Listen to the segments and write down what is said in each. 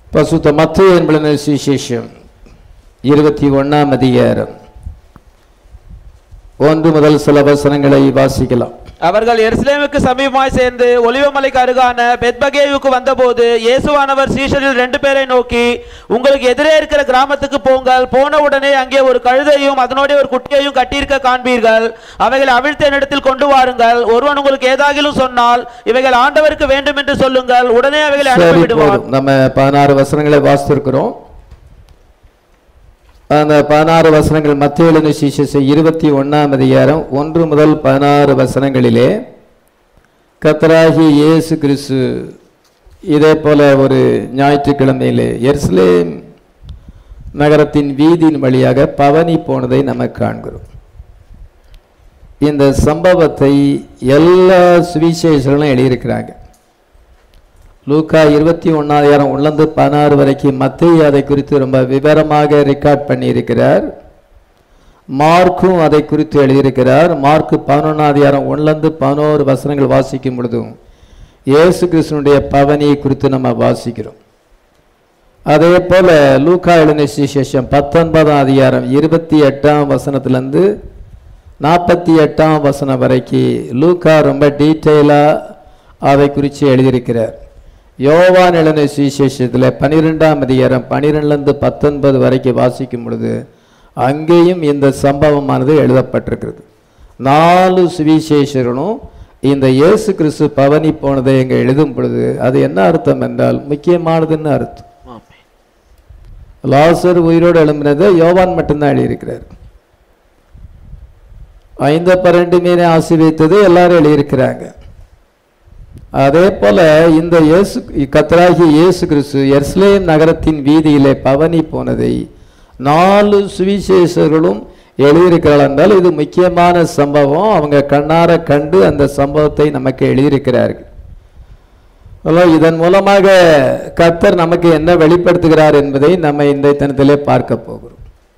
பசுத்த மத்திய என்பன சுவிசேஷம் இருபத்தி ஒண்ணாம் அதிகாரம் ஒன்று முதல் சில வசனங்களை வாசிக்கலாம் அவர்கள் எருசலேமுக்கு சமீபமாய் சேர்ந்து ஒலிவமலைக்கு அருகான பெத்பகேவுக்கு வந்தபோது இயேசுவானவர் சீஷரில் ரெண்டு பேரை நோக்கி உங்களுக்கு எதிரே இருக்கிற கிராமத்துக்கு போங்கள் போன உடனே அங்கே ஒரு கழுதையும் அதனோட ஒரு குட்டியையும் கட்டியிருக்க காண்பீர்கள் அவைகளை அவிழ்த்த என்னிடத்தில் கொண்டு வாருங்கள் ஒருவன் உங்களுக்கு ஏதாகிலும் சொன்னால் இவைகள் ஆண்டவருக்கு வேண்டும் என்று சொல்லுங்கள் உடனே அவைகளை சரி அனுப்பி விடுவார் போதும் நம்ம பதினாறு வசனங்களை வாசித்திருக்கிறோம் அந்த பதினாறு வசனங்கள் மத்திய எழுதின சுவிசேஷம் இருபத்தி ஒண்ணாம் அதிகாரம் ஒன்று முதல் பதினாறு வசனங்களிலே கத்தராகி இயேசு கிறிஸ்து இதே போல ஒரு ஞாயிற்றுக்கிழமையிலே எருசலேம் நகரத்தின் வீதியின் வழியாக பவனி போனதை நம்ம காண்கிறோம் இந்த சம்பவத்தை எல்லா சுவிசேஷர்களும் எழுதியிருக்கிறாங்க லூக்கா இருபத்தி ஒன்னாயிரம் உள்ளந்து பதினாறு வரைக்கும் மத்திய அதை குறித்து ரொம்ப விவரமாக ரெக்கார்ட் பண்ணியிருக்கிறார் மார்க்கும் அதை குறித்து எழுதியிருக்கிறார் மார்க்கு பதினொன்னாதிகாரம் ஒன்றிலிருந்து பதினோரு வசனங்கள் வாசிக்கும் பொழுதும் இயேசு கிறிஸ்தனுடைய பவனியை குறித்து நம்ம வாசிக்கிறோம் அதே போல லூக்கா எழுதின சுவிசேஷம் பத்தொன்பதாம் அதிகாரம் இருபத்தி எட்டாம் வசனத்திலிருந்து நாற்பத்தி எட்டாம் வசனம் வரைக்கும் லூக்கா ரொம்ப டீட்டெயிலாக அதை குறித்து எழுதியிருக்கிறார் யோவான் எழுதின சுவிசேஷத்தில் பன்னிரெண்டாம் அதிகாரம் பன்னிரெண்டுலேருந்து பத்தொன்பது வரைக்கும் வாசிக்கும் பொழுது அங்கேயும் இந்த சம்பவமானது எழுதப்பட்டிருக்கிறது நாலு சுவிசேஷர்களும் இந்த இயேசு கிறிஸ்து பவனி போனதை இங்கே எழுதும் பொழுது அது என்ன அர்த்தம் என்றால் முக்கியமானதுன்னு அர்த்தம் லாசர் உயிரோடு எழும்பினதை யோவான் மட்டும்தான் எழுதியிருக்கிறார் ஐந்த பன்னெண்டு மீனை ஆசீர்வித்தது எல்லாரும் எழுதியிருக்கிறாங்க அதே போல இந்த இயேசு கத்தராகி இயேசு கிறிஸ்து எர்ஸ்லேம் நகரத்தின் வீதியிலே பவனி போனதை நாலு சுவிசேஷர்களும் எழுதியிருக்கிறார்கள் என்றால் இது முக்கியமான சம்பவம் அவங்க கண்ணார கண்டு அந்த சம்பவத்தை நமக்கு எழுதியிருக்கிறார்கள் அதனால் இதன் மூலமாக கர்த்தர் நமக்கு என்ன வெளிப்படுத்துகிறார் என்பதை நம்ம இந்த தினத்திலே பார்க்க போகிறோம்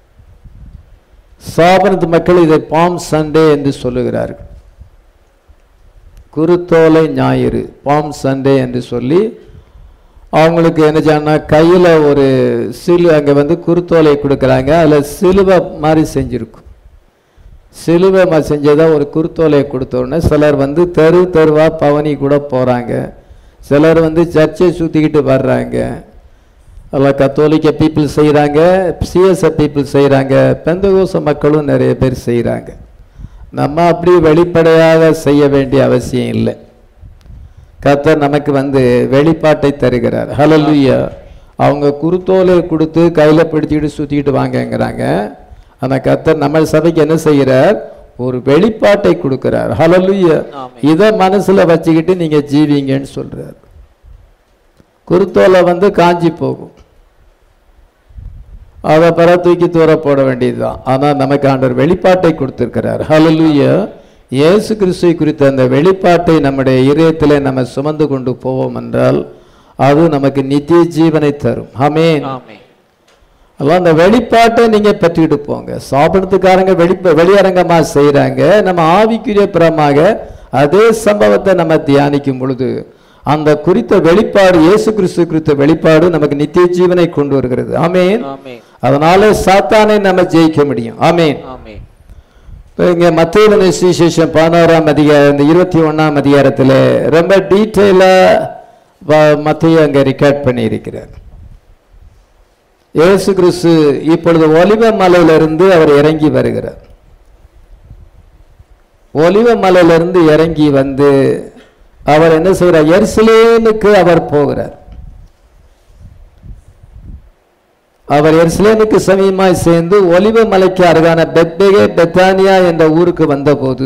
சாபனத்து மக்கள் இதை பாம் சண்டே என்று சொல்லுகிறார்கள் குருத்தோலை ஞாயிறு பாம் சண்டே என்று சொல்லி அவங்களுக்கு என்ன சொன்னா கையில் ஒரு சிலு அங்கே வந்து குருத்தோலை கொடுக்குறாங்க அதில் சிலுவை மாதிரி செஞ்சுருக்கும் சிலுவை மாதிரி செஞ்சதா ஒரு குருத்தோலையை கொடுத்த உடனே சிலர் வந்து தெரு தெருவாக பவனி கூட போகிறாங்க சிலர் வந்து சர்ச்சை சுற்றிக்கிட்டு வர்றாங்க அதில் கத்தோலிக்க பீப்புள் செய்கிறாங்க சிஎஸ்எ பீப்புள் செய்கிறாங்க பெந்தகோச மக்களும் நிறைய பேர் செய்கிறாங்க நம்ம அப்படி வெளிப்படையாக செய்ய வேண்டிய அவசியம் இல்லை கர்த்தர் நமக்கு வந்து வெளிப்பாட்டை தருகிறார் ஹலலுயா அவங்க குருத்தோலை கொடுத்து கையில் பிடிச்சிக்கிட்டு சுற்றிக்கிட்டு வாங்கங்கிறாங்க ஆனால் கர்த்தர் நம்ம சபைக்கு என்ன செய்கிறார் ஒரு வெளிப்பாட்டை கொடுக்கிறார் ஹலலுயா இதை மனசுல வச்சுக்கிட்டு நீங்க ஜீவிங்கன்னு சொல்றார் குருத்தோலை வந்து காஞ்சி போகும் அதை பிற தூக்கி தூர போட வேண்டியதுதான் ஆனால் நமக்கு ஆண்டவர் வெளிப்பாட்டை கொடுத்திருக்கிறார் ஹalleluya இயேசு கிறிஸ்துவை குறித்த அந்த வெளிப்பாட்டை நம்முடைய இதயத்திலே நம்ம சுமந்து கொண்டு போவோம் என்றால் அது நமக்கு நித்திய ஜீவனை தரும் ஆமென் ஆமென் அதெல்லாம் அந்த வெளிப்பாட்டை நீங்க பெற்றுக்கிட்டு போங்க சாப்பிடத்துக்காரங்க வெளி வெளியரங்கமா செய்றாங்க நம்ம ஆவிக்குரிய புறமாக அதே சம்பவத்தை நம்ம தியானிக்கும் பொழுது அந்த குறித்த வெளிப்பாடு இயேசு கிறிஸ்து குறித்த வெளிப்பாடு நமக்கு நித்திய ஜீவனை கொண்டு வருகிறது ஆமென் ஆமென் அதனால சாத்தானை நம்ம ஜெயிக்க முடியும் ஆமென் ஆமென் இப்ப இங்க மத்திய சுவிசேஷம் பதினோராம் அதிகாரம் இந்த இருபத்தி ஒண்ணாம் அதிகாரத்துல ரொம்ப டீட்டெயிலா மத்திய அங்க ரெக்கார்ட் பண்ணி இருக்கிறார் இயேசு கிறிஸ்து இப்பொழுது ஒலிவ மலையிலிருந்து அவர் இறங்கி வருகிறார் ஒலிவ மலையிலிருந்து இறங்கி வந்து அவர் என்ன செய்கிறார் எருசலேமுக்கு அவர் போகிறார் அவர் எருசலேமுக்கு சமீபமாய் சேர்ந்து ஒலிவ மலைக்கு அருகான பெத்பெகே பெத்தானியா என்ற ஊருக்கு வந்தபோது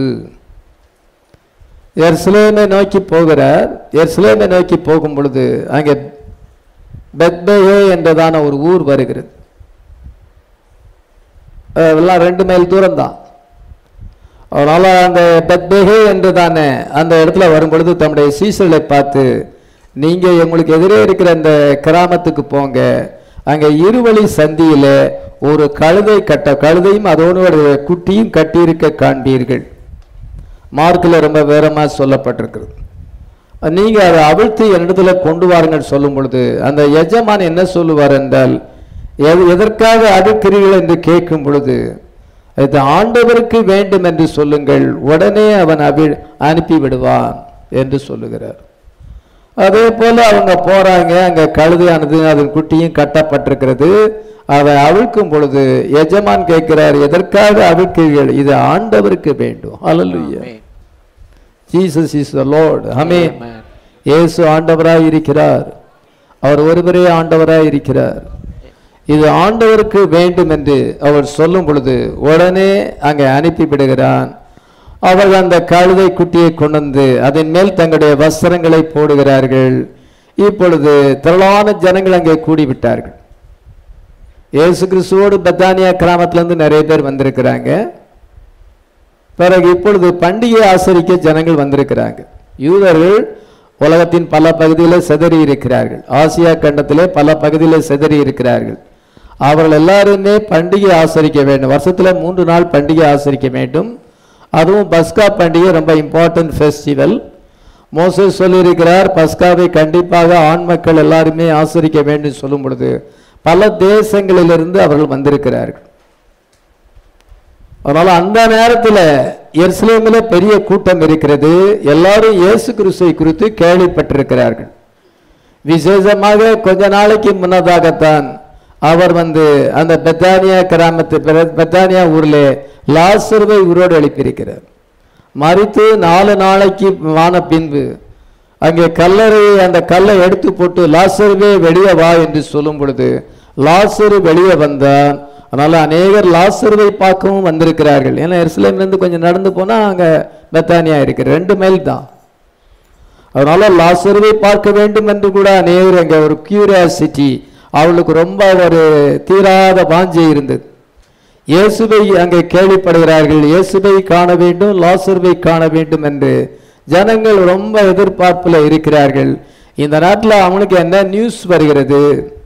எருசலேமை நோக்கி போகிறார் எருசலேமை நோக்கி போகும் பொழுது அங்கே பெத்பெகே என்றதான ஒரு ஊர் வருகிறது அஹ் எல்லாம் ரெண்டு மைல் தூரம் தான் அதனால அந்த பெத்பெகே என்றதான அந்த இடத்துல வரும் பொழுது தம்முடைய சீசர்களை பார்த்து நீங்க உங்களுக்கு எதிரே இருக்கிற அந்த கிராமத்துக்கு போங்க அங்க இருவழி சந்தியில ஒரு கழுதை கட்ட கழுதையும் அதோடு ஒரு குட்டியும் கட்டியிருக்க காண்பீர்கள் மார்க்கில் ரொம்ப வேறமா சொல்லப்பட்டிருக்கிறது நீங்க அதை அவிழ்த்து என்னிடத்துல கொண்டு வாருங்கள் சொல்லும் பொழுது அந்த எஜமான் என்ன சொல்லுவார் என்றால் எது- எதற்காக அடுக்கிறீர்கள் என்று கேட்கும் பொழுது இது ஆண்டவருக்கு வேண்டும் என்று சொல்லுங்கள் உடனே அவன் அவி அனுப்பி விடுவான் என்று சொல்லுகிறார் அதே போல அவங்க போறாங்க அங்க கழுதையானது அதன் குட்டியும் கட்டப்பட்டிருக்கிறது அதை அவிழ்க்கும் பொழுது எஜமான் கேட்கிறார் எதற்காக அவிழ்க்கிறீர்கள் இது ஆண்டவருக்கு வேண்டும் hallelujah amen. Jesus is the Lord amen amen. இயேசு ஆண்டவராய் இருக்கிறார் அவர் ஒருவரே ஆண்டவராய் இருக்கிறார் இது ஆண்டவருக்கு வேண்டும் என்று அவர் சொல்லும் பொழுது உடனே அங்கே அனுப்பி விடுகிறான் அவர்கள் அந்த கழுதை குட்டியை கொண்டு வந்து அதன் மேல் தங்களுடைய வஸ்திரங்களை போடுகிறார்கள் இப்பொழுது திரளான ஜனங்கள் அங்கே கூடிவிட்டார்கள் இயேசு கிறிஸ்துவோடு பெத்தானியா கிராமத்திலிருந்து நிறைய பேர் வந்திருக்கிறாங்க பிறகு இப்பொழுது பண்டிகை ஆசரிக்க ஜனங்கள் வந்திருக்கிறாங்க யூதர்கள் உலகத்தின் பல பகுதியில் சிதறி இருக்கிறார்கள் ஆசியா கண்டத்திலே பல பகுதியில் சிதறி இருக்கிறார்கள் அவர்கள் எல்லாருமே பண்டிகை ஆசரிக்க வேண்டும் வருஷத்துல மூன்று நாள் பண்டிகை ஆசரிக்க வேண்டும் அதுவும் பஸ்கா பண்டிகை ரொம்ப இம்பார்ட்டன்ட் ஃபெஸ்டிவல் மோசஸ் சொல்லியிருக்கிறார் பஸ்காவை கண்டிப்பாக ஆண் மக்கள் எல்லாருமே ஆசரிக்க வேண்டும் சொல்லும் பொழுது பல தேசங்களிலிருந்து அவர்கள் வந்திருக்கிறார்கள் அதனால அந்த நேரத்தில் எருசலேமில் பெரிய கூட்டம் இருக்கிறது எல்லாரும் இயேசு கிறிஸ்துவை குறித்து கேள்விப்பட்டிருக்கிறார்கள் விசேஷமாக கொஞ்ச நாளைக்கு முன்னதாகத்தான் அவர் வந்து அந்த பெத்தானியா கிராமத்து பெ- பெத்தானியா ஊர்ல லாசருவை உயிரோடு எழுப்பியிருக்கிறார் மறித்து நாலு நாளைக்கு ஆன பின்பு அங்கே கல்லறை அந்த கல்லை எடுத்து போட்டு லாசருவே வெளியே வா என்று சொல்லும் பொழுது லாசரு வெளியே வந்தான் அதனால அநேகர் லாசருவை பார்க்கவும் வந்திருக்கிறார்கள் ஏன்னா எருசலேம்லேருந்து கொஞ்சம் நடந்து போனா அங்க பெத்தானியா இருக்கு ரெண்டு மைல் தான் அதனால லாசருவை பார்க்க வேண்டும் என்று கூட அநேகர் அங்கே ஒரு கியூரியாசிட்டி அவளுக்கு ரொம்ப ஒரு தீராத வாஞ்சை இருந்தது இயேசுவை அங்கே கேள்விப்படுகிறார்கள் இயேசுவை காண வேண்டும் லாசருவை காண வேண்டும் என்று ஜனங்கள் ரொம்ப எதிர்பார்ப்புல இருக்கிறார்கள் இந்த நாட்டில் அவனுக்கு என்ன நியூஸ் வருகிறது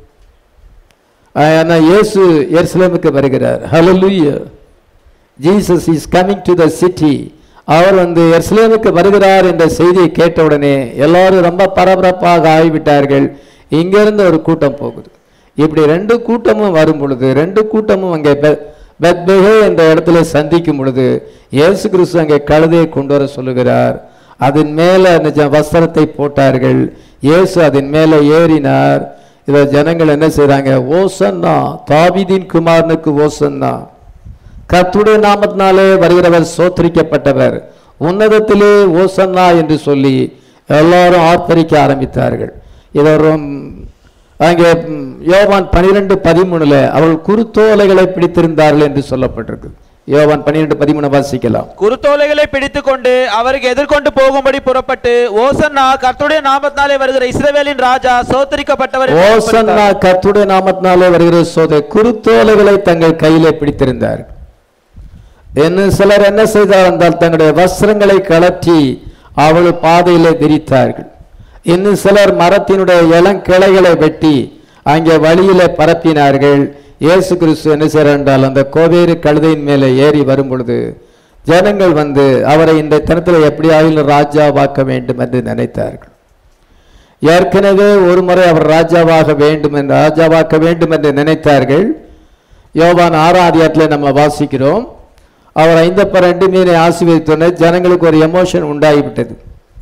ஆனா இயேசு எருசலேமுக்கு வருகிறார் hallelujah Jesus is coming to the city அவர் வந்து எருசலேமுக்கு வருகிறார் என்ற செய்தியை கேட்டவுடனே எல்லாரும் ரொம்ப பரபரப்பாக ஆகிவிட்டார்கள் இங்கிருந்து ஒரு கூட்டம் போகுது இப்படி ரெண்டு கூட்டமும் வரும் பொழுது ரெண்டு கூட்டமும் அங்கே பெ- பெத்பெகே என்ற இடத்துல சந்திக்கும் பொழுது இயேசு கிறிஸ்து அங்கே கழுதையை கொண்டு வர சொல்லுகிறார் அதன் மேலே நிஜ வஸ்திரத்தை போட்டார்கள் இயேசு அதன் மேலே ஏறினார் இதை ஜனங்கள் என்ன செய்றாங்க ஓசன்னா தாவீதின் குமாரனுக்கு ஓசன்னா கர்த்தருடைய நாமத்தினாலே வருகிறவர் சோத்தரிக்கப்பட்டவர் உன்னதத்திலே ஓசன்னா என்று சொல்லி எல்லாரும் ஆர்ப்பரிக்க ஆரம்பித்தார்கள் இதை ரொம்- அங்கே ம், யோவான் பனிரெண்டு பதிமூணுல அவர்கள் குருத்தோலைகளை பிடித்திருந்தார்கள் என்று சொல்லப்பட்டிருக்கு யோவான் பனிரெண்டு பதிமூணு வாசிக்கலாம் குருத்தோலைகளை பிடித்துக்கொண்டு அவருக்கு எதிர்கொண்டு போகும்படி புறப்பட்டு ஓசன்னா கர்த்தருடைய நாமத்தினாலே வருகிற இஸ்ரவேலின் ராஜா சோத்தரிக்கப்பட்டவர் என்று ஓசன்னா கர்த்தருடைய நாமத்தினாலே வருகிற சோதை குருத்தோலைகளை தங்கள் கையிலே பிடித்திருந்தார்கள் இன்னும் சிலர் என்ன செய்தார் என்றால் தங்களுடைய வஸ்திரங்களை கலற்றி அவள் பாதையிலே விரித்தார்கள் இன்னும் சிலர் மரத்தினுடைய இளங்கிளைகளை வெட்டி அங்கே வழியிலே பரப்பினார்கள் இயேசு கிறிஸ்து என்ன செய்கிறார் என்றால் அந்த கோவேறு கழுதையின் மேலே ஏறி வரும் பொழுது ஜனங்கள் வந்து அவரை இந்த தினத்தில் எப்படியாயிலும் ராஜாவாக்க வேண்டும் என்று நினைத்தார்கள் ஏற்கனவே ஒரு முறை அவர் ராஜாவாக வேண்டும் என்று ராஜாவாக்க வேண்டும் என்று நினைத்தார்கள் யோவான் ஆறாம் அதிகாரத்தில் நம்ம வாசிக்கிறோம் அவர் ஐந்தப்ப ரெண்டு மீனை ஆசீர்வதித்தோன்னே ஜனங்களுக்கு ஒரு எமோஷன் உண்டாகிவிட்டது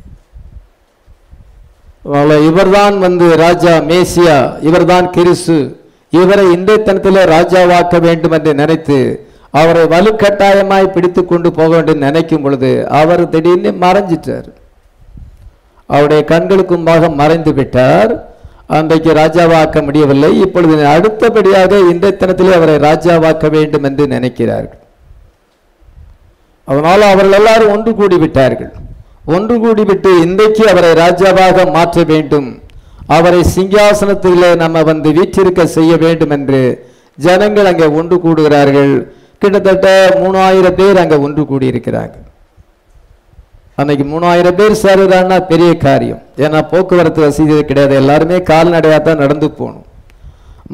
அவளை- இவர்தான் வந்து ராஜா மேசியா இவர்தான் கிறிஸ்து இவரை இந்த தினத்தில் ராஜாவாக்க வேண்டும் என்று நினைத்து அவரை வலுக்கட்டாயமாய் பிடித்து கொண்டு போக வேண்டும் நினைக்கும் பொழுது அவர் திடீர்னு மறைஞ்சிட்டார் அவருடைய கண்களுக்கு முன்பாக மறைந்து விட்டார் அன்றைக்கு ராஜாவாக்க முடியவில்லை இப்பொழுது அடுத்தபடியாக இந்த தினத்திலே அவரை ராஜாவாக்க வேண்டும் என்று நினைக்கிறார்கள் அதனால் அவர்கள் எல்லாரும் ஒன்று கூடி விட்டார்கள் ஒன்று கூடிவிட்டு இன்றைக்கு அவரை ராஜாவாக மாற்ற வேண்டும் அவரை சிங்காசனத்திலே நம்ம வந்து வீற்றிருக்க செய்ய வேண்டும் என்று ஜனங்கள் அங்கே ஒன்று கூடுகிறார்கள் கிட்டத்தட்ட மூணாயிரம் பேர் அங்கே ஒன்று கூடியிருக்கிறாங்க அன்னைக்கு மூணாயிரம் பேர் சேருறான்னா பெரிய காரியம் ஏன்னா போக்குவரத்து வசதி கிடையாது எல்லாருமே கால்நடையாக தான் நடந்து போகணும்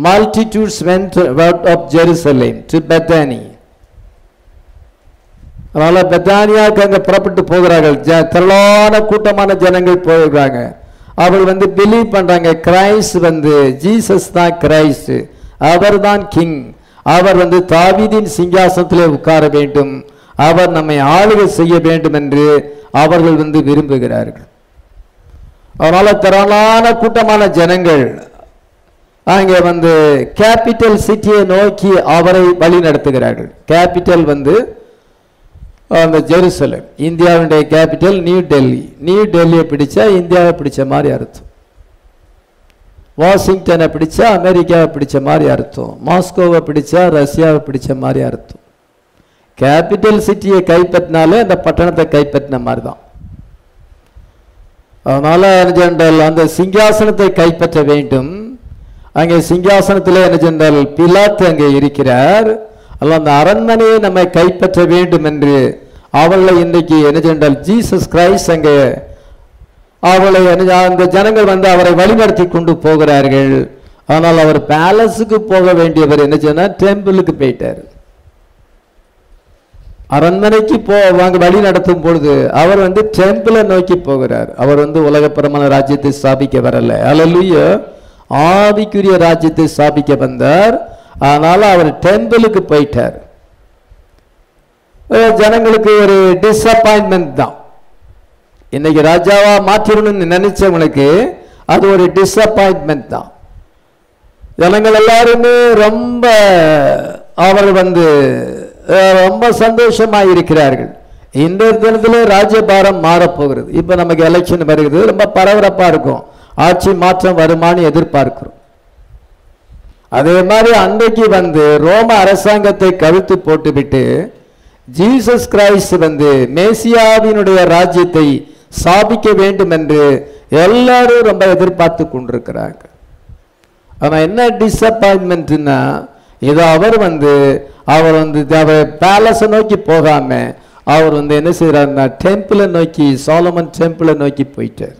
multitudes went out of Jerusalem to Bethany அதனால பெத்தானியாவுக்கு அங்க புறப்பட்டு போகிறார்கள் ஜ- திரளான கூட்டமான ஜனங்கள் போகிறாங்க அவர்கள் வந்து பிலீவ் பண்றாங்க கிரைஸ்ட் வந்து ஜீசஸ் தான் கிரைஸ்ட் அவர் தான் கிங் அவர் வந்து தாவீதின் சிங்காசனத்திலே உட்கார வேண்டும் அவர் நம்மை ஆளுகை செய்ய வேண்டும் என்று அவர்கள் வந்து விரும்புகிறார்கள் அதனால திரளான கூட்டமான ஜனங்கள் அங்கே வந்து கேபிட்டல் சிட்டியை நோக்கி அவரை வழி நடத்துகிறார்கள் கேபிட்டல் வந்து அந்த ஜெருசலம் இந்தியாவுடைய கேபிட்டல் நியூ டெல்லி நியூ டெல்லியை பிடிச்சா இந்தியாவை பிடிச்ச மாதிரி அர்த்தம் வாஷிங்டனை பிடிச்சா அமெரிக்காவை பிடிச்ச மாதிரி அர்த்தம் மாஸ்கோவை பிடிச்சா ரஷ்யாவை பிடிச்ச மாதிரி அர்த்தம் கேபிட்டல் சிட்டியை கைப்பற்றினாலே அந்த பட்டணத்தை கைப்பற்றின மாதிரி தான் அதனால என்ன சென்றால் அந்த சிங்காசனத்தை கைப்பற்ற வேண்டும் அங்கே சிங்காசனத்தில் என்ன சென்றால் பிலாத்து அங்கே இருக்கிறார் அல்ல அந்த அரண்மனையை நம்மை கைப்பற்ற வேண்டும் என்று அவளை இன்றைக்கு என்ன சென்றால் ஜீசஸ் கிரைஸ்ட் அங்கே அவளை என்ன- அந்த ஜனங்கள் வந்து அவரை வழிநடத்தி கொண்டு போகிறார்கள் ஆனால் அவர் பேலஸுக்கு போக வேண்டியவர் என்ன சொன்னார் டெம்பிளுக்கு போயிட்டார் அரண்மனைக்கு போ வாங்க வழி நடத்தும் பொழுது அவர் வந்து டெம்பிளை நோக்கி போகிறார் அவர் வந்து உலகப்பரமான ராஜ்யத்தை ஸ்தாபிக்க வரல அல்லேலூயா ஆவிக்குரிய ராஜ்யத்தை ஸ்தாபிக்க வந்தார் அதனால அவர் டெம்பிளுக்கு போயிட்டார் அஹ் ஜனங்களுக்கு ஒரு டிசப்பாயின்மெண்ட் தான் இன்னைக்கு ராஜாவா மாற்றிடணும்னு நினைச்சவங்களுக்கு அது ஒரு டிசப்பாயின்மெண்ட் தான் ஜனங்கள் எல்லாருமே ரொம்ப அவர் வந்து அஹ், ரொம்ப சந்தோஷமா இருக்கிறார்கள் இந்த தினத்திலே ராஜ்யபாரம் மாறப்போகிறது இப்ப நமக்கு எலெக்ஷன் வருகிறது ரொம்ப பரபரப்பா இருக்கும் ஆட்சி மாற்றம் வருமானு எதிர்பார்க்கிறோம் அதே மாதிரி அன்றைக்கு வந்து ரோம அரசாங்கத்தை கழுத்து போட்டுவிட்டு ஜீசஸ் கிரைஸ்ட் வந்து மேசியாவினுடைய ராஜ்யத்தை ஸ்தாபிக்க வேண்டும் என்று எல்லாரும் ரொம்ப எதிர்பார்த்து கொண்டிருக்கிறாங்க ஆனா என்ன டிசப்பாயின்மெண்ட்னா இதோ அவர் வந்து அவர் வந்து அவர் பேலஸை நோக்கி போகாம அவர் வந்து என்ன செய்யறாருன்னா டெம்பிளை நோக்கி சாலமன் டெம்பிளை நோக்கி போயிட்டார்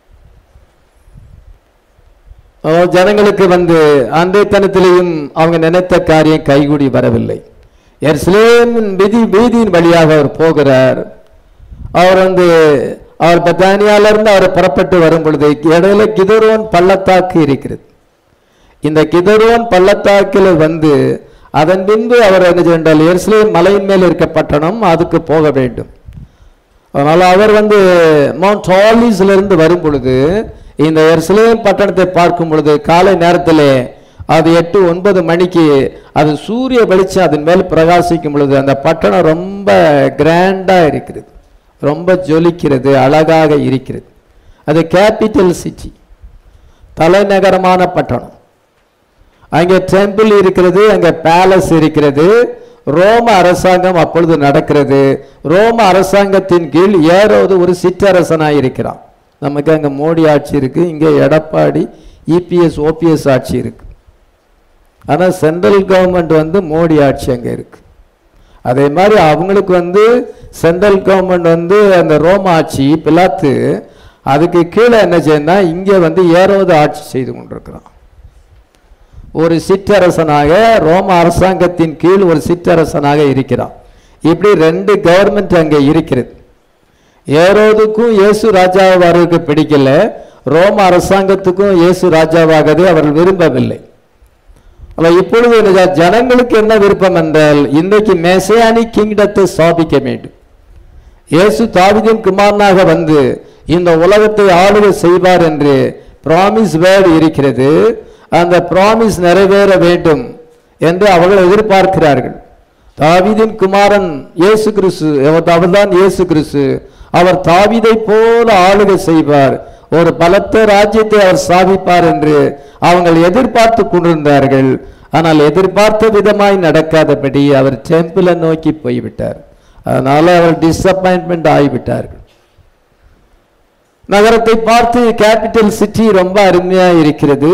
அதாவது ஜனங்களுக்கு வந்து அன்றைத்தனத்திலேயும் அவங்க நினைத்த காரியம் கைகூடி வரவில்லை எருசலேமின் விதி வீதியின் வழியாக அவர் போகிறார் அவர் வந்து அவர் பத்தானியால இருந்து அவர் புறப்பட்டு வரும் பொழுது இடையில கிதரோன் பள்ளத்தாக்கு இருக்கிறது இந்த கிதரோன் பள்ளத்தாக்கில் வந்து அதன் பின்பு அவர் என்ன சென்றால் எருசலேம் மலையின் மேல் இருக்க பட்டணம் அதுக்கு போக வேண்டும் அதனால அவர் வந்து மவுண்ட் ஆலிஸ்ல இருந்து வரும் பொழுது இந்த எருசலேம் பட்டணத்தை பார்க்கும் பொழுது காலை நேரத்திலே அது எட்டு ஒன்பது மணிக்கு அது சூரிய வெளிச்சம் அதன் மேல் பிரகாசிக்கும் பொழுது அந்த பட்டணம் ரொம்ப கிராண்டா இருக்கிறது ரொம்ப ஜொலிக்கிறது அழகாக இருக்கிறது அது கேபிட்டல் சிட்டி தலைநகரமான பட்டணம் அங்கே டெம்பிள் இருக்கிறது அங்கே பேலஸ் இருக்கிறது ரோம அரசாங்கம் அப்பொழுது நடக்கிறது ரோம அரசாங்கத்தின் கீழ் ஏறோது ஒரு சிற்றரசனாய் இருக்கிறான் நமக்கு அங்கே மோடி ஆட்சி இருக்கு இங்கே எடப்பாடி இபிஎஸ் ஓபிஎஸ் ஆட்சி இருக்கு ஆனால் சென்ட்ரல் கவர்மெண்ட் வந்து மோடி ஆட்சி அங்கே இருக்கு அதே மாதிரி அவங்களுக்கு வந்து சென்ட்ரல் கவர்மெண்ட் வந்து அந்த ரோம ஆட்சி பிலாத்து அதுக்கு கீழே என்ன செய்யணும்னா இங்கே வந்து ஏறோது ஆட்சி செய்து கொண்டிருக்கிறான் ஒரு சிற்றரசனாக ரோம அரசாங்கத்தின் கீழ் ஒரு சிற்றரசனாக இருக்கிறான் இப்படி ரெண்டு கவர்மெண்ட் அங்கே இருக்கிறது ஏரோதுக்கும் இயேசு ராஜாவாருக்கு பிடிக்கல ரோம அரசாங்கத்துக்கும் இயேசு ராஜாவாகவே அவர்கள் விரும்பவில்லை ஆனா இப்பொழுது என்ன ஜனங்களுக்கு என்ன விருப்பம் என்றால் இன்றைக்கு மெசையானி கிங்டத்தை ஸ்தாபிக்க வேண்டும் இயேசு தாவிதின் குமாரனாக வந்து இந்த உலகத்தை ஆளுகை செய்வார் என்று பிராமிஸ் வேர்டு இருக்கிறது அந்த பிராமிஸ் நிறைவேற வேண்டும் என்று அவர்கள் எதிர்பார்க்கிறார்கள் தாவீதின் குமாரன் இயேசு கிறிஸ்து அவர்தான் இயேசு கிறிஸ்து அவர் தாவீதை போல ஆளுகை செய்வார் ஒரு பலத்த ராஜ்யத்தை அவர் ஸ்தாபிப்பார் என்று அவங்கள் எதிர்பார்த்து கொண்டிருந்தார்கள் ஆனால் எதிர்பார்த்த விதமாய் நடக்காதபடி அவர் டெம்பிளை நோக்கி போய்விட்டார் அதனால அவர் டிசப்பாயின்மெண்ட் ஆகிவிட்டார்கள் நகரத்தை பார்த்து கேபிட்டல் சிட்டி ரொம்ப அருமையா இருக்கிறது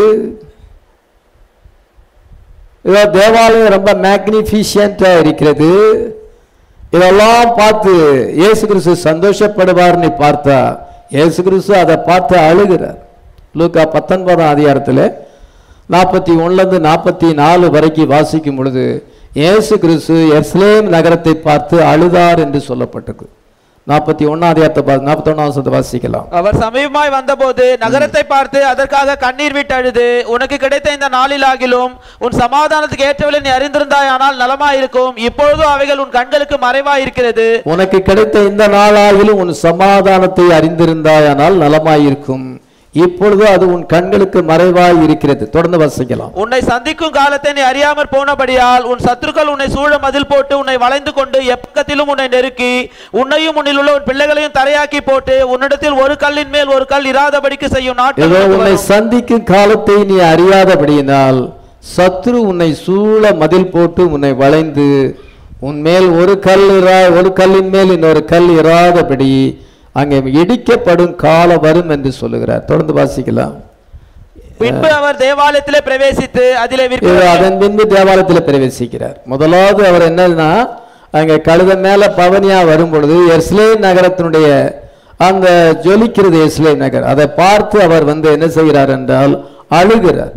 இதோ தேவாலயம் ரொம்ப மேக்னிஃபிஷியண்டா இருக்கிறது இதெல்லாம் பார்த்து இயேசு கிறிஸ்து சந்தோஷப்படுவார்னு பார்த்தா இயேசு கிறிஸ்து அதை பார்த்து அழுகிறார் லூக்கா பத்தொன்பதாம் அதிகாரத்தில் நாற்பத்தி ஒன்றுலேருந்து நாற்பத்தி நாலு வரைக்கும் வாசிக்கும் பொழுது இயேசு கிறிஸ்து எர்ஸ்லேம் நகரத்தை பார்த்து அழுதார் என்று சொல்லப்பட்டிருக்கு நாற்பத்தி ஒன்னாவது நாற்பத்தி ஒன்னாவது வாசிக்கலாம் அவர் சமீபமாய் வந்தபோது நகரத்தை பார்த்து அதற்காக கண்ணீர் விட்டு அழுது உனக்கு கிடைத்த இந்த நாளிலாகிலும் உன் சமாதானத்துக்கு ஏற்றவளை நீ அறிந்திருந்தாயானால் நலமாயிருக்கும் இப்பொழுதும் அவைகள் உன் கண்களுக்கு மறைவாய் இருக்கிறது உனக்கு கிடைத்த இந்த நாளாகிலும் உன் சமாதானத்தை அறிந்திருந்தாயானால் நலமாயிருக்கும் இப்பொழுது அது உன் கண்களுக்கு மறைவாய் இருக்கிறது தொடர்ந்து வாசிக்கலாம் உன்னை சந்திக்கும் காலத்தை நீ அறியாமற் போனபடியால் உன் சத்துருக்கள் உன்னை சூழ மதில் போட்டு உன்னை வளைந்து கொண்டு எப்பக்கத்திலும் உன்னை நெருக்கி உன்னையும் உன்னில் உள்ள உன் பிள்ளைகளையும் தரையாக்கி போட்டு உன்னிடத்தில் ஒரு கல்லின் மேல் ஒரு கல் இராதபடிக்கு செய்யும் நாட்கள் இதோ உனக்கு உன்னை வரும். சந்திக்கும் காலத்தை நீ அறியாதபடியினால் சத்ரு உன்னை சூழ மதில் போட்டு உன்னை வளைந்து உன் மேல் ஒரு கல் இரா ஒரு கல்லின் மேல் இன்னொரு கல் இராதபடி அங்கே இடிக்கப்படும் காலம் வரும் என்று சொல்லுகிறார் தொடர்ந்து வாசிக்கலாம் பின்பு அவர் தேவாலயத்திலே பிரவேசித்து அதிலே இது விற்கிற அதன் பின்பு தேவாலயத்தில் பிரவேசிக்கிறார் முதலாவது அவர் என்னன்னா அங்க கழுத மேல பவனியா வரும் பொழுது எர்ஸ்லேம் நகரத்தினுடைய அந்த ஜொலிக்கிறது எர்ஸ்லேம் நகர் அதை பார்த்து அவர் வந்து என்ன செய்கிறார் என்றால் அழுகிறார்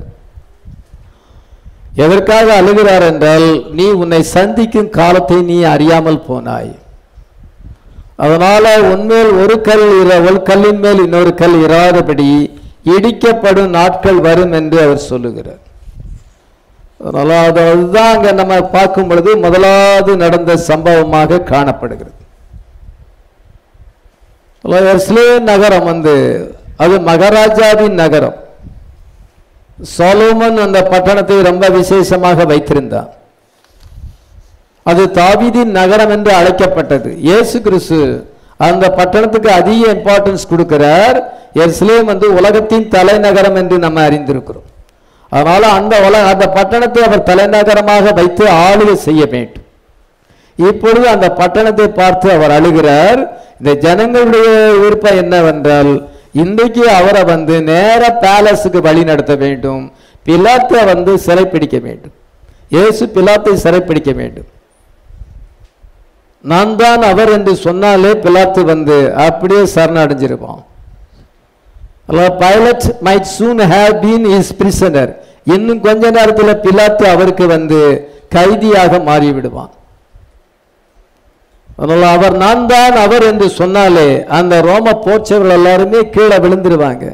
எதற்காக அழுகிறார் என்றால் நீ உன்னை சந்திக்கும் காலத்தை நீ அறியாமல் போனாய் அதனால உன்மேல் ஒரு கல் இர- ஒரு கல்லின் மேல் இன்னொரு கல் இராதபடி இடிக்கப்படும் நாட்கள் வரும் என்று அவர் சொல்லுகிறார் அதனால அது அதுதான் அங்க நம்ம பார்க்கும் பொழுது முதலாவது நடந்த சம்பவமாக காணப்படுகிறது அதனால எருசலேம் நகரம் வந்து அது மகாராஜாவின் நகரம் சாலோமன் அந்த பட்டணத்தை ரொம்ப விசேஷமாக வைத்திருந்தான் அது தாவீதின் நகரம் என்று அழைக்கப்பட்டது இயேசு கிறிஸ்து அந்த பட்டணத்துக்கு அதிக இம்பார்ட்டன்ஸ் கொடுக்கிறார் எருசலேம் வந்து உலகத்தின் தலைநகரம் என்று நம்ம அறிந்திருக்கிறோம் அதனால அந்த உலக அந்த பட்டணத்தை அவர் தலைநகரமாக வைத்து ஆளுகை செய்ய வேண்டும் இப்பொழுது அந்த பட்டணத்தை பார்த்து அவர் அழுகிறார் இந்த ஜனங்களுடைய விருப்பம் என்னவென்றால் இன்றைக்கு அவரை வந்து நேர பேலஸுக்கு வழி நடத்த வேண்டும் பிலாத்தை வந்து சிறைப்பிடிக்க வேண்டும் இயேசு பிலாத்தை சிறைப்பிடிக்க வேண்டும் நான் தான் அவர் என்று சொன்னாலே பிலாத்து வந்து அப்படியே சரணடைஞ்சிருப்பான் Pilate might soon have been his prisoner இன்னும் கொஞ்ச நேரத்தில் பிலாத்து அவருக்கு வந்து கைதியாக மாறிவிடுவான் அதனால அவர் நான் தான் அவர் என்று சொன்னாலே அந்த ரோம போர்ச்சவர்கள் எல்லாருமே கீழே விழுந்துருவாங்க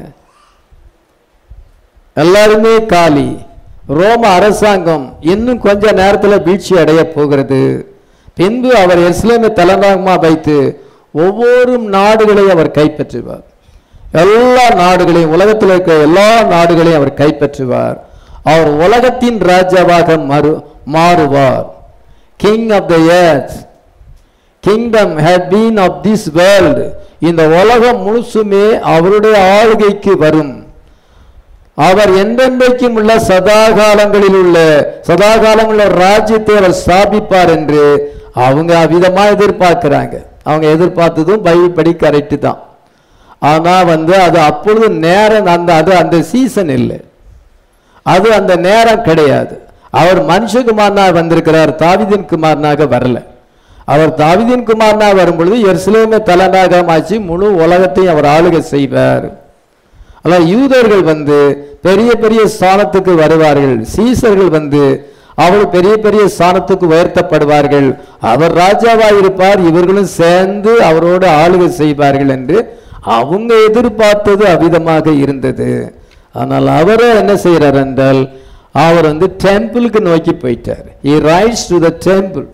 எல்லாருமே காலி ரோம அரசாங்கம் இன்னும் கொஞ்ச நேரத்தில் வீழ்ச்சி அடைய போகிறது பின்பு அவர் எஸ்லேமை தலைநகரமாக வைத்து ஒவ்வொரு நாடுகளையும் அவர் கைப்பற்றுவார் எல்லா நாடுகளையும் உலகத்தில் இருக்கிற எல்லா நாடுகளையும் அவர் கைப்பற்றுவார் அவர் உலகத்தின் ராஜாவாக மறு மாறுவார் king of the earth kingdom had been of this world இந்த உலகம் முழுசுமே அவருடைய ஆளுகைக்கு வரும் அவர் என்றென்றைக்கும் உள்ள சதா காலங்களில் உள்ள சதா காலங்களில் உள்ள ராஜ்யத்தை அவர் ஸ்தாபிப்பார் என்று அவங்க அவ்விதமா எதிர்பார்க்கிறாங்க அவங்க எதிர்பார்த்ததும் பைபிள் படி கரெக்டு தான் ஆனா வந்து அது அப்பொழுது நேரம் அந்த அது அந்த சீசன் இல்லை அது அந்த நேரம் கிடையாது அவர் மனுஷகுமாரனாக வந்திருக்கிறார் தாவிதின் குமாரனாக வரல அவர் தாவிதின் குமாரனாக வரும் பொழுது எருசலேமை தலைநகரமாச்சு முழு உலகத்தையும் அவர் ஆளுகை செய்வார் அதான் யூதர்கள் வந்து பெரிய பெரிய ஸ்தானத்துக்கு வருவார்கள் சீசர்கள் வந்து அவர் பெரிய பெரிய ஸ்தானத்துக்கு உயர்த்தப்படுவார்கள் அவர் ராஜாவாக இருப்பார் இவர்களும் சேர்ந்து அவரோடு ஆளுகை செய்வார்கள் என்று அவங்க எதிர்பார்த்தது அவ்விதமாக இருந்தது ஆனால் அவரே என்ன செய்கிறார் என்றால் அவர் வந்து டெம்பிளுக்கு நோக்கி போயிட்டார் he rides to the temple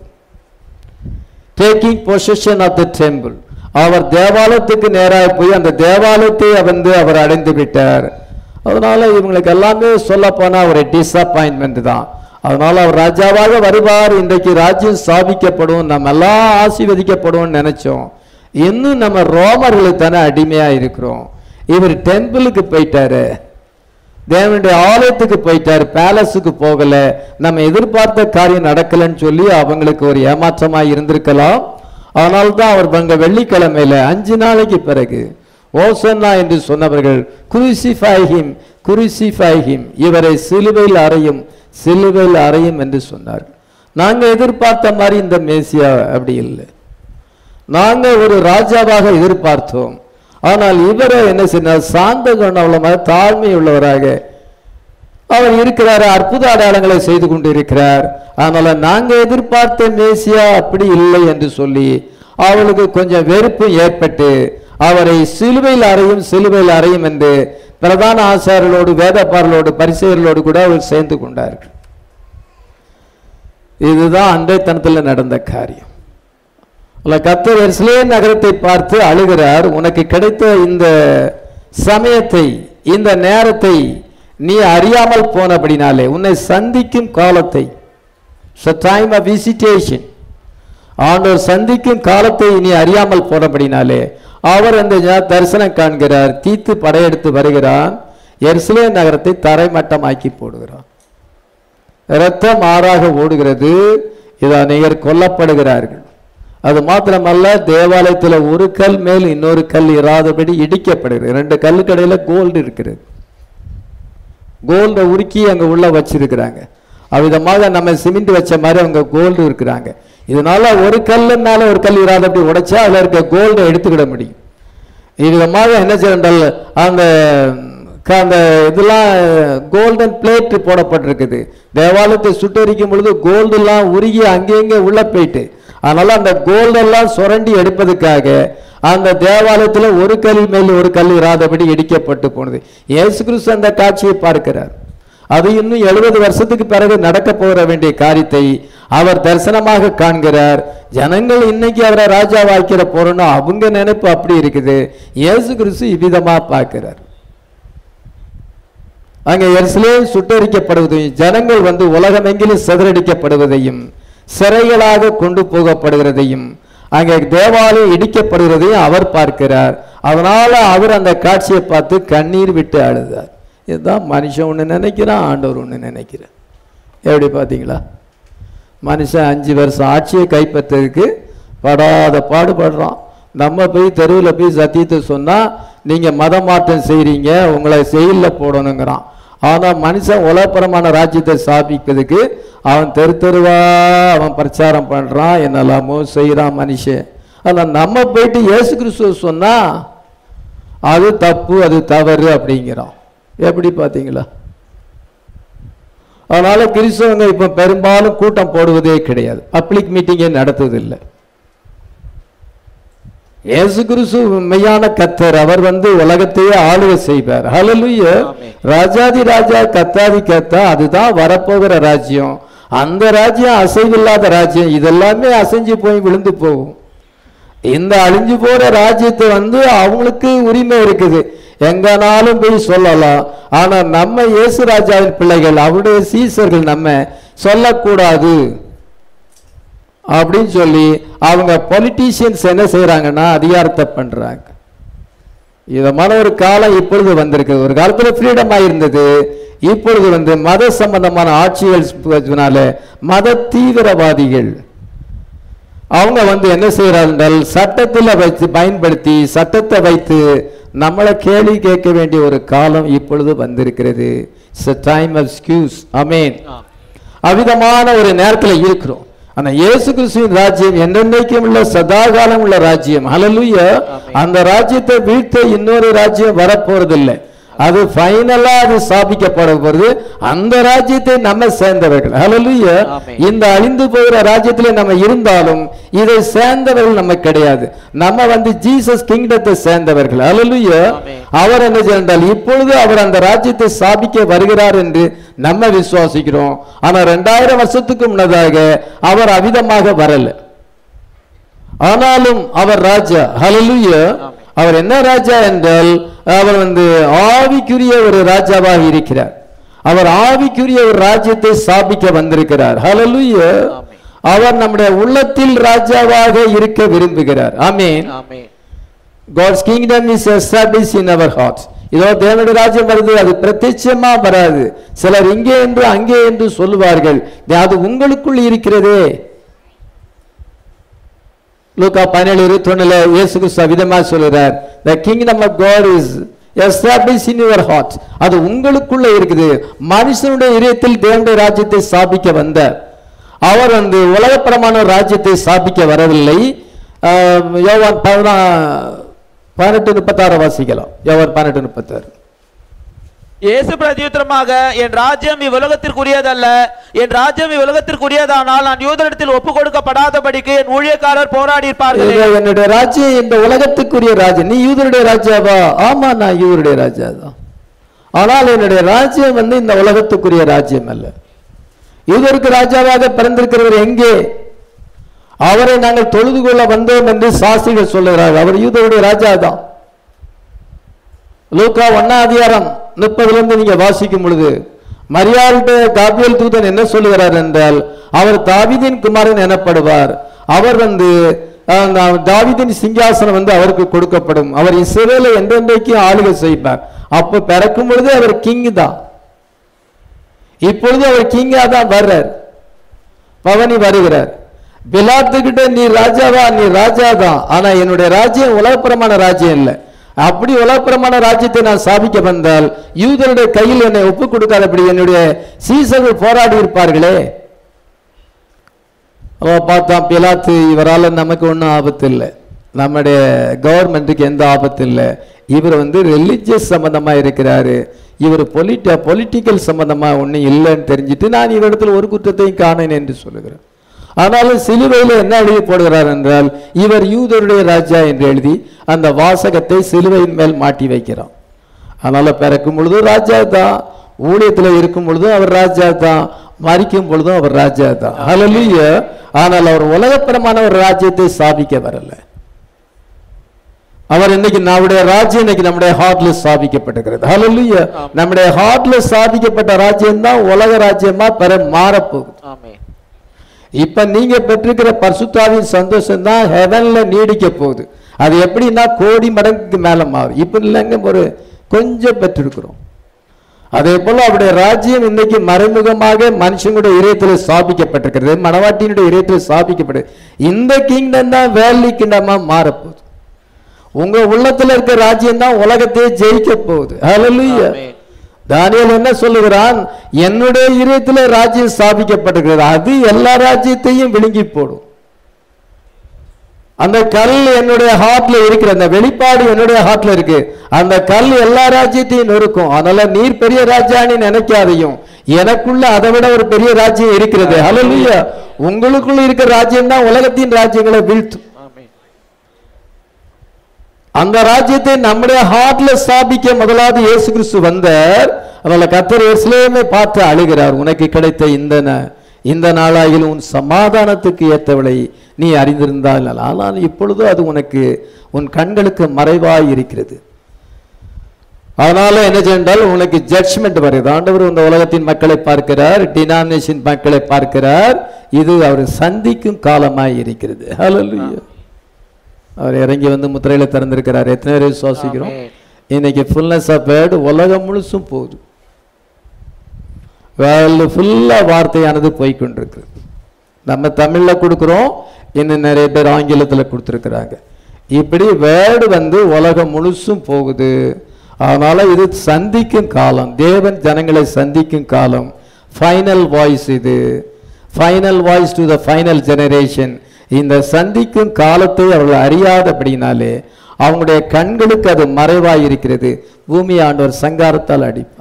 taking position of the temple அவர் தேவாலயத்துக்கு நேராக போய் அந்த தேவாலயத்தை வந்து அவர் அடைந்து விட்டார் அதனால இவங்களுக்கு எல்லாமே சொல்ல போனா ஒரு டிசப்பாயின்மெண்ட் தான் அதனால அவர் ராஜாவாக வருவார் இன்றைக்கு ராஜ்யம் ஸ்தாபிக்கப்படும் நம்ம எல்லாம் ஆசீர்வதிக்கப்படும் நினைச்சோம் இன்னும் நம்ம ரோமர்களுக்கு தானே அடிமையா இருக்கிறோம் இவர் டெம்பிளுக்கு போயிட்டாரு தேவனுடைய ஆலயத்துக்கு போயிட்டார் பேலஸுக்கு போகல நம்ம எதிர்பார்த்த காரியம் நடக்கலைன்னு சொல்லி அவங்களுக்கு ஒரு ஏமாற்றமா இருந்திருக்கலாம் அதனால தான் அவர் அங்க வெள்ளிக்கிழமையில அஞ்சு நாளைக்கு பிறகு ஓசன்னா என்று சொன்னவர்கள் குருசிஃபைஹிம் குருசிஃபைஹிம் இவரை சிலுவையில் அறையும் சிலுவையில் அறையும் என்று சொன்னார்கள் நாங்க எதிர்பார்த்த மாதிரி இந்த மேசியா அப்படி இல்லை நாங்க ஒரு ராஜாவாக எதிர்பார்த்தோம் ஆனால் இவரை என்ன செய்தார் சாந்த குணம் உள்ளவர் தாழ்மை உள்ளவராக அவர் இருக்கிறார் அற்புத அடையாளங்களை செய்து கொண்டு இருக்கிறார் அதனால நாங்க எதிர்பார்த்த மேசியா அப்படி இல்லை என்று சொல்லி அவளுக்கு கொஞ்சம் வெறுப்பு ஏற்பட்டு அவரை சிலுவையில் அறையும் சிலுவையில் அறையும் என்று பிரதான ஆசாரியர்களோடு வேதப்பாரலோடு பரிசெயர்களோடு கூட அவர் சேர்ந்து கொண்டார்கள் இதுதான் அன்றைத்தனத்தில் நடந்த காரியம் அல்ல கத்தர் எருசலே நகரத்தை பார்த்து அழுகிறார் உனக்கு கிடைத்த இந்த சமயத்தை இந்த நேரத்தை நீ அறியாமல் போனபடினாலே உன்னை சந்திக்கும் காலத்தை டைம் ஆஃப் விசிட்டேஷன் ஆண்டவர் சந்திக்கும் காலத்தை நீ அறியாமல் போனபடினாலே அவர் அந்த ஞா- தரிசனம் காண்கிறார் தீத்து படையெடுத்து வருகிறான் எருசலே நகரத்தை தரைமட்டமாக்கி போடுகிறான் இரத்தம் ஆறாக ஓடுகிறது இது அநேகர் கொல்லப்படுகிறார்கள் அது மாத்திரமல்ல தேவாலயத்தில் ஒரு கல் மேல் இன்னொரு கல் இராதபடி இடிக்கப்படுகிறது ரெண்டு கல்லுக்கடையில கோல்டு இருக்கிறது கோல்டை உருக்கி அங்க உள்ள வச்சிருக்கிறாங்க அவ்விதமாக நம்ம சிமெண்ட் வச்ச மாதிரி அவங்க கோல்டு இருக்கிறாங்க இதனால ஒரு கல்லுனால ஒரு கல் இராதபடி உடைச்சா அதுல இருக்க கோல்டை எடுத்துக்கிட முடியும் விதமாக என்ன செய்யறால் அந்த க- அந்த இதெல்லாம் கோல்டன் பிளேட் போடப்பட்டிருக்குது தேவாலயத்தை சுட்டரிக்கும் பொழுது கோல்டெல்லாம் உருகி அங்கேங்க உள்ள போயிட்டு அதனால அந்த கோல்டெல்லாம் சுரண்டி எடுப்பதற்காக அந்த தேவாலயத்தில் ஒரு கல் மேல் ஒரு கல் இராதபடி இடிக்கப்பட்டு போனது இயேசு கிறிஸ்து அந்த காட்சியை பார்க்கிறார் அது இன்னும் எழுபது வருஷத்துக்கு பிறகு நடக்க போற வேண்டிய காரியத்தை அவர் தரிசனமாக காண்கிறார் ஜனங்கள் இன்னைக்கு அவரை ராஜா வாய்க்கிற போறோம்னா அவங்க நினைப்பு அப்படி இருக்குது இயேசு கிறிஸ்து இவ்விதமா பார்க்கிறார் அங்கே எருசலேம் சுட்டரிக்கப்படுவதையும் ஜனங்கள் வந்து உலகமெங்கிலும் சிதறடிக்கப்படுவதையும் சிறைகளாக கொண்டு போகப்படுகிறதையும் அங்கே தேவாலயம் இடிக்கப்படுகிறதையும் அவர் பார்க்கிறார் அதனால அவர் அந்த காட்சியை பார்த்து கண்ணீர் விட்டு அழுதார் இதுதான் மனுஷன் ஒன்று நினைக்கிறான் ஆண்டவர் ஒன்று நினைக்கிறார் எப்படி பார்த்தீங்களா மனுஷன் அஞ்சு வருஷம் ஆட்சியை கைப்பற்றதுக்கு படாத பாடுபடுறான் நம்ம போய் தெருவில் போய் சத்தியத்தை சொன்னால் நீங்கள் மத மாற்றம் செய்கிறீங்க உங்களை செயலில் போடணுங்கிறான் ஆனால் மனுஷன் உலகப்புறமான ராஜ்யத்தை ஸ்தாபிப்பதுக்கு அவன் தெரு தெருவா அவன் பிரச்சாரம் பண்ணுறான் என்னெல்லாமோ செய்கிறான் மனுஷன் ஆனால் நம்ம போயிட்டு இயேசு கிறிஸ்துவ சொன்னால் அது தப்பு அது தவறு அப்படிங்கிறான் எப்படி பார்த்தீங்களா அதனால கிறிஸ்தவங்க இப்ப பெரும்பாலும் கூட்டம் போடுவதே கிடையாது பப்ளிக் மீட்டிங்கே நடத்துவதில்லை இயேசு கிறிஸ்து மெய்யான கத்தர் அவர் வந்து உலகத்தையே ஆளுகை செய்வார் ஹalleluya ஆமென். ராஜாதி ராஜா கத்தாதி கத்தா அதுதான் வரப்போகிற ராஜ்யம் அந்த ராஜ்யம் அசைவில்லாத ராஜ்யம் இதெல்லாமே அசைஞ்சு போய் விழுந்து போகும் இந்த அழிஞ்சு போற ராஜ்யத்தை வந்து அவங்களுக்கு உரிமை இருக்குது எங்கனாலும் போய் சொல்லலாம் ஆனா நம்ம இயேசு ராஜாவின் பிள்ளைகள் அவருடைய சீசர்கள் நம்ம சொல்லக்கூடாது அப்படின்னு சொல்லி அவங்க பொலிட்டீஷியன்ஸ் என்ன செய்றாங்கன்னா அதிகாரத்தை பண்றாங்க இதமான ஒரு காலம் இப்பொழுது வந்திருக்கு ஒரு காலத்துல ஃப்ரீடம் ஆயிருந்தது இப்பொழுது வந்து மத சம்பந்தமான ஆட்சிகள் மத தீவிரவாதிகள் அவங்க வந்து என்ன செய்யறாங்க என்றால் சட்டத்தில் வைத்து பயன்படுத்தி சட்டத்தை வைத்து நம்மளை கேள்வி கேட்க வேண்டிய ஒரு காலம் இப்பொழுது வந்திருக்கிறது டைம் ஆஃப் ஸ்கியூஸ் அமேன் அவ்விதமான ஒரு நேரத்தில் இருக்கிறோம் ஆனா இயேசு கிறிஸ்துவின் ராஜ்யம் என்றென்றைக்கும் உள்ள சதாகாலம் உள்ள ராஜ்யம் ஹalleluya ஆமென். அந்த ராஜ்யத்தை வீழ்த்த இன்னொரு ராஜ்யம் வரப்போறதில்லை அது ஃபைனலா அது ஸ்தாபிக்கப்பட போறது அந்த ராஜ்யத்தை நம்ம சேர்ந்தவர்கள் ஹalleluya ஆமென். இந்த அழிந்து போகிற ராஜ்யத்திலே நம்ம இருந்தாலும் இதை சேர்ந்தவர்கள் நம்ம கிடையாது நம்ம வந்து ஜீசஸ் கிங்டத்தை சேர்ந்தவர்கள் ஹalleluya ஆமென். அவர் என்ன செய்தால் இப்பொழுது அவர் அந்த ராஜ்யத்தை ஸ்தாபிக்க வருகிறார் என்று நம்ம விசுவாசிக்கிறோம் ஆனா ரெண்டாயிரம் வருஷத்துக்கு முன்னதாக அவர் அவிதமாக வரல ஆனாலும் அவர் ராஜா ஹalleluya ஆமென். அவர் என்ன ராஜா என்றால் அவர் வந்து ஆவிக்குரிய ஒரு ராஜாவாக இருக்கிறார் அவர் ஆவிக்குரிய ஒரு ராஜ்யத்தை ஸ்தாபிக்க வந்திருக்கிறார் ஹalleluya ஆமென். அவர் நம்முடைய உள்ளத்தில் ராஜாவாக இருக்க விரும்புகிறார் ஆமென் ஆமென் God's kingdom is established in our hearts. இதோ தேவனுடைய ராஜ்யம் வருது அது பிரத்யட்சமா வராது சிலர் இங்கே என்று அங்கே என்று சொல்லுவார்கள் அது உங்களுக்குள் இருக்கிறதே லூக்கா பதினேழு இருபத்தொன்னுல இயேசு கிறிஸ்து விதமா சொல்லுறார் the kingdom of god is established in your heart அது உங்களுக்குள்ள இருக்குது மனுஷனுடைய இதயத்தில் தேவனுடைய ராஜ்யத்தை ஸ்தாபிக்க வந்தார் அவர் வந்து உலகப்பிரமான ஒரு ராஜ்யத்தை ஸ்தாபிக்க வரவில்லை ஆஹ், யோவான் பதினா பதினெட்டு முப்பத்தாறு வாசிக்கலாம் யோவான் பதினெட்டு முப்பத்தாறு இயேசு பிரதியுத்தரமாக என் ராஜ்யம் இவ்வுலகத்திற்குரியதல்ல என் ராஜ்யம் இவ்வுலகத்திற்குரியதானால் நான் யூதரிடத்தில் ஒப்பு கொடுக்கப்படாதபடிக்கு என் ஊழியக்காரர் போராடி இருப்பார்களே இதோ என்னுடைய ராஜ்யம் இந்த உலகத்துக்குரிய ராஜ்யம் நீ யூதருடைய ராஜாவா ஆமா நான் யூதருடைய ராஜா தான் ஆனால் என்னுடைய ராஜ்யம் வந்து இந்த உலகத்துக்குரிய ராஜ்யம் அல்ல யூதருக்கு ராஜாவாக பிறந்திருக்கிறவர் எங்கே அவரை நாங்கள் தொழுது கொள்ள வந்தோம் என்று சாஸ்திரிகள் சொல்லுகிறார்கள் அவர் யூதருடைய ராஜா தான் லூக்கா ஒன்னாம் அதிகாரம் முப்பதுல இருந்து நீங்க வாசிக்கும் பொழுது மரியாள்கிட்ட காபியல் தூதன் என்ன சொல்லுகிறார் என்றால் அவர் தாவீதின் குமாரன் எனப்படுவார் அவர் வந்து அஹ், நான் தாவீதின் சிங்காசனம் வந்து அவருக்கு கொடுக்கப்படும் அவர் இஸ்ரவேலை என்றென்றைக்கு ஆளுகை செய்வார் அப்ப பிறக்கும் பொழுது அவர் கிங் தான் இப்பொழுது அவர் கிங்கா தான் வர்றார் பவனி வருகிறார் பிலாத்துக்கிட்ட நீ ராஜாவா நீ ராஜா தான் ஆனா என்னுடைய ராஜ்யம் உலகப்புறமான ராஜ்யம் இல்லை அப்படி உலகப்புறமான ராஜ்யத்தை நான் சாதிக்க வந்தால் யூதருடைய கையில் என்னை ஒப்பு கொடுக்காதபடி என்னுடைய சீசர்கள் போராடி இருப்பார்களே அவ பார்த்தான் பிலாத்து இவரால நமக்கு ஒன்றும் ஆபத்து இல்லை நம்முடைய கவர்மெண்ட்டுக்கு எந்த ஆபத்து இல்லை இவர் வந்து ரிலிஜியஸ் சம்பந்தமா இருக்கிறாரு இவர் பொலிட்ட பொலிட்டிக்கல் சம்பந்தமா ஒன்றும் இல்லைன்னு தெரிஞ்சுட்டு நான் இவரிடத்தில் ஒரு குற்றத்தையும் காணேன் என்று சொல்லுகிறேன் ஆனாலும் சிலுவையில் என்ன எழுதி போடுகிறார் என்றால் இவர் யூதருடைய ராஜா என்று எழுதி அந்த வாசகத்தை சிலுவையின் மேல் மாட்டி வைக்கிறான் அதனால பிறக்கும் பொழுதும் ராஜா தான் ஊழியத்தில் இருக்கும் பொழுதும் அவர் ராஜா தான் மறிக்கும் பொழுதும் அவர் ராஜா தான் ஹalleluya ஆனால் அவர் உலகப்பரமான ஒரு ராஜ்யத்தை ஸ்தாபிக்க வரல அவர் இன்னைக்கு நம்முடைய ராஜ்யம் இன்னைக்கு நம்முடைய ஹார்ட்ல ஸ்தாபிக்கப்பட்டிருக்கிறது ஹalleluya நம்முடைய ஹார்ட்ல ஸ்தாபிக்கப்பட்ட ராஜ்யம் தான் உலக ராஜ்யமா பெற மாறப்போகுது ஆமென் இப்ப நீங்க பெற்றிருக்கிற பரிசுத்தாவின் சந்தோஷம் தான் ஹெவன்ல நீடிக்க போகுது அது எப்படின்னா கோடி மடங்குக்கு மேல மாறும் இப்ப இல்லைங்க ஒரு கொஞ்சம் பெற்றிருக்கிறோம் அதே போல அவருடைய ராஜ்யம் இன்னைக்கு மறைமுகமாக மனுஷனுடைய இதயத்தில் ஸ்தாபிக்கப்பட்டிருக்கிறது மணவாட்டியினுடைய இதயத்தில் ஸ்தாபிக்கப்படு இந்த கிங்டம் தான் வேலி கிங்டமா மாறப்போகுது உங்க உள்ளத்துல இருக்க ராஜ்யம் தான் உலகத்தையே ஜெயிக்க போகுது ஹalleluya ஆமென். தானியேல் என்ன சொல்லுகிறான் என்னுடைய இதயத்தில் ராஜ்யம் ஸ்தாபிக்கப்பட்டிருக்கிறது அது எல்லா ராஜ்யத்தையும் விழுங்கி போடும் அந்த கல் என்னுடைய ஹார்ட்ல இருக்கிற அந்த வெளிப்பாடு என்னுடைய ஹார்ட்ல இருக்கு அந்த கல் எல்லா ராஜ்யத்தையும் நொறுக்கும் அதனால நீர் பெரிய ராஜான்னு நினைக்காதையும் எனக்குள்ள அதை விட ஒரு பெரிய ராஜ்யம் இருக்கிறது ஹalleluya உங்களுக்குள்ள இருக்கிற ராஜ்யம் தான் உலகத்தின் ராஜ்யங்களை வீழ்த்தும் ஆமென் அந்த ராஜ்யத்தை நம்முடைய ஹார்ட்ல ஸ்தாபிக்க முதலாவது இயேசு கிறிஸ்து வந்தார் அதனால கத்தர் எருசலேமை பார்த்து அழுகிறார் உனக்கு கிடைத்த இந்த ந- இந்த நாளாயில் உன் சமாதானத்துக்கு ஏற்றவளை நீ அறிந்திருந்தால் நல்ல. ஆனால் இப்பொழுது அது உனக்கு உன் கண்களுக்கு மறைவாய் இருக்கிறது அதனால என்ன சென்றால் உனக்கு ஜட்ஜ்மெண்ட் வருது ஆண்டவர் இந்த உலகத்தின் மக்களை பார்க்கிறார் டினாமினேஷன் மக்களை பார்க்கிறார் இது அவர் சந்திக்கும் காலமாய் இருக்கிறது ஹalleluya அவர் இறங்கி வந்து முத்திரையில திறந்திருக்கிறார் எத்தனை பேர் விசுவாசிக்கிறோம் ஆமென். இன்னைக்கு ஃபுல்னஸ் ஆஃப் வேர்டு உலகம் முழுசும் போகுது வேர்ல்டு ஃபுல்லாக வார்த்தையானது போய்க்கொண்டிருக்கு நம்ம தமிழ்ல கொடுக்குறோம் இன்னும் நிறைய பேர் ஆங்கிலத்துல கொடுத்துருக்குறாங்க இப்படி வேர்டு வந்து உலகம் முழுசும் போகுது அதனால இது சந்திக்கும் காலம் தேவன் ஜனங்களை சந்திக்கும் காலம் ஃபைனல் வாய்ஸ் இது final voice to the final generation இந்த சந்திக்கும் காலத்தை அவர்கள் அறியாதபடினாலே அவங்களுடைய கண்களுக்கு அது மறைவாய் இருக்கிறது பூமி ஆண்டவர் சங்காரத்தால் அடிப்பார்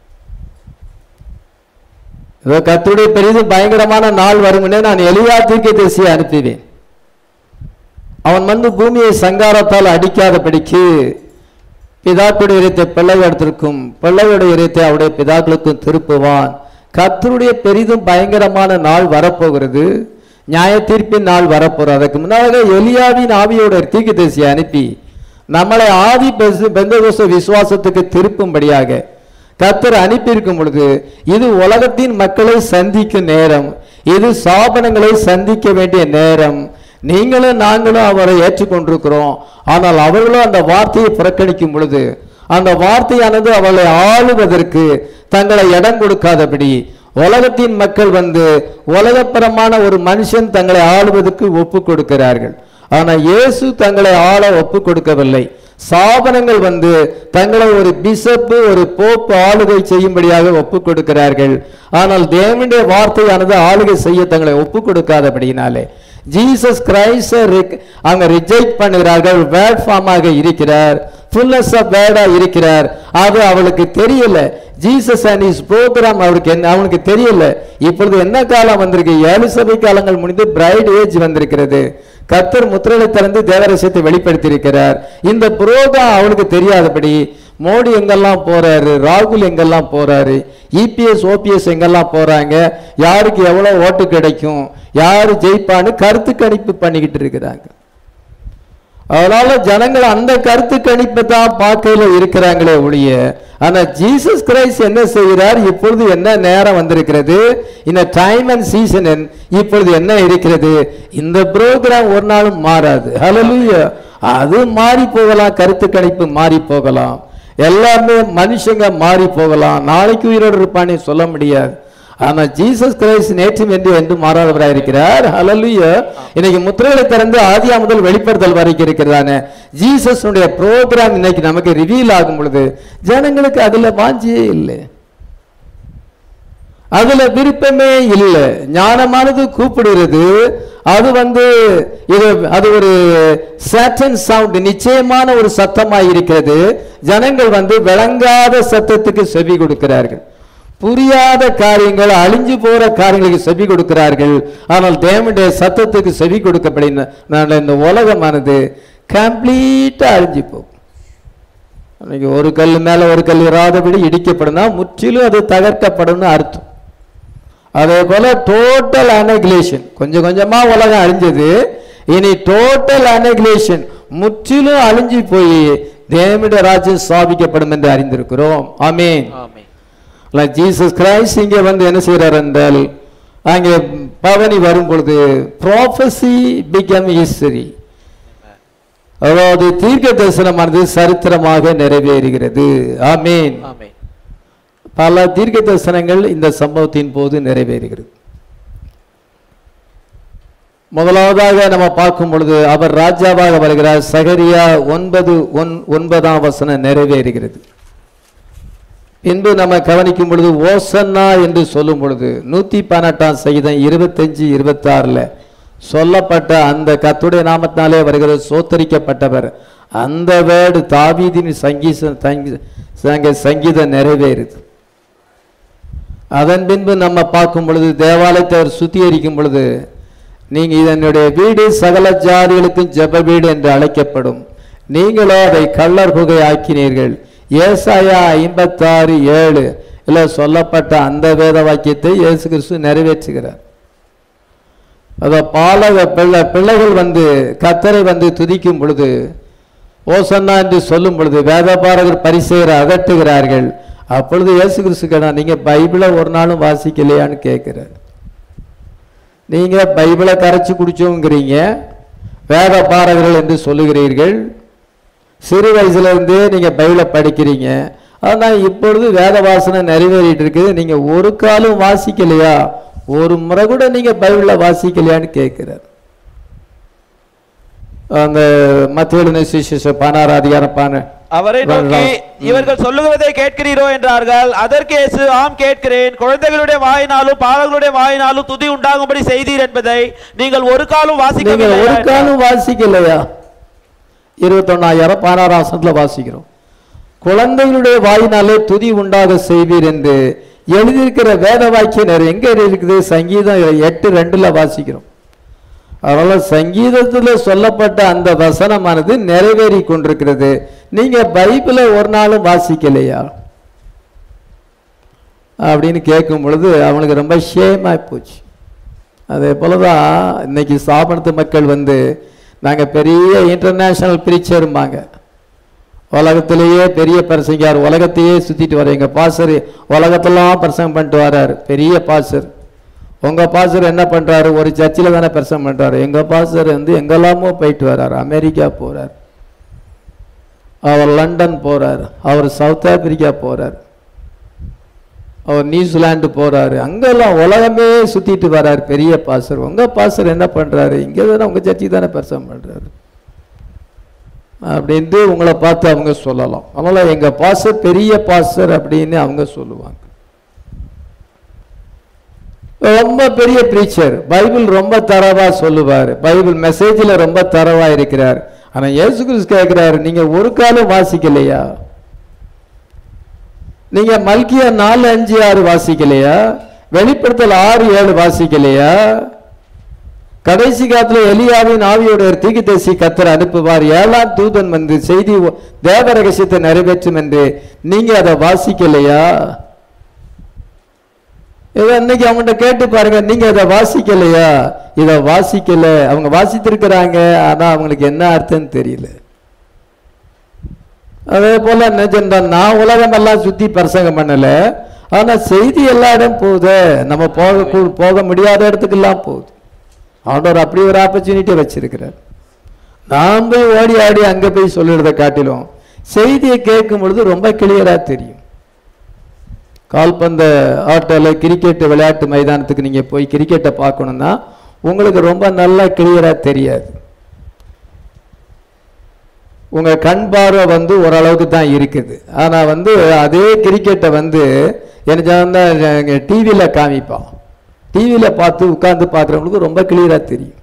இதோ கர்த்தருடைய பெரிதும் பயங்கரமான நாள் வரும்னே நான் எலியா தீர்க்கதரிசியை அனுப்புவேன் அவன் வந்து பூமியை சங்காரத்தால் அடிக்காதபடிக்கு பிதாக்களுடைய இதயத்தை பிள்ளைகளிடத்திற்கும் பிள்ளைகளுடைய இதயத்தை அவருடைய பிதாக்களுக்கும் திருப்புவான் கர்த்தருடைய பெரிதும் பயங்கரமான நாள் வரப்போகிறது நியாய தீர்ப்பின் நாள் வரப்போகிறது அதுக்கு முன்னாக எலியாவின் ஆவியோட தீர்க்கதரிசியை அனுப்பி நம்மளை ஆதி பெசு- பெந்தகோஸ்து விசுவாசத்துக்கு திருப்பும்படியாக கர்த்தர் அனுப்பியிருக்கும் பொழுது இது உலகத்தின் மக்களை சந்திக்கும் நேரம் இது சாபனங்களை சந்திக்க வேண்டிய நேரம் நீங்களும் நாங்களும் அவரை ஏற்றுக்கொண்டிருக்கிறோம் ஆனால் அவர்களும் அந்த வார்த்தையை புறக்கணிக்கும் பொழுது அந்த வார்த்தையானது அவளை ஆளுவதற்கு தங்களை இடம் கொடுக்காதபடி உலகத்தின் மக்கள் வந்து உலகப்பரமான ஒரு மனுஷன் தங்களை ஆளுவதற்கு ஒப்பு கொடுக்கிறார்கள் ஆனா இயேசு தங்களை ஆள ஒப்பு கொடுக்கவில்லை சாபனங்கள் வந்து தங்களை ஒரு பிஷப்பு ஒரு போப்பு ஆளுகை செய்யும்படியாக ஒப்பு கொடுக்கிறார்கள் ஆனால் தேவனுடைய வார்த்தையானது ஆளுகை செய்ய தங்களை ஒப்பு கொடுக்காதபடியினாலே ஜீசஸ் கிரைஸ்ட அவங்க ரிஜெக்ட் பண்ணுகிறார்கள் வேர்ட் ஃபார்மாக இருக்கிறார் ஃபுல்னஸ் ஆஃப் வேர்டா இருக்கிறார் அது அவளுக்கு தெரியல ஜீசஸ் அண்ட் இஸ் ப்ரோக்ராம் அவருக்கு என்ன அவனுக்கு தெரியல இப்பொழுது என்ன காலம் வந்திருக்கு ஏழு சபை காலங்கள் முடிந்து பிரைட் ஏஜ் வந்திருக்கிறது கர்த்தர் முத்திரையை திறந்து தேவரசத்தை வெளிப்படுத்தி இருக்கிறார் இந்த புரோகிராம் அவனுக்கு தெரியாதபடி மோடி எங்கெல்லாம் போறாரு ராகுல் எங்கெல்லாம் போறாரு இபிஎஸ் ஓபிஎஸ் எங்கெல்லாம் போறாங்க யாருக்கு எவ்வளவு ஓட்டு கிடைக்கும் யாரு ஜெயிப்பான்னு கருத்து கணிப்பு பண்ணிக்கிட்டு இருக்கிறாங்க அதனால ஜனங்கள் அந்த கருத்து கணிப்பை தான் பார்க்கையில இருக்கிறாங்களே ஒழிய ஆனா ஜீசஸ் கிரைஸ்ட் என்ன செய்கிறார் இப்பொழுது என்ன நேரம் வந்திருக்கிறது இந்த டைம் அண்ட் சீசன் இப்பொழுது என்ன இருக்கிறது இந்த ப்ரோக்ராம் ஒரு நாளும் மாறாது ஹalleluya அது மாறி போகலாம் கருத்து கணிப்பு மாறி போகலாம் எல்லாமே மனுஷங்க மாறி போகலாம் நாளைக்கு உயிரோடு இருப்பானே சொல்ல முடியாது ஆனா ஜீசஸ் கிரைஸ்ட் நேற்றும் என்று என்று மாறாதவராக இருக்கிறார் ஹalleluya இன்னைக்கு முத்திரைகளை திறந்து ஆதியா முதல் வெளிப்படுத்தல் வரைக்கும் இருக்கிறதானே ஜீசஸ் உடைய ப்ரோக்ராம் இன்னைக்கு நமக்கு ரிவீல் ஆகும் பொழுது ஜனங்களுக்கு அதுல வாஞ்சியே இல்லை அதுல விருப்பமே இல்லை ஞானமானது கூப்பிடுகிறது அது வந்து இது அது ஒரு சேட்டன் சவுண்ட் நிச்சயமான ஒரு சத்தமாய் இருக்கிறது ஜனங்கள் வந்து விளங்காத சத்தத்துக்கு செவி கொடுக்கிறார்கள் புரியாத காரியங்கள் அழிஞ்சு போற காரியங்களுக்கு செவி கொடுக்கிறார்கள் ஆனால் தேவனுடைய சத்தத்துக்கு செவி கொடுக்கப்படின இந்த உலகமானது கம்ப்ளீட்டா அழிஞ்சு போகும் அன்னைக்கு ஒரு கல் மேல ஒரு கல் இராதபடி இடிக்கப்படும்னா முற்றிலும் அது தகர்க்கப்படும்னு அர்த்தம் அதே போல டோட்டல் அனகிலேஷன் கொஞ்சம் கொஞ்சமா உலகம் அழிஞ்சது இனி டோட்டல் அனகிலேஷன் முற்றிலும் அழிஞ்சு போய் தேவனுடைய ராஜ்யம் ஸ்தாபிக்கப்படும் என்று அறிந்திருக்கிறோம் ஆமென் ஆமென் ஜீசஸ் கிரைஸ்ட் இங்கே வந்து என்ன செய்கிறார் என்றால் அங்கே பவனி வரும் பொழுது ப்ராஃபஸி பிகம் ஹிஸ்டரி அதாவது தீர்க்க தரிசனமானது சரித்திரமாக நிறைவேறுகிறது ஆமீன் ஆமென் பல தீர்க்க தரிசனங்கள் இந்த சம்பவத்தின் போது நிறைவேறுகிறது முதலாவதாக நம்ம பார்க்கும் பொழுது அவர் ராஜாவாக வருகிறார் சகரியா ஒன்பது ஒன் ஒன்பதாம் வசனம் நிறைவேறுகிறது பின்பு நம்ம கவனிக்கும் பொழுது ஓசன்னா என்று சொல்லும் பொழுது நூத்தி பதினெட்டாம் சகிதம் இருபத்தஞ்சு இருபத்தாறுல சொல்லப்பட்ட அந்த கத்துடைய நாமத்தினாலே வருகிற சோத்தரிக்கப்பட்டவர் அந்த வேர்டு தாவீதின் சங்கீத சங்கி சங்கீதம் நிறைவேறுது அதன் பின்பு நம்ம பார்க்கும் பொழுது தேவாலயத்தை அவர் சுத்திகரிக்கும் பொழுது நீங்க இதனுடைய வீடு சகல ஜாதிகளுக்கும் ஜெப வீடு என்று அழைக்கப்படும் நீங்களோ அதை கள்ளர் குகை ஆக்கினீர்கள் ஏசாயா ஐம்பத்தாறு ஏழு இல்ல சொல்லப்பட்ட அந்த வேத வாக்கியத்தை இயேசு கிறிஸ்து நிறைவேற்றுகிறார் அதோ பாலக பிள்ளை பிள்ளைகள் வந்து கத்தரை வந்து துதிக்கும் பொழுது ஓசன்னா என்று சொல்லும் பொழுது வேதபாரகர் பரிசெயரை அகற்றுகிறார்கள் அப்பொழுது இயேசு கிறிஸ்து கேட்டா நீங்க பைபிளை ஒரு நாளும் வாசிக்கலையான்னு கேட்கிறார் நீங்க பைபிளை கரைச்சு குடிச்சோங்கிறீங்க வேத பாரகர்கள் என்று சொல்லுகிறீர்கள் சிறு வயசுல இருந்தே நீங்க பைபிளை படிக்கிறீங்க ஆனா இப்பொழுது வேத வாசனை நிறைவேறிட்டு இருக்குது நீங்க ஒரு காலும் வாசிக்கலையா ஒரு முறை கூட நீங்க பைபிள வாசிக்கலையான்னு கேட்கிறார் அந்த மத்திய சுவிசேஷ பதினாறு அதிகாரம் பான அவரை நோக்கி இவர்கள் சொல்லுகிறதை கேட்கிறீரோ என்றார்கள் அதற்கு இயேசு ஆம் கேட்கிறேன் குழந்தைகளுடைய வாயினாலும் பாலர்களுடைய வாயினாலும் துதி உண்டாகும்படி செய்தீர் என்பதை நீங்கள் ஒரு காலும் நீங்க வாசிக்கவில்லை ஒரு காலம் வாசிக்கலையா இருபத்தொன்னாயிரம் பதினாறாம் வசனத்துல வாசிக்கிறோம் குழந்தைகளுடைய வாயினாலே துதி உண்டாக செய்வீர் என்று எழுதியிருக்கிற வேத வாக்கியம் எங்க இருக்குது சங்கீதம் எட்டு ரெண்டுல வாசிக்கிறோம் அதனால சங்கீதத்துல சொல்லப்பட்ட அந்த வசனமானது நிறைவேறி கொண்டிருக்கிறது நீங்க பைபிளை ஒரு நாளும் வாசிக்கலையா அப்படின்னு கேட்கும் பொழுது அவனுக்கு ரொம்ப ஷேமாய் போச்சு அதே போலதான் இன்னைக்கு சாபனத்து மக்கள் வந்து நாங்க பெரிய இன்டர்நேஷனல் பிரீச்சர்ம்பாங்க உலகத்திலேயே பெரிய பிரசங்கார் உலகத்தையே சுத்திட்டு வர எங்க பாசர் உலகத்தெல்லாம் பிரசங்கம் பண்ணிட்டு வர்றாரு பெரிய பாசர் உங்க பாசர் என்ன பண்றாரு ஒரு சர்ச்சில் தானே பிரசங்கம் பண்றாரு எங்க பாசர் வந்து எங்கெல்லாமோ போயிட்டு வர்றாரு அமெரிக்கா போறார் அவர் லண்டன் போறார் அவர் சவுத் ஆப்பிரிக்கா போறார் அவர் நியூசிலாந்து போறாரு அங்கெல்லாம் உலகமே சுத்திட்டு வர்றாரு பெரிய பாசர் உங்க பாசர் என்ன பண்றாரு இங்கே தானே உங்க சர்ச்சுக்கு தானே பிரசங்கம் பண்றாரு அப்படின்ட்டு உங்களை பார்த்து அவங்க சொல்லலாம் அதனால எங்க பாசர் பெரிய பாசர் அப்படின்னு அவங்க சொல்லுவாங்க ரொம்ப பெரிய பிரீச்சர் பைபிள் ரொம்ப தரவா சொல்லுவார் பைபிள் மெசேஜில் ரொம்ப தரவா இருக்கிறார் ஆனா இயேசு கிறிஸ்து கேட்கிறாரு நீங்க ஒரு காலம் வாசிக்கலையா நீங்க மல்கியா நாலு அஞ்சு ஆறு வாசிக்கலையா வெளிப்படுத்தல் ஆறு ஏழு வாசிக்கலையா கடைசி காலத்துல எலியாவின் ஆவியோட தீக்குதேசி கத்தர் அனுப்புவார் ஏழாம் தூதன் வந்து செய்தி ஒ- தேவ ரகசியத்தை நிறைவேற்றும் என்று நீங்க அதை வாசிக்கலையா இதை இன்னைக்கு அவங்கள்ட்ட கேட்டு பாருங்க நீங்க இதை வாசிக்கலையா இதை வாசிக்கல அவங்க வாசித்திருக்கிறாங்க ஆனா அவங்களுக்கு என்ன அர்த்தம்னு தெரியல அதே போல நிஜம்தான் நான் உலகம் எல்லாம் சுத்தி பிரசங்கம் பண்ணல ஆனா செய்தி எல்லா இடம் போகுது நம்ம போக கூ- போக முடியாத இடத்துக்கெல்லாம் போகுது ஆண்டவர் அப்படி ஒரு ஆப்பர்ச்சுனிட்டி வச்சிருக்கிறார் நான் போய் ஓடி ஆடி அங்க போய் சொல்லிடுறதை காட்டிலும் செய்தியை கேட்கும் பொழுது ரொம்ப கிளியரா தெரியும் கால்பந்த ஆட்டோல கிரிக்கெட் விளையாட்டு மைதானத்துக்கு நீங்க போய் கிரிக்கெட்டை பார்க்கணும்னா உங்களுக்கு ரொம்ப நல்லா கிளியரா தெரியாது உங்க கண் பார்வை வந்து ஓரளவுக்கு தான் இருக்குது ஆனா வந்து அதே கிரிக்கெட்டை வந்து எனக்கு டிவியில காமிப்பான் டிவியில பார்த்து உட்கார்ந்து பார்க்குறவங்களுக்கு ரொம்ப கிளியரா தெரியும்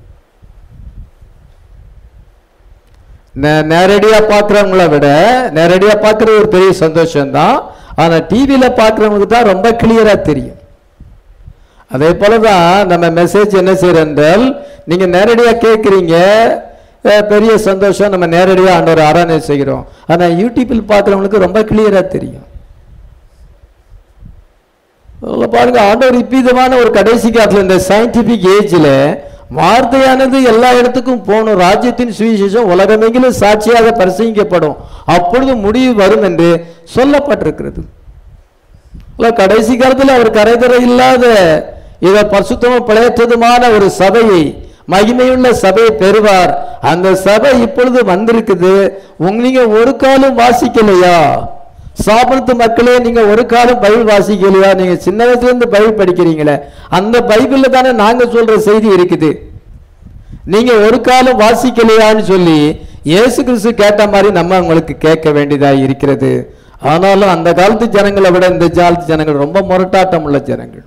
நே- நேரடியா பார்க்குறவங்கள விட நேரடியா பார்க்குறது ஒரு பெரிய சந்தோஷம்தான் ஆனா டிவியில பார்க்குறவங்களுக்கு தான் ரொம்ப கிளியரா தெரியும் அதே போலதான் நம்ம மெசேஜ் என்ன செய்யறோம் என்றால் நீங்க நேரடியா கேட்குறீங்க அஹ், பெரிய சந்தோஷம் நம்ம நேரடியா ஆண்டவர் ஆராதனை செய்கிறோம் ஆனா யூடியூப்பில் பார்க்குறவங்களுக்கு ரொம்ப கிளியரா தெரியும் அதுல பாருங்க ஆண்டவர் இப்பிதமான ஒரு கடைசி காலத்துல இந்த சயின்டிபிக் ஏஜ்ல வார்த்தையானது எல்லா இடத்துக்கும் போகணும் ராஜ்யத்தின் சுவிசேஷம் உலகமெங்கிலும் சாட்சியாக பிரசங்கிக்கப்படும் அப்பொழுது முடிவு வரும் என்று சொல்லப்பட்டிருக்கிறது இல்ல, கடைசி காலத்துல அவர் கரைதர இல்லாத இத பரிசுத்தமும் பிழையற்றதுமான ஒரு சபையை மகிமையுள்ள சபையை பெறுவார் அந்த சபை இப்பொழுது வந்திருக்குது உங்க நீங்க ஒரு காலம் வாசிக்கலையா சாபனத்து மக்களே நீங்க ஒரு காலம் பைபிள் வாசிக்கலையா நீங்க சின்ன வயசுல இருந்து பைபிள் படிக்கிறீங்களே அந்த பைபிள்ல தானே நாங்க சொல்ற செய்தி இருக்குது நீங்க ஒரு காலம் வாசிக்கலையான்னு சொல்லி இயேசு கிறிஸ்து கேட்ட மாதிரி நம்ம உங்களுக்கு கேட்க வேண்டியதா இருக்கிறது ஆனாலும் அந்த காலத்து ஜனங்களை விட இந்த காலத்து ஜனங்கள் ரொம்ப முரட்டாட்டம் உள்ள ஜனங்கள்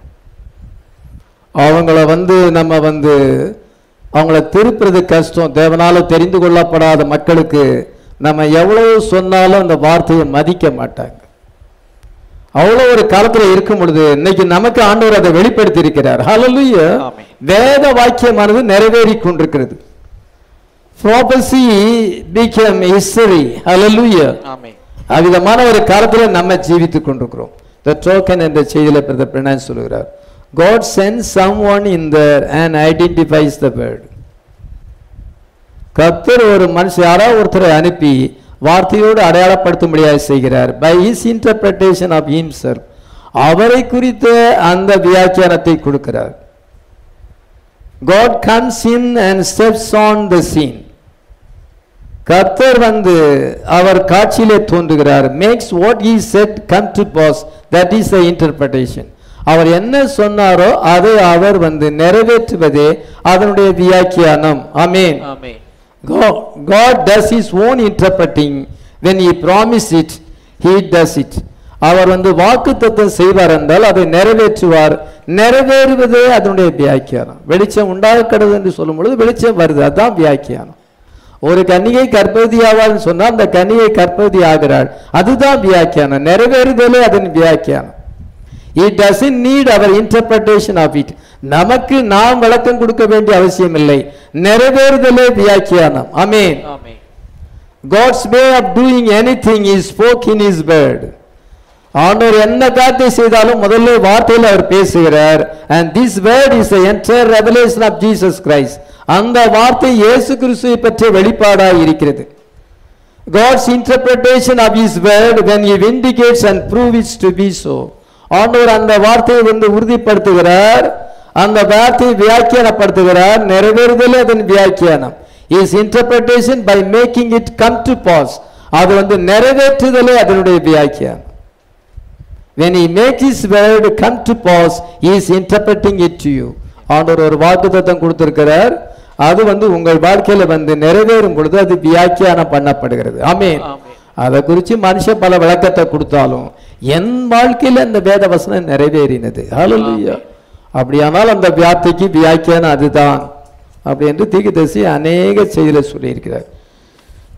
அவங்கள வந்து நம்ம வந்து அவங்கள திருப்புறது கஷ்டம் தேவனால தெரிந்து கொள்ளப்படாத மக்களுக்கு நம்ம எவ்வளவு சொன்னாலும் அந்த வார்த்தையை மதிக்க மாட்டாங்க அவ்வளோ ஒரு காலத்துல இருக்கும் பொழுது இன்னைக்கு நமக்கு ஆண்டவர் அதை வெளிப்படுத்தி இருக்கிறார் ஹalleluya ஆமென். வேத வாக்கியமானது நிறைவேறி கொண்டிருக்கிறது prophecy became history hallelujah ஆமென் அவ்விதமான ஒரு காலத்துல நம்ம ஜீவித்துக் கொண்டிருக்கிறோம் the token என்ற செய்தியில பிரதர் பிரணான் சொல்லுகிறார் god sends someone in there and identifies the word கர்த்தர் ஒரு மனுஷன் யாராவது ஒருத்தரை அனுப்பி வார்த்தையோடு அடையாளப்படுத்தும்படியாக செய்கிறார் by his interpretation of himself அவரை குறித்த அந்த வியாக்கியானத்தை கொடுக்கிறார் God comes in and steps on the scene கர்த்தர் வந்து அவர் காட்சியிலே தோன்றுகிறார் makes what he said come to pass that is the interpretation அவர் என்ன சொன்னாரோ அதை அவர் வந்து நிறைவேற்றுவதே அதனுடைய வியாக்கியானம் ஆமென் ஆமென் God, God does his own interpreting when he promised it he does it அவர் வந்து வாக்குத்தத்தம் செய்வார் என்றால் அதை நிறைவேற்றுவார் நிறைவேறுவதே அதனுடைய வியாக்கியானம் வெளிச்சம் உண்டாகிறது என்று சொல்லும் பொழுது வெளிச்சம் வருது அதுதான் வியாக்கியானம் ஒரு கன்னிகை கர்ப்பவதி ஆவாள்னு சொன்னா அந்த கன்னிகை கர்ப்பவதி ஆகிறாள் அதுதான் வியாக்கியானம் நிறைவேறுதலே அதன் வியாக்கியானம் it doesn't need our interpretation of it நமக்கு நாம் விளக்கம் கொடுக்க வேண்டிய அவசியம் இல்லை நிறைவேறுதலே வியாக்கியானம் அமேன் ஆமென் God's way of doing anything is spoke in his word ஆண்டவர் என்ன காரியத்தை செய்தாலும் முதல்ல வார்த்தையில் அவர் பேசுகிறார் and this word is the entire revelation of Jesus Christ அந்த வார்த்தை இயேசு கிறிஸ்துவை பற்றிய வெளிப்பாடாய் இருக்கிறது God's interpretation of his word when he vindicates and proves to be so ஆண்டவர் அந்த வார்த்தையை வந்து உறுதிப்படுத்துகிறார் அந்த வார்த்தையை வியாக்கியானப்படுத்துகிறார் நிறைவேறுதலே அதன் வியாக்கியானம் is interpretation by making it come to pass அது வந்து நிறைவேற்றுதலே அதனுடைய வியாக்கியானம் when he makes his word come to pass he is interpreting it to you ஆண்டவர் ஒரு வாக்குத்தத்தம் கொடுத்திருக்கிறார் அது வந்து உங்கள் வாழ்க்கையில வந்து நிறைவேறும் பொழுது அது வியாக்கியானம் பண்ணப்படுகிறது ஆமென் ஆமென். அதை குறித்து மனுஷன் பல விளக்கத்தை கொடுத்தாலும் என் வாழ்க்கையில இந்த வேத வசனம் நிறைவேறினது ஹalleluya அப்படியானால் அந்த வார்த்தைக்கு வியாக்கியானம் அதுதான் அப்படி என்று தீர்க்கதரிசி அநேக செய்தியில சொல்லியிருக்கிறார்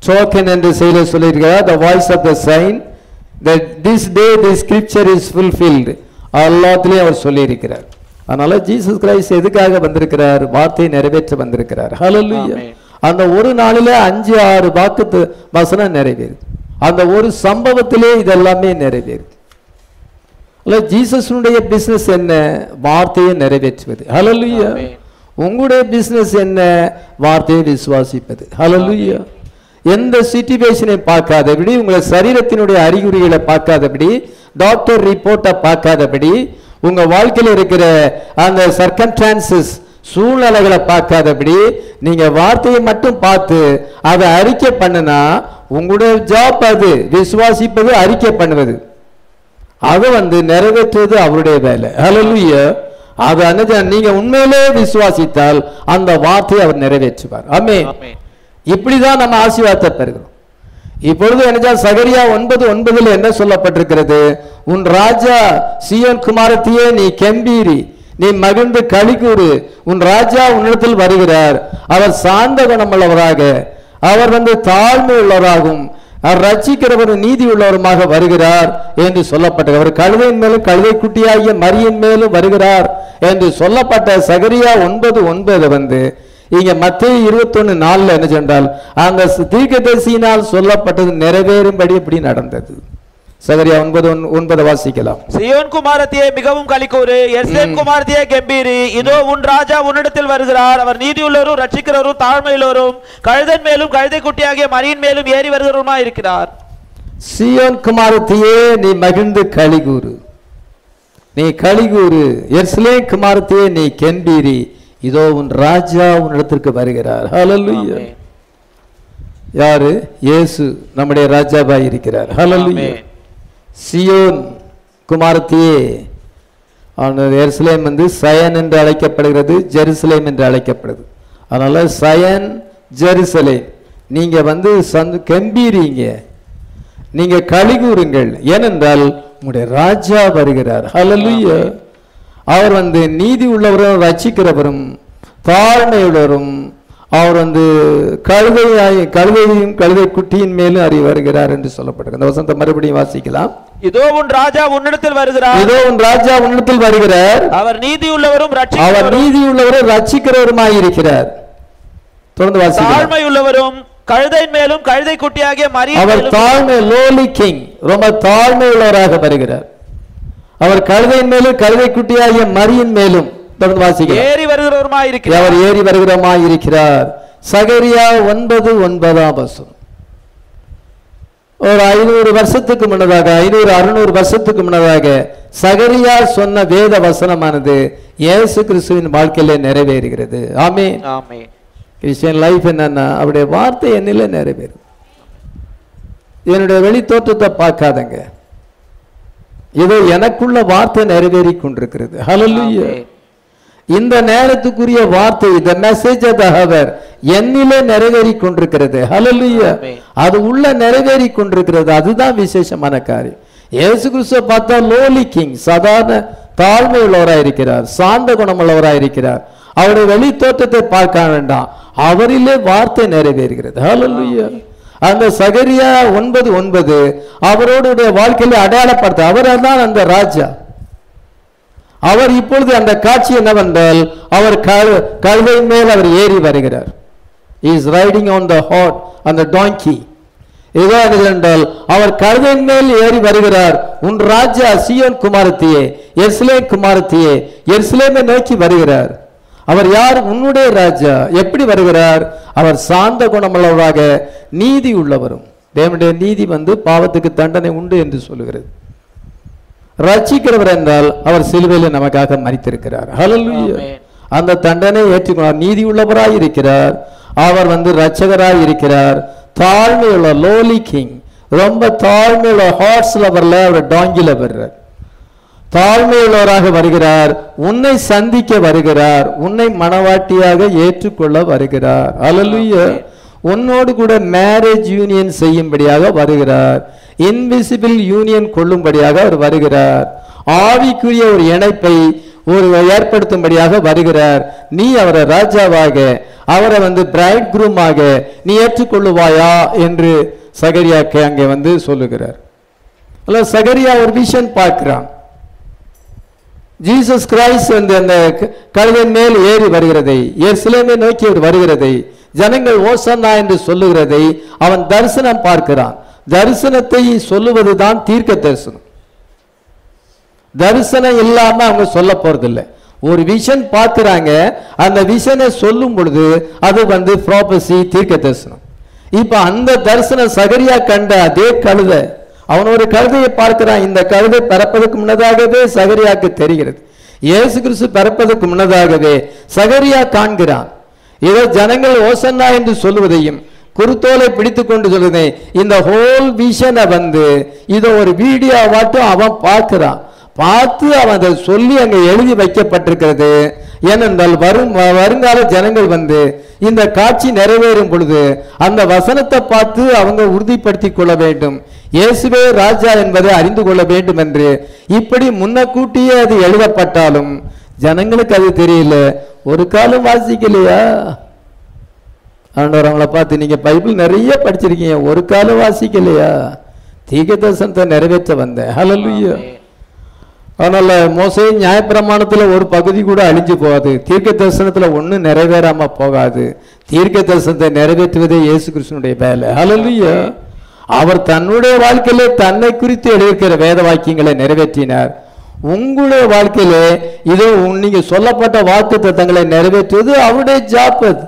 டோக்கன் என்று செய்த சொல்லியிருக்கிறார் the voice of the sign that this day the scripture is fulfilled எல்லாத்துலேயும் அவர் சொல்லியிருக்கிறார் அதனால ஜீசஸ் கிரைஸ்ட் எதுக்காக வந்திருக்கிறார் வார்த்தையை நிறைவேற்ற வந்திருக்கிறார் ஹalleluya ஆமென். அந்த ஒரு நாளில அஞ்சு ஆறு வாக்கு வசனம் நிறைவேறுது அந்த ஒரு சம்பவத்திலே இதெல்லாமே நிறைவேறுது அல்ல ஜீசஸுடைய பிசினஸ் என்ன வார்த்தையை நிறைவேற்றுவது ஹalleluya ஆமென். உங்களுடைய பிசினஸ் என்ன வார்த்தையை விசுவாசிப்பது ஹalleluya எந்த சிச்சுவேஷனை பார்க்காதபடி உங்களை சரீரத்தினுடைய அறிகுறிகளை பார்க்காதபடி டாக்டர் ரிப்போர்ட்டை பார்க்காதபடி உங்க வாழ்க்கையில் இருக்கிற அந்த சர்க்கம்டான்சஸ் சூழ்நிலைகளை பார்க்காதபடி நீங்க வார்த்தையை மட்டும் பார்த்து அதை அறிக்கை பண்ணுனா உங்களுடைய ஜாப் அது விசுவாசிப்பது அறிக்கை பண்ணுவது அதை வந்து நிறைவேற்றுவது அவருடைய வேலை ஹalleluya அது அன்னது நீங்க உண்மையிலே விசுவாசித்தால் அந்த வார்த்தையை அவர் நிறைவேற்றுவார் ஆமென் ஆமென். இப்படிதான் நம்ம ஆசீர்வாதத்தை பெறுகிறோம் இப்பொழுது என்ன சகரியா ஒன்பது ஒன்பதுல என்ன சொல்லப்பட்டிருக்கிறது உன் ராஜா சியோன் குமாரத்தியே நீ கெம்பீரி நீ மகிழ்ந்து களிகூறு உன் ராஜா உன்னிடத்தில் வருகிறார் அவர் சாந்த குணமுள்ளவராக அவர் வந்து தாழ்மை உள்ளவராகவும் அவர் ரட்சிக்கிறவர் நீதி உள்ளவருமாக வருகிறார் என்று சொல்லப்பட்டது அவர் கழுதையின் மேலும் கழுதை குட்டியாகிய மரியின் மேலும் வருகிறார் என்று சொல்லப்பட்ட சகரியா ஒன்பது ஒன்பது வந்து இங்க மத்திய இருபத்தொன்னு நாலுல என்ன சென்றால் அந்த தீர்க்கதரிசியினால் சொல்லப்பட்டது நிறைவேறும்படி இப்படி நடந்தது சகரியா ஒன்பது ஒன்- ஒன்பது வாசிக்கலாம் சியோன் குமாரத்தியே மிகவும் கலிக்கூறு எஸ்லேம் குமாரத்தியே கெம்பீரி இதோ உன் ராஜா உன்னிடத்தில் வருகிறார் அவர் நீதியுள்ளவரும் ரட்சிக்கிறவரும் தாழ்மையுள்ளவரும் கழுதன் மேலும் கழுதை குட்டியாகிய மரியின் மேலும் ஏறி வருகிறவருமா இருக்கிறார் சியோன் குமாரத்தியே நீ மகிழ்ந்து களிகூறு நீ களிகூறு எர்ஸ்லே குமாரத்தியே நீ கெம்பீரி இதோ உன் ராஜா உன்னிடத்திற்கு வருகிறார் ஹalleluya ஆமென். யாரு இயேசு நம்முடைய ராஜாவாய் இருக்கிறார் ஹalleluya ஆமென். சியோன் குமாரத்தியே அவனது எருசலேம் வந்து சயன் என்று அழைக்கப்படுகிறது ஜெருசலேம் என்று அழைக்கப்படுது அதனால சயன் ஜெருசலேம் நீங்க வந்து சந்து கம்பீரிங்க நீங்க கலிகூறுங்கள் ஏனென்றால் உங்களுடைய ராஜா வருகிறார் ஹalleluya அவர் வந்து நீதி உள்ளவரும் ரட்சிக்கிறவரும் தாழ்மையுள்ளவரும் அவர் வந்து கழுதையாய் கழுதையும் கழுதை குட்டியின் மேலும் அறி வருகிறார் என்று சொல்லப்பட்டிருக்கு அந்த வசனத்தை மறுபடியும் வாசிக்கலாம் இதோ உன் ராஜா உன்னிடத்தில் வருகிறார் இதோ உன் ராஜா உன்னிடத்தில் வருகிறார் அவர் நீதியுள்ளவரும் அவர் ரட்சிக்கிறவரும் நீதி உள்ளவரும் ரட்சிக்கிறவருமாய் இருக்கிறார் தொடர்ந்து வாசிக்கலாம் தாழ்மையுள்ளவரும் கழுதையின் மேலும் கழுதை குட்டியாகிய மரியின் அவர் மேலும் தாழ்மை லோலி கிங் ரொம்ப தாழ்மை உள்ளவராக வருகிறார் அவர் கழுதையின் மேலும் கழுதை குட்டியாகிய மரியின் மேலும் தொடர்ந்து வாசிக்கிறார் ஏறி வருகிறவருமா இருக்கிறார் அவர் ஏறி வருகிறமாய் இருக்கிறார் சகரியா ஒன்பது ஒன்பதாம் வசனம் ஒரு ஐநூறு வருஷத்துக்கு முன்னதாக ஐநூறு அறுநூறு வருஷத்துக்கு முன்னதாக சகரியா சொன்ன வேத வசனமானது இயேசு கிறிஸ்துவின் வாழ்க்கையில நிறைவேறுகிறது ஆமே ஆமென் கிறிஸ்டியன் லைஃப் என்னன்னா அவருடைய வார்த்தை என்னில நிறைவேறும் என்னுடைய வெளி தோற்றத்தை பார்க்காதங்க இதோ எனக்குள்ள வார்த்தை நிறைவேறி கொண்டிருக்கிறது ஹalleluya ஆமென். இந்த நேரத்துக்குரிய வார்த்தை the message of the hour என்னிலே நிறைவேறி கொண்டிருக்கிறது ஹalleluya ஆமென். அது உள்ள நிறைவேறி கொண்டிருக்கிறது அதுதான் விசேஷமான காரியம் இயேசு கிறிஸ்துவ பார்த்தா லோலி கிங் சாதாரண தாழ்மை உள்ளவராய் இருக்கிறார் சாந்த குணமுள்ளவராய் இருக்கிறார் அவருடைய வெளி தோற்றத்தை பார்க்க வேண்டாம் அவரிலே வார்த்தை நிறைவேறுகிறது ஹalleluya அந்த சகரியா ஒன்பது ஒன்பது அவரோடைய வாழ்க்கையில அடையாளப்படுத்த அவர் தான் அந்த ராஜா அவர் இப்பொழுது அந்த காட்சி என்னவென்றால் அவர் கழு- கழுதையின் மேல் அவர் ஏறி வருகிறார் இஸ் ரைடிங் ஆன் த ஹாட் அந்த டாங்கி இதோ என்னது என்றால் அவர் கழுதையின் மேல் ஏறி வருகிறார் உன் ராஜா சியோன் குமாரத்தியே எர்ஸ்லே குமாரத்தியே எர்ஸ்லேமை நோக்கி வருகிறார் அவர் யார் உன்னுடைய ராஜா எப்படி வருகிறார் அவர் சாந்த குணமுள்ளவராக நீதி உள்ளவரும் தேவனுடைய நீதி வந்து பாவத்துக்கு தண்டனை உண்டு என்று சொல்லுகிறது ரட்சிக்கிறவர் என்றால் அவர் சிலுவையில் நமக்காக மறித்திருக்கிறார் ஹalleluya ஆமென். அந்த தண்டனை ஏற்றுக்கொண்டார் நீதி உள்ளவராய் இருக்கிறார் அவர் வந்து ரட்சகராய் இருக்கிறார் தாழ்மையுள்ள லோலி கிங் ரொம்ப தாழ்மையுள்ள ஹார்ட்ஸ் லவர்ல அவர் டாங்கில வர்றார் தாழ்மையுள்ளவராக வருகிறார் உன்னை சந்திக்க வருகிறார் உன்னை மனவாட்டியாக ஏற்றுக்கொள்ள வருகிறார் ஹalleluya உன்னோடு கூட மேரேஜ் யூனியன் செய்யும்படியாக வருகிறார் இன்விசிபிள் யூனியன் கொள்ளும்படியாக அவர் வருகிறார் ஆவிக்குரிய ஒரு இணைப்பை ஒரு ஏற்படுத்தும்படியாக வருகிறார் நீ அவரை ராஜாவாக அவரை வந்து பிரைட் குரூமாக நீ ஏற்றுக்கொள்ளுவாயா என்று சகரியாக்கு அங்கே வந்து சொல்லுகிறார் அல்ல சகரியா ஒரு விஷன் பார்க்கிறான் ஜீசஸ் கிரைஸ்ட் வந்து அந்த க- கழுதையின் மேல் ஏறி வருகிறதை எருசலேமை நோக்கி அவர் வருகிறதை ஜனங்கள் ஓசன்னா என்று சொல்லுகிறதை அவன் தரிசனம் பார்க்கிறான் தரிசனத்தை சொல்லுவதுதான் தீர்க்க தரிசனம் தரிசனம் இல்லாம அவங்க சொல்ல போறதில்ல ஒரு விஷன் பார்க்கறாங்க அந்த விஷனை சொல்லும் பொழுது அது வந்து ப்ராபசி தீர்க்க தரிசனம் இப்ப அந்த தரிசனம் சகரியா கண்ட அதே கழுதை அவன் ஒரு கழுதையை பார்க்கிறான் இந்த கழுதை பிறப்பதற்கு முன்னதாகவே சகரியாக்கு தெரிகிறது இயேசு கிறிஸ்து பிறப்பதற்கு முன்னதாகவே சகரியா காண்கிறான் இதோ ஜனங்கள் ஓசன்னா என்று சொல்லுவதையும் குருத்தோலை பிடித்து கொண்டு சொல்லுதே இந்த ஹோல் விஷனை வந்து இதை ஒரு வீடியோவாட்டும் அவன் பார்க்கிறான் பார்த்து அவன் அதை சொல்லி அங்கே எழுதி வைக்கப்பட்டிருக்கிறது ஏனென்றால் வரும் வ- வருங்கால ஜனங்கள் வந்து இந்த காட்சி நிறைவேறும் பொழுது அந்த வசனத்தை பார்த்து அவங்க உறுதிப்படுத்தி கொள்ள வேண்டும் இயேசுவே ராஜா என்பதை அறிந்து கொள்ள வேண்டும் என்று இப்படி முன்னக்கூட்டியே அது எழுதப்பட்டாலும் ஜனங்களுக்கு அது தெரியல ஒரு காலம் வாசிக்கலையா ஆண்டவர் அவங்கள பார்த்து நீங்க பைபிள் நிறைய படிச்சிருக்கீங்க ஒரு காலம் வாசிக்கலையா தீர்க்க தரிசனத்தை நிறைவேற்ற வந்தேன் ஹalleluya அதனால மோசே நியாயப்பிரமாணத்துல ஒரு பகுதி கூட அழிஞ்சு போகாது தீர்க்க தரிசனத்துல ஒண்ணும் நிறைவேறாம போகாது தீர்க்க தரிசனத்தை நிறைவேற்றுவதே இயேசு கிறிஸ்துனுடைய வேலை ஹalleluya அவர் தன்னுடைய வாழ்க்கையிலே தன்னை குறித்து எழுதியிருக்கிற வேத வாக்கியங்களை நிறைவேற்றினார் உங்களுடைய வாழ்க்கையிலே இதோ உன் நீங்க சொல்லப்பட்ட வாக்கு தத்தங்களை நிறைவேற்றுவது அவருடைய ஜாப் அது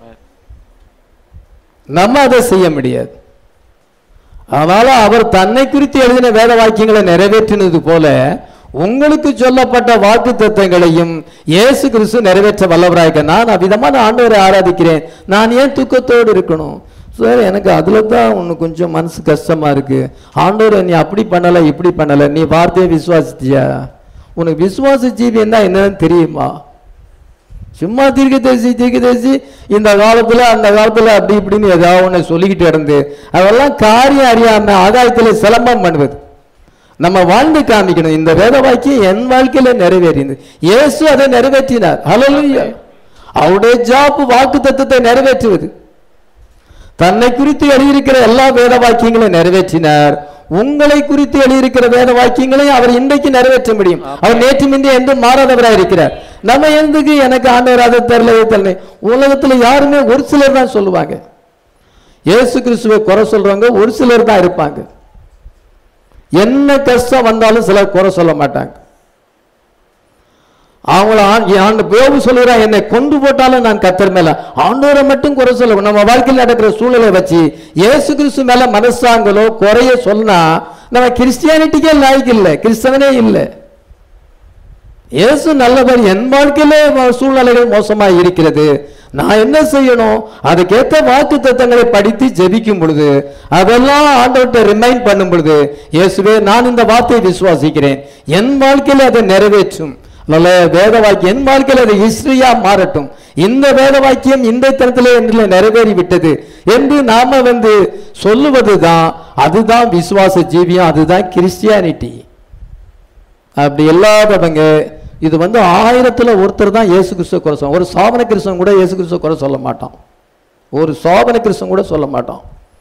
நம்ம அதை செய்ய முடியாது அதனால அவர் தன்னை குறித்து எழுதின வேத வாக்கியங்களை நிறைவேற்றினது போல உங்களுக்கு சொல்லப்பட்ட வாக்கு தத்தங்களையும் இயேசு கிறிஸ்து நிறைவேற்ற வல்லவராயிருக்க நான் அவ்விதமான ஆண்டவரை ஆராதிக்கிறேன் நான் ஏன் துக்கத்தோடு இருக்கணும் சார் எனக்கு அதில் தான் ஒன்று கொஞ்சம் மனசு கஷ்டமா இருக்கு ஆண்டவரை நீ அப்படி பண்ணலை இப்படி பண்ணலை நீ வார்த்தையை விசுவாசித்தியா உனக்கு விசுவாச ஜீவியம் தான் என்னன்னு தெரியுமா சும்மா தீர்க்கதரிசி தீர்க்கதரிசி இந்த காலத்துல அந்த காலத்துல அப்படி இப்படின்னு ஏதாவது ஒண்ணு சொல்லிக்கிட்டு இருந்து அதெல்லாம் காரியம் அறியாம ஆகாயத்துல சிலம்பம் பண்ணுவது நம்ம வாழ்ந்து காமிக்கணும் இந்த வேத வாக்கியம் என் வாழ்க்கையில நிறைவேறியது இயேசு அதை நிறைவேற்றினார் ஹalleluya அவருடைய ஜாப் வாக்கு தத்துவத்தை நிறைவேற்றுவது தன்னை குறித்து எழுதியிருக்கிற எல்லா வேத வாக்கியங்களையும் நிறைவேற்றினார் உங்களை குறித்து எழுதியிருக்கிற வேத வாக்கியங்களையும் அவர் இன்றைக்கு நிறைவேற்ற முடியும் அவர் நேற்று மிந்தி என்று மாறாதவராக இருக்கிறார் நம்ம எதுக்கு எனக்கு ஆண்டவர் அதை தரல இதை தரல உலகத்துல யாருமே ஒரு சிலர் தான் சொல்லுவாங்க இயேசு கிறிஸ்துவை குறை சொல்றவங்க ஒரு சிலர் தான் இருப்பாங்க என்ன கஷ்டம் வந்தாலும் சிலர் குறை சொல்ல மாட்டாங்க அவங்கள ஆண்- ஆண்டு பேவு சொல்லுறான் என்னை கொண்டு போட்டாலும் நான் கத்தர் மேல ஆண்டவரை மட்டும் குறை சொல்ல நம்ம வாழ்க்கையில் நடக்கிற சூழ்நிலை வச்சு இயேசு கிறிஸ்து மேல மனசாங்களோ குறைய சொன்னா நம்ம கிறிஸ்டியானிட்டிக்கே லாய்க்கு இல்லை கிறிஸ்தவனே இல்லை இயேசு நல்லவர் என் வாழ்க்கையிலே வ- சூழ்நிலைகள் மோசமாக இருக்கிறது நான் என்ன செய்யணும் அதுக்கேற்ற வாக்கு தத்தங்களை படித்து ஜெபிக்கும் பொழுது அதெல்லாம் ஆண்டவர்கிட்ட ரிமைண்ட் பண்ணும் பொழுது இயேசுவே நான் இந்த வார்த்தையை விசுவாசிக்கிறேன் என் வாழ்க்கையில அதை நிறைவேற்றும் நல்ல வேத வாக்கியம் என் வாழ்க்கையில் அது ஹிஸ்டரியா மாறட்டும் இந்த வேத வாக்கியம் இந்த தரத்திலே என்று நிறைவேறி விட்டது என்று நாம வந்து சொல்லுவதுதான் அதுதான் விசுவாச ஜீவியம் அதுதான் கிறிஸ்டியானிட்டி அப்படி இல்லாதவங்க இது வந்து ஆயிரத்துல ஒருத்தர் தான் இயேசு கிறிஸ்துவ குறை சொல்ல ஒரு சாபன கிறிஸ்தவன் கூட இயேசு கிறிஸ்துவ குறை சொல்ல மாட்டான் ஒரு சாபன கிறிஸ்தவன் கூட சொல்ல மாட்டான்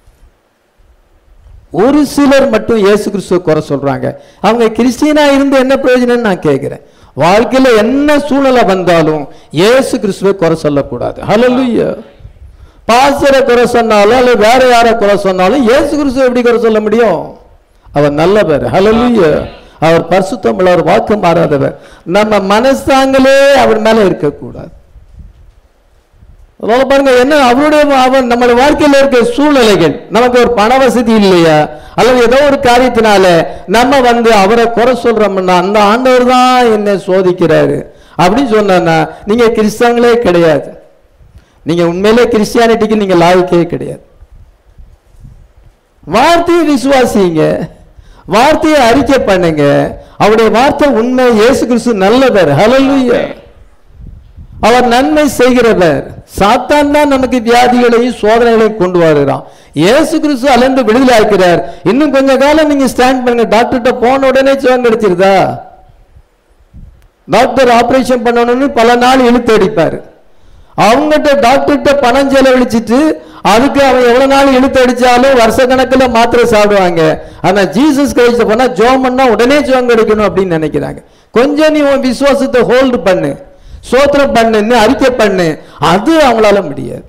ஒரு சிலர் மட்டும் இயேசு கிறிஸ்துவ குறை சொல்றாங்க அவங்க கிறிஸ்டியனா இருந்து என்ன பிரயோஜனம்னு நான் கேட்கிறேன் வாழ்க்கையில என்ன சூழ்நிலை வந்தாலும் இயேசு கிறிஸ்துவை குறை சொல்லக்கூடாது ஹalleluya பாஸ்டரை குறை சொன்னாலும் அல்லது வேற யாரை குறை சொன்னாலும் இயேசு கிறிஸ்துவை எப்படி குறை சொல்ல முடியும் அவர் நல்லவர் ஹalleluya அவர் பரிசுத்தம் உள்ளவர் வாக்கு மாறாதவர் நம்ம மனசாங்களே அவர் மேல இருக்கக்கூடாது அதனால பாருங்க என்ன அவருடைய அவன் நம்ம வாழ்க்கையில இருக்க சூழ்நிலைகள் நமக்கு ஒரு பண வசதி இல்லையா அல்லது ஏதோ ஒரு காரியத்தினால நம்ம வந்து அவரை குறை சொல்றோம்னா அந்த ஆண்டவர் தான் என்னை சோதிக்கிறாரு அப்படின்னு சொன்னா நீங்க கிறிஸ்தவங்களே கிடையாது நீங்க உண்மையிலே கிறிஸ்டியானிட்டிக்கு நீங்க லாய்க்கே கிடையாது வார்த்தையை விசுவாசிங்க வார்த்தையை அறிக்கை பண்ணுங்க அவருடைய வார்த்தை உண்மை இயேசு கிறிஸ்து நல்லவர் ஹalleluya அவர் நன்மை செய்கிறவர் சாத்தான் தான் நமக்கு வியாதிகளையும் சோதனைகளையும் கொண்டு வருகிறான் இயேசு கிறிஸ்து அலந்து விடுதலை ஆக்கிறார் இன்னும் கொஞ்ச காலம் நீங்க ஸ்டாண்ட் பண்ணுங்க டாக்டர்கிட்ட போன உடனே சுகம் கிடைச்சிருதா டாக்டர் ஆபரேஷன் பண்ணணும்னு பல நாள் இழுத்து அடிப்பார் அவங்ககிட்ட டாக்டர்கிட்ட பணம் செலவழிச்சிட்டு அதுக்கு அவன் எவ்வளவு நாள் இழுத்து அடிச்சாலும் வருஷ கணக்குல மாத்திரை சாப்பிடுவாங்க ஆனா ஜீசஸ் கிரைஸ்ட போனா ஜோம் பண்ணா உடனே ஜோம் கிடைக்கணும் அப்படின்னு நினைக்கிறாங்க கொஞ்சம் நீ உன் விசுவாசத்தை ஹோல்டு பண்ணு சோத்திரம் பண்ணுன்னு அறிக்கை பண்ணு அது அவங்களால முடியாது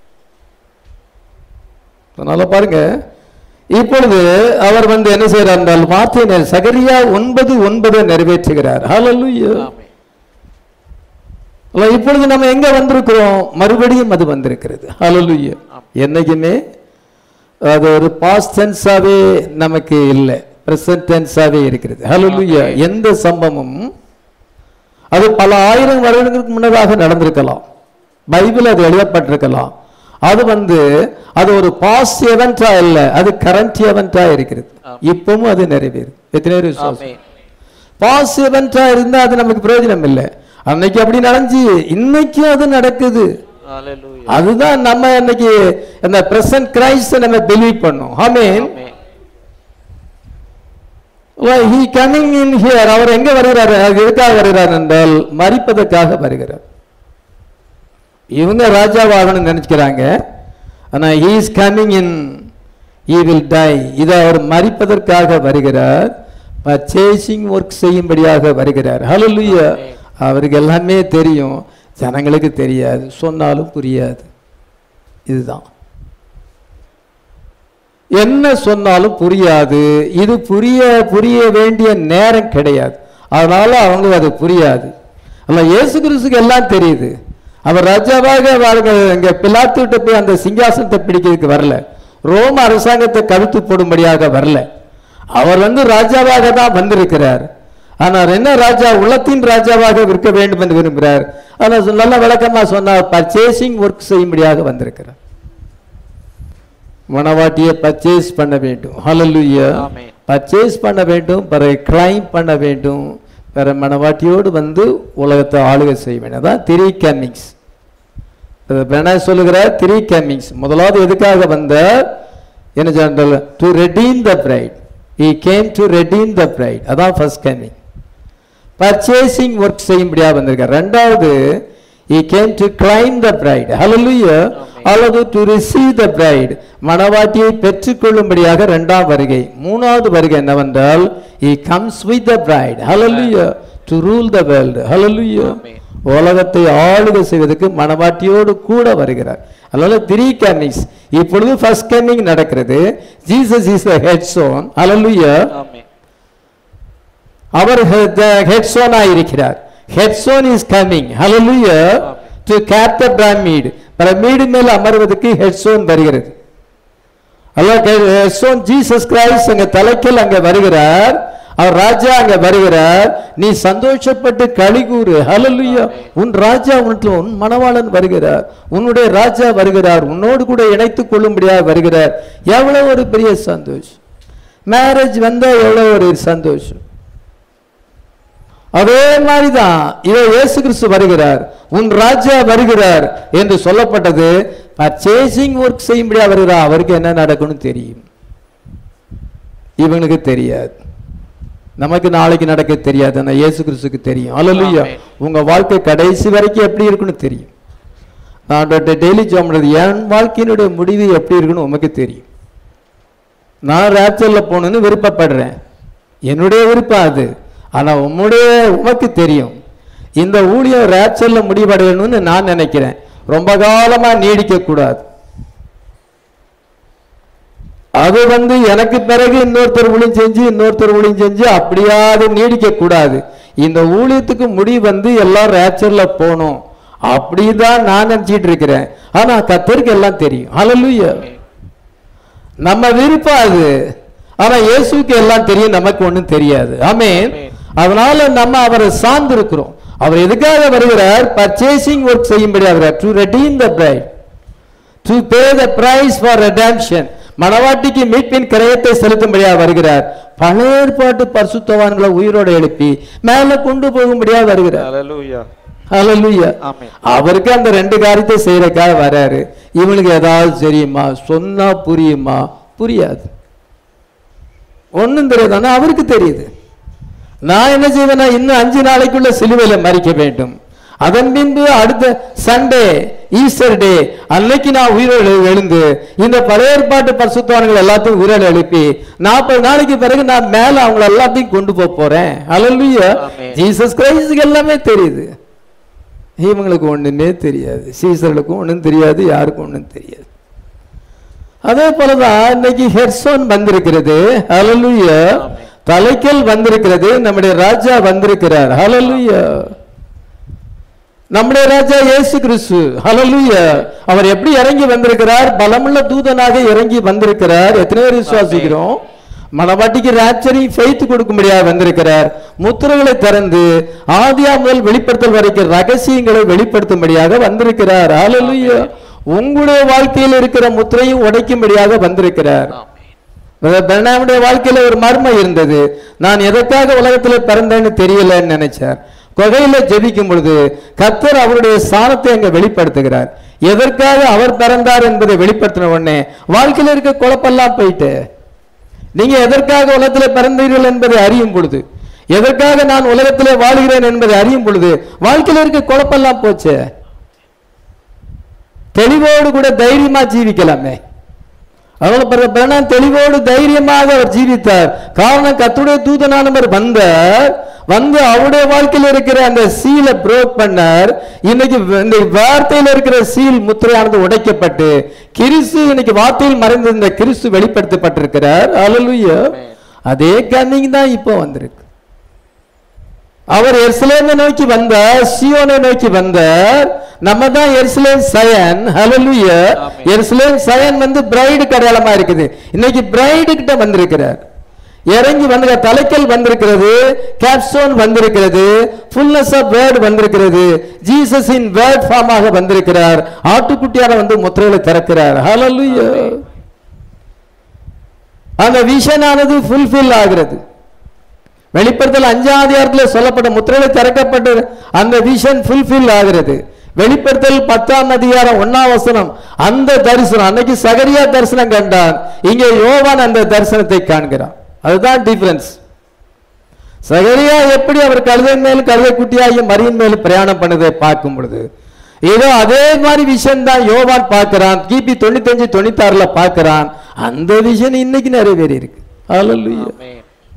அதனால பாருங்க இப்பொழுது அவர் வந்து என்ன செய்யறார் என்றால் வார்த்தை சகரியா ஒன்பது ஒன்பதை நிறைவேற்றுகிறார் ஹalleluya ஆமென். அல்ல, இப்பொழுது நம்ம எங்க வந்திருக்கிறோம் மறுபடியும் அது வந்திருக்கிறது ஹalleluya என்னைக்குமே அது ஒரு பாஸ்ட் டென்ஸாவே நமக்கு இல்லை பிரசன்ட் டென்ஸாவே இருக்கிறது ஹalleluya எந்த சம்பவமும் அது பல ஆயிரம் வருடங்களுக்கு முன்னதாக நடந்திருக்கலாம் பைபிள் அது எழுதப்பட்டிருக்கலாம் அது வந்து அது ஒரு பாஸ்ட் எவெண்டா இல்ல அது கரண்ட் எவெண்டா இருக்கிறது இப்பவும் அது நிறைவேறும் எத்தனை பேர் விசுவாசம் ஆமென். பாஸ் எவெண்டா இருந்தா அது நமக்கு பிரயோஜனம் இல்லை அன்னைக்கு அப்படி நடந்துச்சு இன்னைக்கும் அது நடக்குது ஹalleluya. அதுதான் நம்ம இன்னைக்கு அந்த பிரசன்ட் கிரைஸ்ட் நம்ம பிலீவ் பண்ணோம் amen amen. He coming in here அவர் எங்க வருகிறாரு அது எதுக்காக வருகிறார் என்றால் மறிப்பதற்காக வருகிறார் இவங்க ராஜாவாகணும்னு நினைச்சுக்கிறாங்க ஆனா he is coming in he will die இது அவர் மறிப்பதற்காக வருகிறார் பர்ச்சேசிங் ஒர்க் செய்யும்படியாக வருகிறார் ஹalleluya அவருக்கு எல்லாமே தெரியும் ஜனங்களுக்கு தெரியாது சொன்னாலும் புரியாது இதுதான் என்ன சொன்னாலும் புரியாது இது புரிய புரிய வேண்டிய நேரம் கிடையாது அதனால அவங்க அது புரியாது அல்ல இயேசு கிறிஸ்துக்கு எல்லாம் தெரியுது அவர் ராஜாவாக வாழ்க இங்க பிலாத்துக்கிட்ட போய் அந்த சிங்காசனத்தை பிடிக்கிறதுக்கு வரல ரோம அரசாங்கத்தை கழுத்து போடும்படியாக வரல அவர் வந்து ராஜாவாக தான் வந்திருக்கிறார் ஆனால் என்ன ராஜா உள்ளத்தின் ராஜாவாக இருக்க வேண்டும் என்று விரும்புகிறார் ஆனால் நல்ல விளக்கமா சொன்னார் பர்ச்சேசிங் ஒர்க் செய்யும்படியாக வந்திருக்கிறார் மணவாட்டியை பர்ச்சேஸ் பண்ண வேண்டும் ஹalleluya ஆமென். பர்ச்சேஸ் பண்ண வேண்டும் பிறகு கிளைம் பண்ண வேண்டும் பிற மணவாட்டியோடு வந்து உலகத்தை ஆளுகை செய்ய வேண்டும் அதான் த்ரீ கம்மிங்ஸ் என்ன சொல்லுகிறார் த்ரீ கம்மிங்ஸ் முதலாவது எதுக்காக வந்த என்ன சொன்னால் to redeem the bride he came to redeem the bride அதான் ஃபர்ஸ்ட் கம்மிங் பர்ச்சேசிங் ஒர்க் செய்யும்படியாக வந்திருக்கார் ரெண்டாவது he came to claim the bride hallelujah அல்லது டு ரிசீவ் த பிரைட் மணவாட்டியை பெற்றுக்கொள்ளும்படியாக இரண்டாம் வருகை மூணாவது வருகை என்னவென்றால் he comes with the bride hallelujah to rule the world hallelujah Amen. உலகத்தை ஆளுகை செய்வதற்கு மணவாட்டியோடு கூட வருகிறார் அதனால த்ரீ கமிங்ஸ் இப்பொழுது ஃபர்ஸ்ட் கமிங் நடக்கிறது Jesus is the headstone hallelujah ஆமென். அவர் ஹெட்சோனா இருக்கிறார் ஹெட்சோன் இஸ் கமிங் ஹalleluya to cap the pyramid pyramid மேல் அமர்வதற்கு ஹெட்சோன் வருகிறது அல்ல ஹெட்சோன் ஜீசஸ் கிரைஸ்ட் அங்க தலைக்கல் அங்க வருகிறார் அவர் ராஜா அங்க வருகிறார் நீ சந்தோஷப்பட்டு களிகூறு ஹalleluya உன் ராஜா உன் உன் மணவாளன் வருகிறார் உன்னுடைய ராஜா வருகிறார் உன்னோடு கூட இணைத்துக் கொள்ளும்படியாக வருகிறார் எவ்வளவு ஒரு பெரிய சந்தோஷம் மேரேஜ் வந்தா எவ்வளவு ஒரு சந்தோஷம் அதே மாதிரிதான் இதோ இயேசு கிறிஸ்து வருகிறார் உன் ராஜா வருகிறார் என்று சொல்லப்பட்டது பர்ச்சேசிங் ஒர்க் செய்யும்படியா வருகிறார் அவருக்கு என்ன நடக்கும்னு தெரியும் இவனுக்கு தெரியாது நமக்கு நாளைக்கு நடக்க தெரியாது ஆனா இயேசு கிறிஸ்துக்கு தெரியும் அல்லலுயா ஆமென். உங்க வாழ்க்கை கடைசி வரைக்கும் எப்படி இருக்குன்னு தெரியும் நான் டாக்டர் டெய்லி ஜோம்றது என் வாழ்க்கையினுடைய முடிவு எப்படி இருக்குன்னு உமக்கு தெரியும் நான் ரேப்சர்ல போகணும்னு விருப்பப்படுறேன் என்னுடைய விருப்பம் அது ஆனா உம்முடைய உமக்கு தெரியும் இந்த ஊழியம் ரேப்சர்ல முடிவடையணும்னு நான் நினைக்கிறேன் ரொம்ப காலமா நீடிக்க கூடாது அது வந்து எனக்கு பிறகு இன்னொருத்தர் ஊழியம் செஞ்சு இன்னொருத்தர் ஊழியம் செஞ்சு அப்படியாவது நீடிக்க கூடாது இந்த ஊழியத்துக்கு முடிவு வந்து எல்லாம் ரேப்சர்ல போகணும் அப்படிதான் நான் நினைச்சிட்டு இருக்கிறேன் ஆனா கத்தருக்கு எல்லாம் தெரியும் ஹalleluya நம்ம விருப்பம் அது ஆனா இயேசுக்கு எல்லாம் தெரியும் நமக்கு ஒண்ணும் தெரியாது ஆமென் ஆமென். அதனால நம்ம அவரை சார்ந்து இருக்கிறோம் அவர் எதுக்காக வருகிறார் பர்ச்சேசிங் ஒர்க் செய்யும்படி வருகிறார் to redeem the bride to pay the price for redemption மணவாட்டிக்கு மீட்பின் கிரயத்தை செலுத்தும்படியாக வருகிறார் பழைய ஏற்பாட்டு பரிசுத்தவான்களை உயிரோட எழுப்பி மேல கொண்டு போகும்படியாக வருகிறார் ஹalleluya ஹalleluya ஆமென். அவருக்கு அந்த ரெண்டு காரியத்தை செய்யறதுக்காக வராரு இவனுக்கு ஏதாவது தெரியுமா சொன்னா புரியுமா புரியாது ஒண்ணும் தெரியாது ஆனா அவருக்கு தெரியுது நான் என்ன செய்வேன்னா இன்னும் அஞ்சு நாளைக்குள்ள சிலுவையில மறிக்க வேண்டும் அதன் பின்பு அடுத்த சண்டே ஈஸ்டர் டே அன்னைக்கு நான் உயிரோடு எழுந்து இந்த பழைய ஏற்பாட்டு பரிசுத்தவான்கள் எல்லாத்தையும் உயிரோடு எழுப்பி நாற்பது நாளைக்கு பிறகு நான் மேல அவங்கள எல்லாத்தையும் கொண்டு போக போறேன் அல்லல்லுயா ஆமென். ஜீசஸ் கிரைஸ்டுக்கு எல்லாமே தெரியுது இவங்களுக்கு ஒண்ணுமே தெரியாது சீசர்களுக்கும் ஒண்ணும் தெரியாது யாருக்கும் ஒண்ணும் தெரியாது அதே போலதான் இன்னைக்கு ஹெர்சோன் வந்திருக்கிறது ஹalleluya ஆமென். தலைக்கல் வந்திருக்கிறது நம்முடைய ராஜா வந்திருக்கிறார் ஹalleluya நம்முடைய ராஜா இயேசு கிறிஸ்து ஹalleluya அவர் எப்படி இறங்கி வந்திருக்கிறார் பலமுள்ள தூதனாக இறங்கி வந்திருக்கிறார் எத்தனை பேர் விசுவாசிக்கிறோம் மனவாட்டிக்கு ராப்சரி ஃபெய்த் கொடுக்கும்படியாக வந்திருக்கிறார் முத்திரைகளை திறந்து ஆதியா முதல் வெளிப்படுத்தல் வரைக்கும் ரகசியங்களை வெளிப்படுத்தும்படியாக வந்திருக்கிறார் ஹalleluya உங்களுடைய வாழ்க்கையில் இருக்கிற முத்திரையும் உடைக்கும்படியாக வந்திருக்கிறார் பிரதர் பெர்னாமுடைய வாழ்க்கையில ஒரு மர்மம் இருந்தது நான் எதற்காக உலகத்துல பிறந்தேன்னு தெரியலன்னு நினைச்சார் கொகையில ஜெபிக்கும் பொழுது கர்த்தர் அவருடைய ஸ்தானத்தை அங்க வெளிப்படுத்துகிறார் எதற்காக அவர் பிறந்தார் என்பதை வெளிப்படுத்தின உடனே வாழ்க்கையில இருக்க குழப்பெல்லாம் போயிட்டு நீங்க எதற்காக உலகத்துல பிறந்தீர்கள் என்பதை அறியும் பொழுது எதற்காக நான் உலகத்திலே வாழ்கிறேன் என்பதை அறியும் பொழுது வாழ்க்கையில இருக்க குழப்பெல்லாம் போச்சே தெளிவோடு கூட தைரியமா ஜீவிக்கலாமே அவளை பிறகு தெளிவோடு தைரியமாக அவர் ஜீவித்தார் காரணம் கத்துடைய தூதனானவர் வந்தார் வந்து அவருடைய வாழ்க்கையில் இருக்கிற அந்த சீலை புரோக் பண்ணார் இன்னைக்கு இந்த வார்த்தையில் இருக்கிற சீல் முத்திரையானது உடைக்கப்பட்டு கிறிஸ்து இன்னைக்கு வார்த்தையில் மறைந்திருந்த கிறிஸ்து வெளிப்படுத்தப்பட்டிருக்கிறார் அல்லேலூயா அதே கன்னிங் தான் இப்போ வந்திருக்கு அவர் எருசலேமை நோக்கி வந்தார் சியோனை நோக்கி வந்தார் நம்ம தான் எருசலேம் சயன் ஹalleluya ஆமென். எருசலேம் சயன் வந்து பிரைடு அடையாளமா இருக்குது இன்னைக்கு பிரைடு கிட்ட வந்திருக்கிறார் இறங்கி வந்து தலைக்கல் வந்திருக்கிறது கேப்ஸ்டோன் வந்திருக்கிறது ஃபுல்னஸ் ஆஃப் வேர்ட் வந்திருக்கிறது ஜீசஸின் வேர்ட் ஃபார்மாக வந்திருக்கிறார் ஆட்டுக்குட்டியான வந்து முத்திரைகளை திறக்கிறார் ஹalleluya அந்த விஷனானது ஃபுல்ஃபில் ஆகிறது வெளிப்படுத்தல் அஞ்சாம் அதிகாரத்தில் சொல்லப்பட்ட முத்திரையில திறக்கப்பட்ட அந்த விஷன் ஃபுல்ஃபில் ஆகிறது வெளிப்படுத்தல் பத்தாம் அதிகாரம் ஒன்னாம் வசனம் அந்த தரிசனம் அன்னைக்கு சகரியா தரிசனம் கண்டான் இங்கே யோவான் அந்த தரிசனத்தை காண்கிறான் அதுதான் டிஃபரன்ஸ் சகரியா எப்படி அவர் கழுதை மேல் கழுதை குட்டியாகிய மரியின் மேல் பிரயாணம் பண்ணதை பார்க்கும் பொழுது ஏதோ அதே மாதிரி விஷயம் தான் யோவான் பார்க்கிறான் கிபி தொண்ணூத்தஞ்சு தொண்ணூத்தாறுல பார்க்கிறான் அந்த விஷயம் இன்னைக்கு நிறைவேறி இருக்கு ஹalleluya ஆமென்.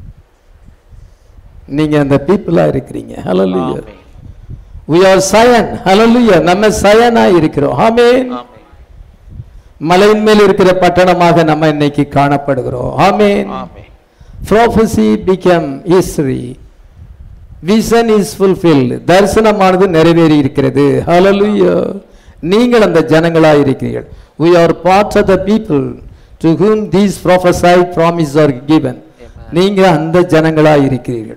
நீங்க அந்த பீப்புளா இருக்கிறீங்க ஹalleluya ஆமென். we are சயன் ஹalleluya நம்ம சயனா இருக்கிறோம் ஆமென் ஆமென். மலையின் மேல் இருக்கிற பட்டணமாக நம்ம இன்னைக்கு காணப்படுகிறோம் ஆமென் ஆமென். prophecy become history vision is fulfilled தரிசனமானது நிறைவேறி இருக்கிறது ஹalleluya நீங்கள் அந்த ஜனங்களாய் இருக்கிறீர்கள் we are part of the people to whom these prophesied promises are given Amen. நீங்க அந்த ஜனங்களாய் இருக்கிறீர்கள்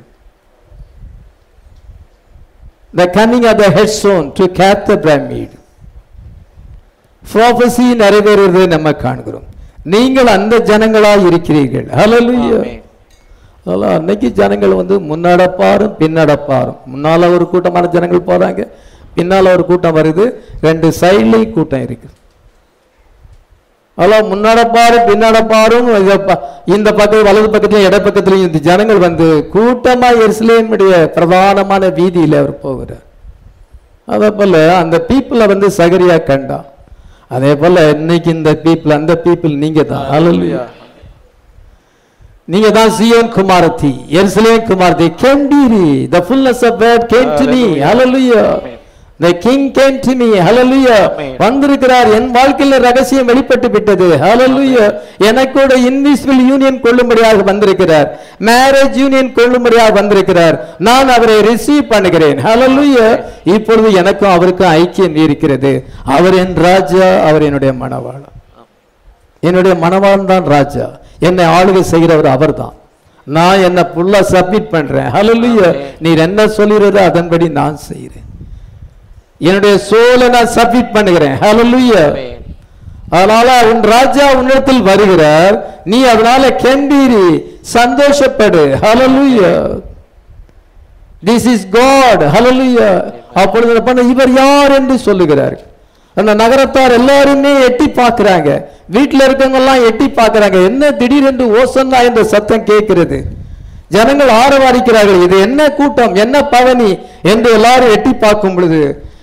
the coming of the headstone to cap the pyramid prophecy நிறைவேறுவதை நம்ம காண்கிறோம் நீங்கள் அந்த ஜனங்களாய் இருக்கிறீர்கள் ஹalleluya ஆமென். அதெல்லாம் அன்னைக்கு ஜனங்கள் வந்து முன்னடப்பாரும் பின்னடப்பாரும் முன்னால ஒரு கூட்டமான ஜனங்கள் போறாங்க பின்னால ஒரு கூட்டம் வருது ரெண்டு சைட்லையும் கூட்டம் இருக்கு அதெல்லாம் முன்னடப்பாரும் பின்னடப்பாரும் இத ப- இந்த பக்கம் வலது பக்கத்துலயும் இட பக்கத்துலயும் இந்த ஜனங்கள் வந்து கூட்டமா எருசலேமுடைய பிரதானமான வீதியில அவர் போகிறார் அதே போல அந்த பீப்புளை வந்து சகரியா கண்டா அதே போல இன்னைக்கு இந்த பீப்புள் அந்த பீப்புள் நீங்க தான் ஹalleluya நீங்க தான் சியோன் குமாரத்தி எருசலேம் குமாரத்தி கெண்டீரி the fullness of word came to me hallelujah Amen. the king came to me hallelujah Amen. வந்திருக்கிறார் என் வாழ்க்கையில ரகசியம் வெளிப்பட்டு விட்டது hallelujah எனக்கூட இன்விசிபிள் யூனியன் கொள்ளும்படியாக வந்திருக்கிறார் மேரேஜ் யூனியன் கொள்ளும்படியாக வந்திருக்கிறார் நான் அவரை ரிசீவ் பண்ணுகிறேன் hallelujah இப்பொழுது எனக்கும் அவருக்கும் ஐக்கியம் இருக்கிறது அவர் என் ராஜா அவர் என்னுடைய மணவாளன் என்னுடைய மணவாளன் தான் ராஜா என்னை ஆளுகை செய்கிறவர் அவர்தான் நான் என்ன ஃபுல்லா சப்மிட் பண்றேன் ஹalleluya நீர் என்ன சொல்கிறதோ அதன்படி நான் செய்கிறேன் என்னுடைய சோலை நான் சப்மிட் பண்ணுகிறேன் ஹalleluya ஆமென். அதனால உன் ராஜா உன்னிடத்தில் வருகிறார் நீ அதனால கெண்டீரி சந்தோஷப்படு ஹalleluya திஸ் இஸ் காட் ஹalleluya அப்பொழுது என்ன பண்ண இவர் யார் என்று சொல்லுகிறார் அந்த நகரத்தார் எல்லாருமே எட்டி பார்க்கறாங்க வீட்டுல இருக்கவங்க எல்லாம் எட்டி பார்க்கறாங்க என்ன திடீரென்று ஓசன்னா என்ற சத்தம் கேட்கிறது ஜனங்கள் ஆரவாரிக்கிறார்கள் இது என்ன கூட்டம் என்ன பவனி என்று எல்லாரும் எட்டி பார்க்கும் பொழுது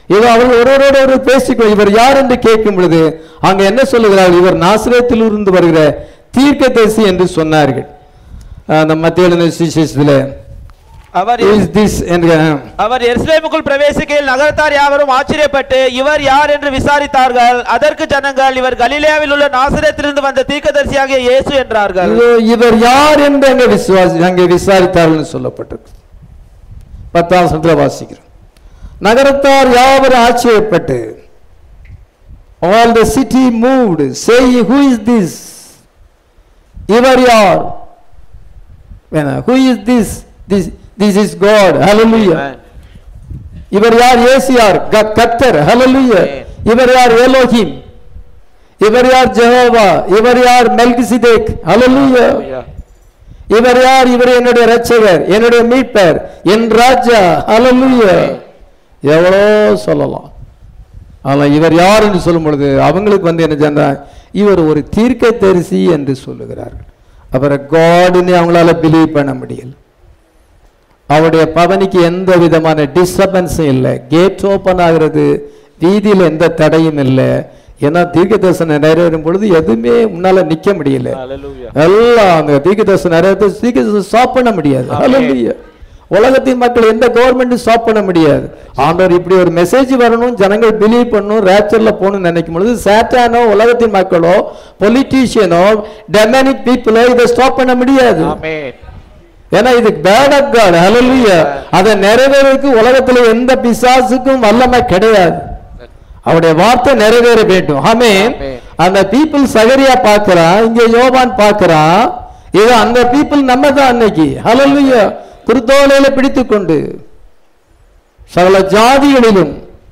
இதோ அவர்கள் ஒருவரோடு ஒரு பேசிக்கொள் இவர் யார் என்று கேட்கும் பொழுது அங்க என்ன சொல்லுகிறார்கள் இவர் நாசிரியத்தில் இருந்து வருகிற தீர்க்கதரிசி என்று சொன்னார்கள் அந்த மத்திய சுவிசேஷத்தில் அவர் இஸ் திஸ் என்ற அவர் எருசலேமுக்குள் பிரவேசிக்கையில் நகரத்தார் யாவரும் ஆச்சரியப்பட்டு இவர் யார் என்று விசாரித்தார்கள் அதற்கு ஜனங்கள் இவர் கலிலேயாவில் உள்ள நாசரேத்திலிருந்து வந்த தீர்க்கதரிசியாகிய இயேசு என்றார்கள் இதோ இவர் யார் என்று அங்கே விசுவாசி அங்கே விசாரித்தார்கள் சொல்லப்பட்டது பத்தாம் சந்திர வாசிக்கிறோம் நகரத்தார் யாவரும் ஆச்சரியப்பட்டு all the city moved saying who is this இவர் யார் who is this this this is god hallelujah இவர் யார் இயேசு யார் க- கர்த்தர் ஹalleluya இவர் யார் எலோஹிம் இவர் யார் ஜெகோவா இவர் யார் மெல்கிசிதேக் ஹalleluya இவர் யார் இவர் என்னுடைய இரட்சகர் என்னுடைய மீட்பர் என் ராஜா ஹalleluya எவ்வளோ சொல்லலாம் ஆனால் இவர் யார் என்று சொல்லும் பொழுது அவங்களுக்கு வந்து என்ன சொன்னா இவர் ஒரு தீர்க்கதரிசி என்று சொல்லுகிறார்கள் அவரை காடுன்னு அவங்களால பிலீவ் பண்ண முடியல அவருடைய பவனிக்கு எந்த விதமான டிஸ்டர்பன்ஸும் இல்லை கேட் ஓப்பன் ஆகிறது வீதியில் எந்த தடையும் இல்லை ஏன்னா தீர்க்க தரிசனம் நிறைவேறும் பொழுது எதுவுமே உன்னால நிக்க முடியல எல்லாம் அந்த தீர்க்க தரிசனம் நிறைவேற்ற தீர்க்க தரிசனம் ஸ்டாப் பண்ண முடியாது Hallelujah. உலகத்தின் மக்கள் எந்த கவர்மெண்ட் ஸ்டாப் பண்ண முடியாது ஆண்டவர் இப்படி ஒரு மெசேஜ் வரணும் ஜனங்கள் பிலீவ் பண்ணணும் ரேச்சர்ல போகணும்னு நினைக்கும் பொழுது சேட்டானோ உலகத்தின் மக்களோ பொலிட்டீஷியனோ டெமனிக் பீப்புளோ இதை ஸ்டாப் பண்ண முடியாது ஏன்னா இது பேட் ஆஃப் காட் ஹalleluya அதை நிறைவேறதுக்கு உலகத்துல எந்த பிசாசுக்கும் வல்லமை கிடையாது அவருடைய வார்த்தை நிறைவேற வேண்டும் ஆமென் ஆமென். அந்த பீப்புள் சகரியா பார்க்கறான் இங்க யோவான் பார்க்கறான் இது அந்த பீப்புள் நம்ம தான் அன்னைக்கு ஹalleluya குருத்தோலையில பிடித்துக் கொண்டு சகல ஜாதிகளிலும்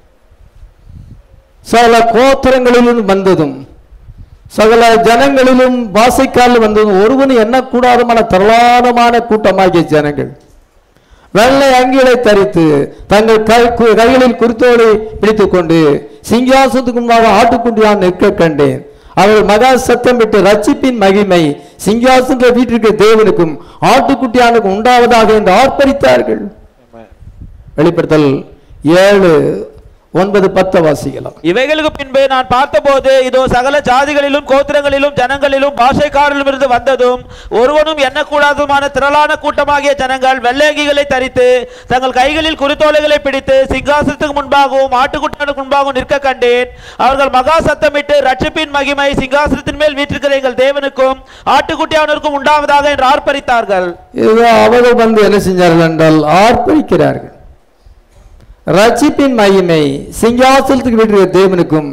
சகல கோத்திரங்களிலும் வந்ததும் சகல ஜனங்களிலும் வாசைக்கால் வந்ததும் ஒருவன் எண்ணக்கூடாதமான திரளானமான கூட்டமாகிய ஜனங்கள் வெள்ளை அங்கிகளை தரித்து தங்கள் கை- கு- கைகளில் குருத்தோலை பிடித்துக் கொண்டு சிங்காசனத்துக்கு முன்பாக ஆட்டுக்குட்டியான் நிற்க கண்டேன் அவர்கள் மகா சத்தம் விட்டு ரட்சிப்பின் மகிமை சிங்காசன வீட்டிற்கு தேவனுக்கும் ஆட்டுக்குட்டியானுக்கும் உண்டாவதாக என்று ஆர்ப்பரித்தார்கள் வெளிப்படுத்தல் ஏழு ஒன்பது பத்து வாசிக்கலாம் இவைகளுக்கு பின்பு நான் பார்த்தபோது இதோ சகல ஜாதிகளிலும் கோத்திரங்களிலும் ஜனங்களிலும் பாஷைக்காரிலும் இருந்து வந்ததும் ஒருவனும் எண்ணக்கூடாதுமான திரளான கூட்டமாகிய ஜனங்கள் வெள்ளையங்கிகளை தரித்து தங்கள் கைகளில் குருத்தோலைகளை பிடித்து சிங்காசனத்துக்கு முன்பாகவும் ஆட்டுக்குட்டானுக்கு முன்பாகவும் நிற்க கண்டேன் அவர்கள் மகா சத்தமிட்டு ரட்சிப்பின் மகிமை சிங்காசனத்தின் மேல் வீற்றிருக்கிற எங்கள் தேவனுக்கும் ஆட்டுக்குட்டியானருக்கும் உண்டாவதாக என்று ஆர்ப்பரித்தார்கள் இதோ அவர்கள் வந்து என்ன செஞ்சார்கள் என்றால் ஆர்ப்பரிக்கிறார்கள் ரட்சிப்பின் மகிமை சிங்காசனத்துக்கு விடுகிற தேவனுக்கும்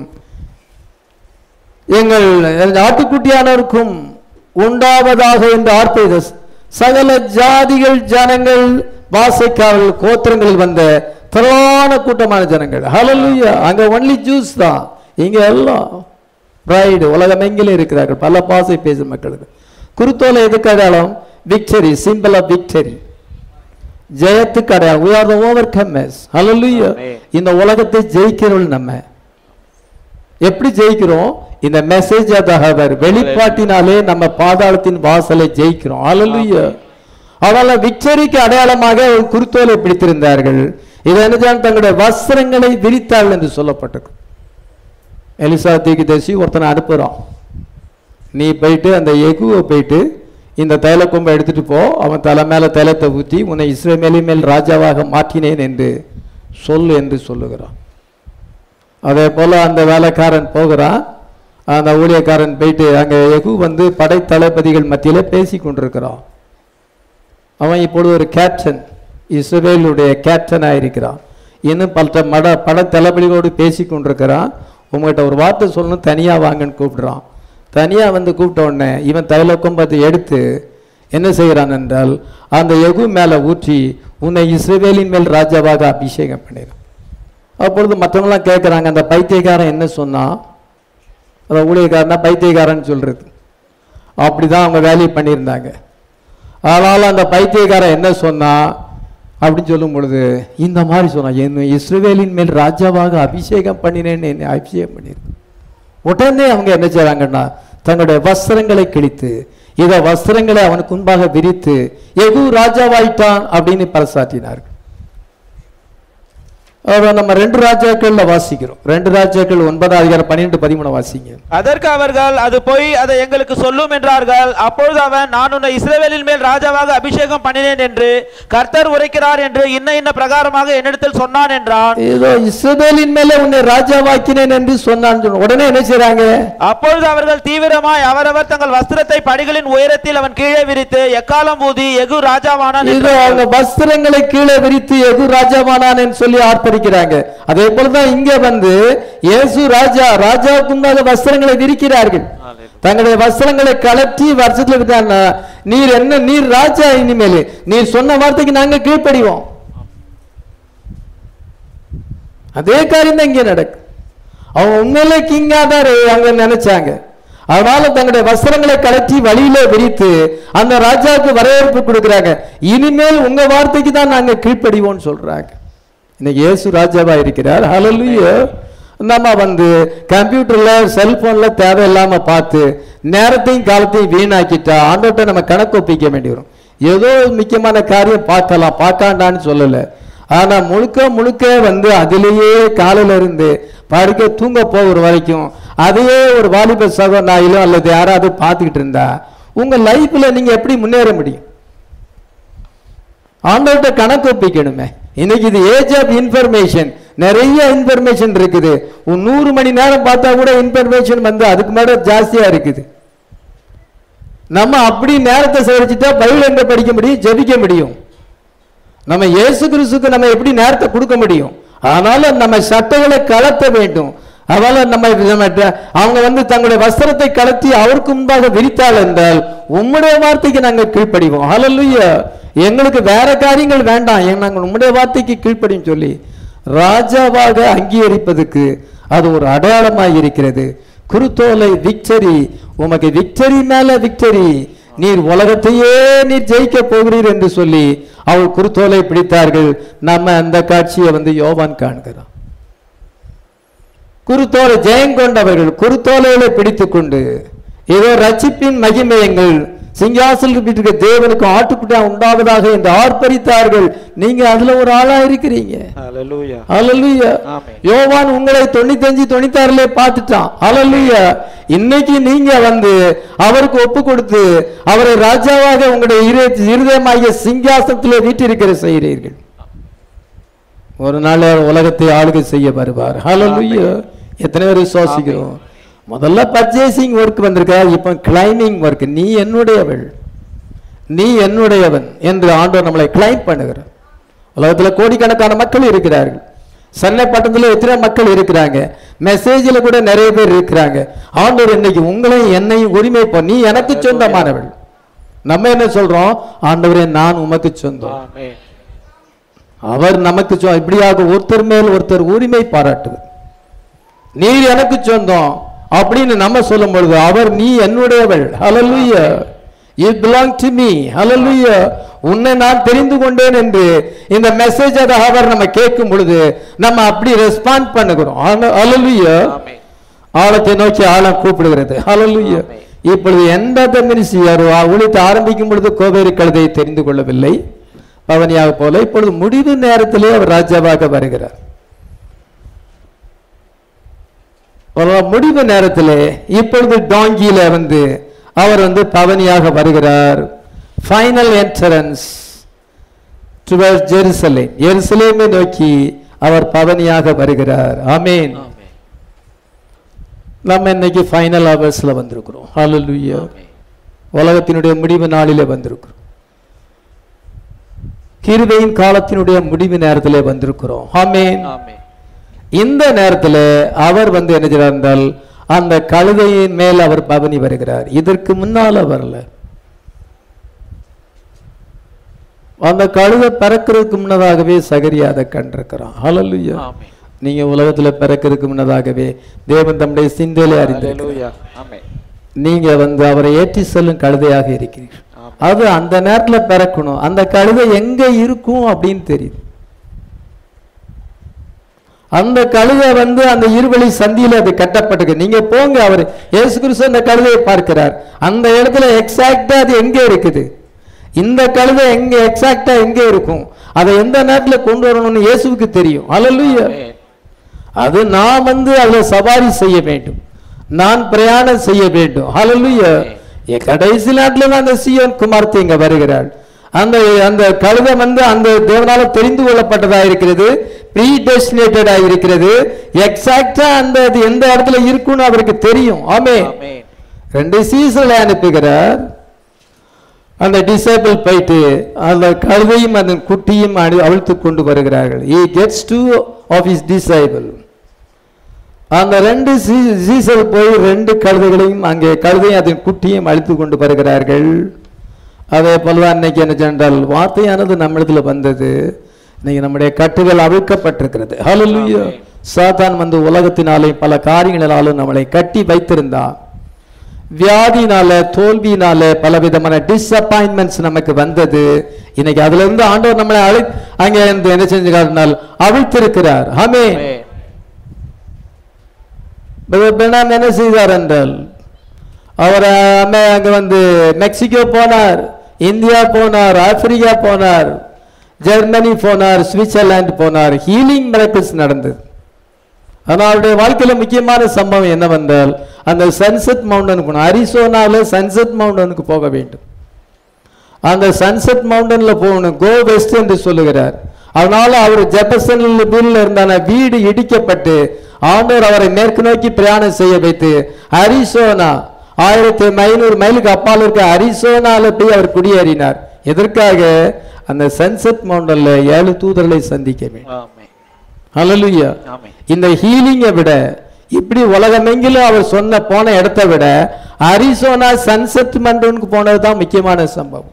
எங்கள் ஆட்டுக்குட்டியானவருக்கும் உண்டாவதாக என்று ஆர்ப்பரித்த சகல ஜாதிகள் ஜனங்கள் வாசைக்காரர்கள் கோத்திரங்களில் வந்த திரளான கூட்டமான ஜனங்கள் ஹalleluya அங்க ஒன்லி ஜூஸ் தான் இங்க எல்லாம் பிரைடு உலகம் எங்கிலும் இருக்கிறார்கள் பல பாசை பேசும் மக்களுக்கு குருத்தோலை எதுக்கு அடையாளம் விக்டரி சிம்பிள் ஆஃப் விக்டரி ஜெயத்துக்கு அடையாளம் we are the overcomers hallelujah Amen. இந்த உலகத்தை ஜெயிக்கிறோம் நம்ம எப்படி ஜெயிக்கிறோம் இந்த மெசேஜ் அதகவர் வெளிப்பாட்டினாலே நம்ம பாதாளத்தின் வாசலை ஜெயிக்கிறோம் hallelujah அதனால விக்டரிக்கு அடையாளமாக ஒரு குருத்தோலை பிடித்திருந்தார்கள் இதை என்ன தங்களுடைய வஸ்திரங்களை விரித்தார்கள் என்று சொல்லப்பட்டது எலிசா தீர்க்கதரிசி ஒருத்தனை அனுப்புகிறான் நீ போயிட்டு அந்த எகுவை போயிட்டு இந்த தைல கொம்பை எடுத்துட்டு போ அவன் தலை மேல தைலத்தை ஊற்றி உன்னை இஸ்ரேமேலி மேல் ராஜாவாக மாற்றினேன் என்று சொல் என்று சொல்லுகிறான் அதே போல அந்த வேலைக்காரன் போகிறான் அந்த ஊழியக்காரன் போயிட்டு அங்க எகு வந்து படை தளபதிகள் மத்தியில பேசி கொண்டிருக்கிறான் அவன் இப்பொழுது ஒரு கேப்டன் இஸ்ரேலுடைய கேப்டனாக இருக்கிறான் இன்னும் பல மட பட தளபதிகளோடு பேசி கொண்டிருக்கிறான் உங்கள்கிட்ட ஒரு வார்த்தை சொல்லணும் தனியாக வாங்கன்னு கூப்பிடுறான் தனியாக வந்து கூப்பிட்ட உடனே இவன் தைல கொம்பத்தை எடுத்து என்ன செய்கிறான் என்றால் அந்த எகு மேலே ஊற்றி உன்னை இஸ்ரேலின் மேல் ராஜாவாக அபிஷேகம் பண்ணிடுறான் அப்பொழுது மற்றவங்களாம் கேட்குறாங்க அந்த பைத்தியக்காரன் என்ன சொன்னான் அந்த ஊழியக்காரனா பைத்தியக்காரன் சொல்கிறது அப்படி தான் அவங்க வேலையை பண்ணியிருந்தாங்க ஆனாலும் அந்த பைத்தியக்காரன் என்ன சொன்னா அப்படின்னு சொல்லும் பொழுது இந்த மாதிரி சொன்னான் என்ன இஸ்ரவேலின் மேல் ராஜாவாக அபிஷேகம் பண்ணினேன்னு என்னை அபிஷேகம் பண்ணியிருக்கு உடனே அவங்க என்ன செய்றாங்கன்னா தங்களுடைய வஸ்திரங்களை கிழித்து இத வஸ்திரங்களை அவனுக்கு முன்பாக விரித்து எகு ராஜாவாயிட்டான் அப்படின்னு பறைசாற்றினார்கள் அதை நம்ம ரெண்டு ராஜாக்கள்ல வாசிக்கிறோம் ரெண்டு ராஜாக்கள் ஒன்பதாம் அதிகாரம் பன்னிரெண்டு பதிமூணு வாசிங்க அதற்கு அவர்கள் அது போய் அதை எங்களுக்கு சொல்லும் என்றார்கள் அப்பொழுது அவன் நான் உன்னை இஸ்ரவேலின் மேல் ராஜாவாக அபிஷேகம் பண்ணினேன் என்று கர்த்தர் உரைக்கிறார் என்று இன்ன இன்ன பிரகாரமாக என்னிடத்தில் சொன்னான் என்றான் ஏதோ இஸ்ரவேலின் மேலே உன்னை ராஜாவாக்கினேன் என்று சொன்னான் சொன்ன உடனே என்ன செய்றாங்க அப்பொழுது அவர்கள் தீவிரமாய் அவரவர் தங்கள் வஸ்திரத்தை படிகளின் உயரத்தில் அவன் கீழே விரித்து எக்காலம் ஊதி எகு ராஜாவானான் இதோ என்றார்கள். அவங்க வஸ்திரங்களை கீழே விரித்து எகு ராஜாவானான் சொல்லி ஆர்ப்பரிக்கிறாங்க அதே போலதான் இங்க வந்து இயேசு ராஜா ராஜாவுக்கு முன்பாக வஸ்திரங்களை விரிக்கிறார்கள் தங்களுடைய வஸ்திரங்களை கலற்றி வருஷத்துல விட்டாங்க நீர் என்ன நீர் ராஜா இனிமேல் நீர் சொன்ன வார்த்தைக்கு நாங்க கீழ்ப்படிவோம் அதே காரியம் தான் இங்க நடக்கும் அவங்க உண்மையிலே கிங்கா தான் இரு- அவங்க நினைச்சாங்க அதனால தங்களுடைய வஸ்திரங்களை கலற்றி வழியில விரித்து அந்த ராஜாவுக்கு வரவேற்பு கொடுக்குறாங்க இனிமேல் உங்க வார்த்தைக்கு தான் நாங்க கீழ்ப்படிவோம்னு சொல்றாங்க இன்னைக்கு இயேசு ராஜாவா இருக்கிறார் ஹalleluya நம்ம வந்து கம்ப்யூட்டர்ல செல்போன்ல தேவையில்லாம பார்த்து நேரத்தையும் காலத்தையும் வீணாக்கிட்டா ஆண்டோட்ட நம்ம கணக்கு ஒப்பிக்க வேண்டி வரும் ஏதோ முக்கியமான காரியம் பார்க்கலாம் பார்க்காண்டான்னு சொல்லல ஆனா முழுக்க முழுக்க வந்து அதிலேயே காலையில இருந்து படுக்க தூங்க போகிற வரைக்கும் அதையே ஒரு வாலிப சகோதராயிலோ அல்லது யாராவது பார்த்துக்கிட்டு இருந்தா உங்க லைஃப்ல நீங்க எப்படி முன்னேற முடியும் ஆண்டவர்கிட்ட கணக்கு ஒப்பிக்கணுமே இன்னைக்கு இது ஏஜ் ஆஃப் இன்ஃபர்மேஷன் நிறைய இன்ஃபர்மேஷன் இருக்குது ஒரு நூறு மணி நேரம் பார்த்தா கூட இன்ஃபர்மேஷன் வந்து அதுக்கு மேல ஜாஸ்தியா இருக்குது நம்ம அப்படி நேரத்தை செலவழிச்சுட்டா பைபிள் எங்க படிக்க முடியும் ஜெபிக்க முடியும் நம்ம இயேசு கிறிஸ்துக்கு நம்ம எப்படி நேரத்தை கொடுக்க முடியும் அதனால நம்ம சட்டைகளை கலத்த வேண்டும் அதனால நம்ம நம்ம ட- அவங்க வந்து தங்களுடைய வஸ்திரத்தை கலத்தி அவருக்கு முன்பாக விரித்தாள் என்றால் உம்முடைய வார்த்தைக்கு நாங்கள் கீழ்ப்படிவோம் ஹalleluya எங்களுக்கு வேற காரியங்கள் வேண்டாம் ஏன் நாங்கள் உம்முடைய வார்த்தைக்கு கீழ்ப்படியும் சொல்லி ராஜாவாக அங்கீகரிப்பதற்கு அது ஒரு அடையாளமாய் இருக்கிறது குருத்தோலை விக்டரி உமக்கு விக்டரி மேல விக்டரி நீர் உலகத்தையே நீர் ஜெயிக்க போகிறீர் என்று சொல்லி அவள் குருத்தோலை பிடித்தார்கள் நம்ம அந்த காட்சியை வந்து யோவான் காண்கிறோம் குருத்தோலை ஜெயம் கொண்டவர்கள் குருத்தோலையில பிடித்துக் கொண்டு ஏதோ ரட்சிப்பின் மகிமையங்கள் சிங்காசனத்தில் வீட்டுக்கு தேவனுக்கு ஆட்டுக்குட்டியா உண்டாவதாக என்று ஆர்ப்பரித்தார்கள் நீங்க அதுல ஒரு ஆளா இருக்கிறீங்க Hallelujah. ஹalleluya ஆமென். யோவான் உங்களை தொண்ணூத்தஞ்சு தொண்ணூத்தாறுல பார்த்துட்டான் ஹalleluya இன்னைக்கு நீங்க வந்து அவருக்கு ஒப்பு கொடுத்து அவரை ராஜாவாக உங்களுடைய இரு- இருதயமாகிய சிங்காசனத்திலே வீட்டிருக்கிற செய்கிறீர்கள் ஒரு நாள் அவர் உலகத்தை ஆளுகை செய்ய வருவார் ஹalleluya எத்தனை பேர் விசுவாசிக்கிறோம் முதல்ல பர்ச்சேசிங் ஒர்க் வந்திருக்கார் இப்போ கிளைமிங் ஒர்க் நீ என்னுடையவள் நீ என்னுடையவன் என்று ஆண்டவர் நம்மளை கிளைம் பண்ணுகிறார் உலகத்துல கோடிக்கணக்கான மக்கள் இருக்கிறார்கள் சென்னை பட்டணத்துல எத்தனை மக்கள் இருக்கிறாங்க மெசேஜில் கூட நிறைய பேர் இருக்கிறாங்க ஆண்டவர் இன்னைக்கு உங்களையும் என்னையும் உரிமை போ நீ எனக்கு சொந்தமானவள் நம்ம என்ன சொல்றோம் ஆண்டவரே நான் உமக்கு சொந்தம் Amen. அவர் நமக்கு சொ- இப்படியாக ஒருத்தர் மேல் ஒருத்தர் உரிமை பாராட்டுவர் நீர் எனக்கு சொந்தம் அப்படின்னு நம்ம சொல்லும் பொழுது அவர் நீ என்னுடையவள் ஹalleluya you belong to me hallelujah உன்னை நான் தெரிந்து கொண்டேன் என்று இந்த மெசேஜ் அதை அவர் நம்ம கேட்கும் பொழுது நம்ம அப்படி ரெஸ்பாண்ட் பண்ணுகிறோம் ஹalleluya Amen. ஆழத்தை நோக்கி ஆழம் கூப்பிடுகிறது ஹalleluya ஆமென். இப்பொழுது எந்த மினிசியார் ஊழியத்தை ஆரம்பிக்கும் பொழுது கோவேரி கழுதையை தெரிந்து கொள்ளவில்லை பவனியாக போல இப்பொழுது முடிவு நேரத்திலே அவர் ராஜாவாக வருகிறார் ஒரு முடிவு நேரத்திலே இப்பொழுது டாங்கியில வந்து அவர் வந்து பவனியாக வருகிறார் ஃபைனல் என்ட்ரன்ஸ் டுவர்ஸ் ஜெருசலேம் எருசலேமை நோக்கி அவர் பவனியாக வருகிறார் ஆமென் Amen. நம்ம இன்னைக்கு ஃபைனல் ஹவர்ஸ்ல வந்திருக்கிறோம் ஹalleluya Amen. உலகத்தினுடைய முடிவு நாளிலே வந்திருக்கிறோம் கிருபையின் காலத்தினுடைய முடிவு நேரத்திலே வந்திருக்கிறோம் ஆமென் Amen. இந்த நேரத்தில் அவர் வந்து என்ன செய்றார் என்றால் அந்த கழுதையின் மேல் அவர் பவனி வருகிறார் இதற்கு முன்னால வரல அந்த கழுதை பிறக்கிறதுக்கு முன்னதாகவே சகரியா அதை கண்டிருக்கிறான் ஹalleluya Amen. நீங்க உலகத்துல பிறக்கிறதுக்கு முன்னதாகவே தேவன் தம்முடைய சிந்தையிலே அறிந்திருக்கிறார் Hallelujah. Amen. நீங்க வந்து அவரை ஏற்றி செல்லும் கழுதையாக இருக்கிறீர்கள் ஆமென். அது அந்த நேரத்துல பிறக்கணும் அந்த கழுதை எங்க இருக்கும் அப்படின்னு தெரியுது அந்த கழுதை வந்து அந்த இருவழி சந்தியில அது கட்டப்பட்டிருக்கு நீங்க போங்க அவர் இயேசு கிறிஸ்து அந்த கழுதையை பார்க்கிறார் அந்த இடத்துல எக்ஸாக்டா அது எங்க இருக்குது இந்த கழுதை எங்க எக்ஸாக்டா எங்க இருக்கும் அதை எந்த நேரத்தில் கொண்டு வரணும்னு இயேசுவுக்கு தெரியும் அல்லேலூயா ஆமென். அது நான் வந்து அதுல சவாரி செய்ய வேண்டும் நான் பிரயாணம் செய்ய வேண்டும் ஹalleluya என் கடைசி நாட்டில் தான் அந்த சியோன் குமார்த்தி இங்க வருகிறாள் அந்த அந்த கழுதை வந்து அந்த தேவனால தெரிந்து கொள்ளப்பட்டதா இருக்கிறது ப்ரீ டெஸ்டினேட்டடா இருக்கிறது எக்ஸாக்டா அந்த அது எந்த இடத்துல இருக்குன்னு அவருக்கு தெரியும் ஆமே ஆமென். ரெண்டு சீசனை அனுப்புகிறார் அந்த டிசேபிள் போயிட்டு அந்த கழுதையும் அந்த குட்டியும் அழி- அவிழ்த்து கொண்டு வருகிறார்கள் he gets two of his disciple அந்த ரெண்டு சீ- சீசல் போய் ரெண்டு கழுதைகளையும் அங்கே கழுதையும் அதன் குட்டியும் அழித்து கொண்டு வருகிறார்கள் அதே போலதான் இன்னைக்கு என்ன சென்றால் வார்த்தையானது நம்மிடத்துல வந்தது இன்னைக்கு நம்முடைய கட்டுகள் அவிழ்க்கப்பட்டிருக்கிறது ஹalleluya ஆமென். சாத்தான் வந்து உலகத்தினாலே பல காரியங்களினாலும் நம்மளை கட்டி வைத்திருந்தான் வியாதினால தோல்வியினால பல விதமான டிசப்பாயின்மெண்ட்ஸ் நமக்கு வந்தது இன்னைக்கு அதுல இருந்து ஆண்டவர் நம்மளை அழை அங்கே இருந்து என்ன செஞ்சுக்காருனால் அவிழ்த்திருக்கிறார் ஆமே ஆமென். பெனாம் என்ன செய்தார் என்றால் அவர் அம்மே அங்க வந்து மெக்சிகோ போனார் இந்தியா போனார் ஆப்பிரிக்கா போனார் ஜெர்மனி போனார் சுவிட்சர்லாந்து போனார் ஹீலிங் மிரக்கிள்ஸ் நடந்தது ஆனால் அவருடைய வாழ்க்கையில முக்கியமான சம்பவம் என்னவென்றால் அந்த சன்செட் மவுண்டனுக்கு போகணும் அரிசோனால சன்செட் மவுண்டனுக்கு போக வேண்டும் அந்த சன்செட் மவுண்டன்ல போகணும் கோ வெஸ்ட் என்று சொல்லுகிறார் அதனால அவர் ஜெபசனில் வீட்டில் இருந்தான வீடு இடிக்கப்பட்டு ஆண்டவர் அவரை மேற்கு நோக்கி பிரயாணம் செய்ய வைத்து அரிசோனா ஆயிரத்தி ஐநூறு மைலுக்கு அப்பால் இருக்க அரிசோனால போய் அவர் குடியேறினார் எதற்காக அந்த சன்செட் மவுண்டன்ல ஏழு தூதர்களை சந்திக்க வேண்டும் ஆமென். ஹalleluya ஆமென். இந்த ஹீலிங்கை விட இப்படி உலகமெங்கிலும் அவர் சொன்ன போன இடத்தை விட அரிசோனா சன்செட் மண்டனுக்கு போனது தான் முக்கியமான சம்பவம்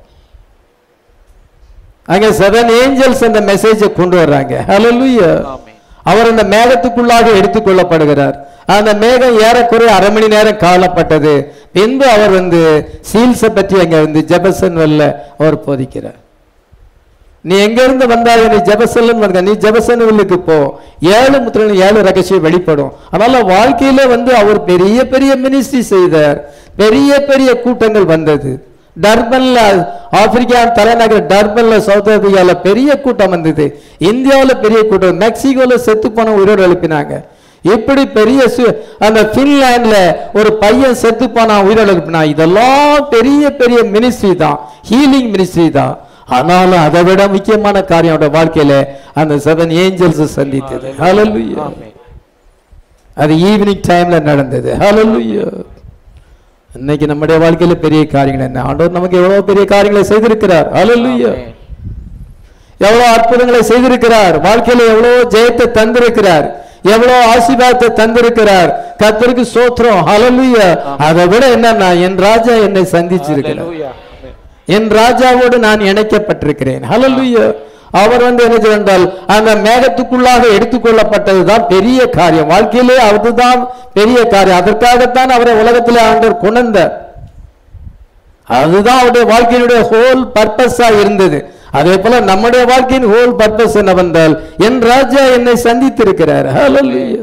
அங்க செவன் ஏஞ்சல்ஸ் அந்த மெசேஜை கொண்டு வர்றாங்க ஹalleluya ஆமென். அவர் அந்த மேகத்துக்குள்ளாக எடுத்துக்கொள்ளப்படுகிறார் அந்த மேகம் ஏறக்குறைய அரை மணி நேரம் காணப்பட்டது பின்பு அவர் வந்து சீல்ஸை பற்றி அங்க வந்து ஜெபசன் வெல்ல அவர் போதிக்கிறார் நீ எங்க இருந்து வந்தாய் நீ ஜெபசல்லன் வந்த நீ ஜெபசனுக்கு போ ஏழு முத்திரன் ஏழு ரகசியம் வெளிப்படும் அதனால வாழ்க்கையில வந்து அவர் பெரிய பெரிய மினிஸ்ட்ரி செய்தார் பெரிய பெரிய கூட்டங்கள் வந்தது டர்பன்ல ஆப்பிரிக்கா தலைநகர் டர்பன்ல சவுத் ஆப்பிரிக்கால பெரிய கூட்டம் வந்தது இந்தியாவுல பெரிய கூட்டம் மெக்சிகோல செத்து போன உயிரோடு எழுப்பினாங்க இப்படி பெரிய சு- அந்த பின்லாண்ட்ல ஒரு பையன் செத்து போனா உயிரோடு எழுப்பினா இதெல்லாம் பெரிய பெரிய மினிஸ்ட்ரி தான் ஹீலிங் மினிஸ்ட்ரி தான் ஆனாலும் அதை விட முக்கியமான காரியம் அவருடைய வாழ்க்கையில அந்த செவன் ஏஞ்சல்ஸ் சந்தித்தது ஹalleluya ஆமென். அது ஈவினிங் டைம்ல நடந்தது ஹalleluya இன்னைக்கு நம்முடைய வாழ்க்கையில பெரிய காரியங்கள் என்ன ஆண்டவர் நமக்கு எவ்வளவு பெரிய காரியங்களை செய்திருக்கிறார் ஹalleluya ஆமென். எவ்வளவு அற்புதங்களை செய்திருக்கிறார் வாழ்க்கையில எவ்வளவு ஜெயத்தை தந்திருக்கிறார் எவ்வளவு ஆசீர்வாதத்தை தந்திருக்கிறார் கர்த்தருக்கு சோத்திரம் ஹalleluya அதை விட என்னன்னா என் ராஜா என்னை சந்திச்சிருக்கிறார் ஹalleluya. ஆமென். என் ராஜாவோடு நான் இணைக்கப்பட்டிருக்கிறேன் ஹalleluya அவர் வந்து என்ன செய்தால் அந்த மேகத்துக்குள்ளாக எடுத்துக்கொள்ளப்பட்டதுதான் பெரிய காரியம் வாழ்க்கையிலே அதுதான் பெரிய காரியம் அதற்காகத்தான் அவரை உலகத்திலே ஆண்டவர் கொண்டார் அதுதான் அவருடைய வாழ்க்கையினுடைய ஹோல் பர்பஸா இருந்தது அதே போல நம்முடைய வாழ்க்கையின் ஹோல் பர்பஸ் என்னவென்றால் என் ராஜா என்னை சந்தித்திருக்கிறார் ஹalleluya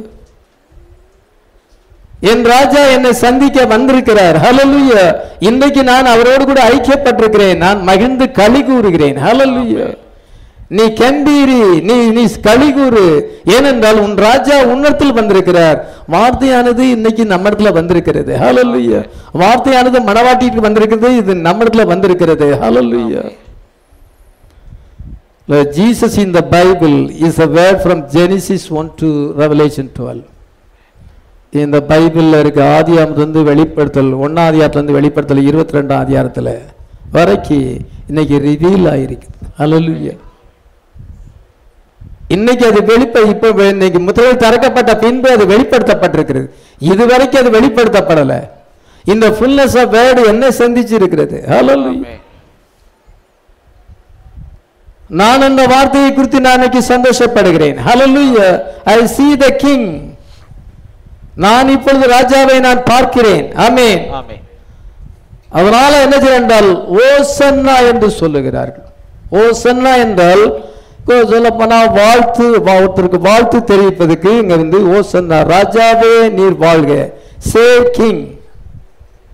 என் ராஜா என்னை சந்திக்க வந்திருக்கிறார் ஹalleluya இன்றைக்கு நான் அவரோடு கூட ஐக்கியப்பட்டிருக்கிறேன் நான் மகிழ்ந்து களி கூறுகிறேன் ஹalleluya நீ கம்பீரி நீ நீ களி கூறு ஏனென்றால் உன் ராஜா உன்னத்தில் வந்திருக்கிறார் வார்த்தையானது இன்னைக்கு நம்ம இடத்துல வந்திருக்கிறது ஹalleluya வார்த்தையானது மனவாட்டிக்கு வந்திருக்கிறது இது நம்ம இடத்துல வந்திருக்கிறது ஹalleluya Lord, Jesus in the Bible is a word from Genesis 1 to Revelation 12. இந்த பைபிள்ல இருக்க ஆதியாமத்திலிருந்து வெளிப்படுத்தல் ஒன்னாம் அதிகாரத்திலிருந்து வெளிப்படுத்தல் இருபத்தி ரெண்டாம் அதிகாரத்துல வரைக்கும் இன்னைக்கு ரிவீல் ஆயிருக்குது அல்லலுயா இன்னைக்கு அது வெளிப்ப இப்ப வெ- இன்னைக்கு முதலில் திறக்கப்பட்ட பின்பு அது வெளிப்படுத்தப்பட்டிருக்கிறது இதுவரைக்கும் அது வெளிப்படுத்தப்படல இந்த ஃபுல்னஸ் ஆஃப் வேர்டு என்ன சந்திச்சு இருக்கிறது ஹalleluya ஆமென். நான் அந்த வார்த்தையை குறித்து நான் இன்னைக்கு சந்தோஷப்படுகிறேன் ஹalleluya ஐ see the king நான் இப்பொழுது ராஜாவை நான் பார்க்கிறேன் ஆமென் ஆமென். அதனால என்ன செய்ய என்றால் ஓசன்னா என்று சொல்லுகிறார்கள் ஓசன்னா என்றால் சொல்ல போனா வாழ்த்து வா- ஒருத்தருக்கு வாழ்த்து தெரிவிப்பதற்கு இங்க வந்து ஓசன்னா ராஜாவே நீர் வாழ்க சேவ் கிங்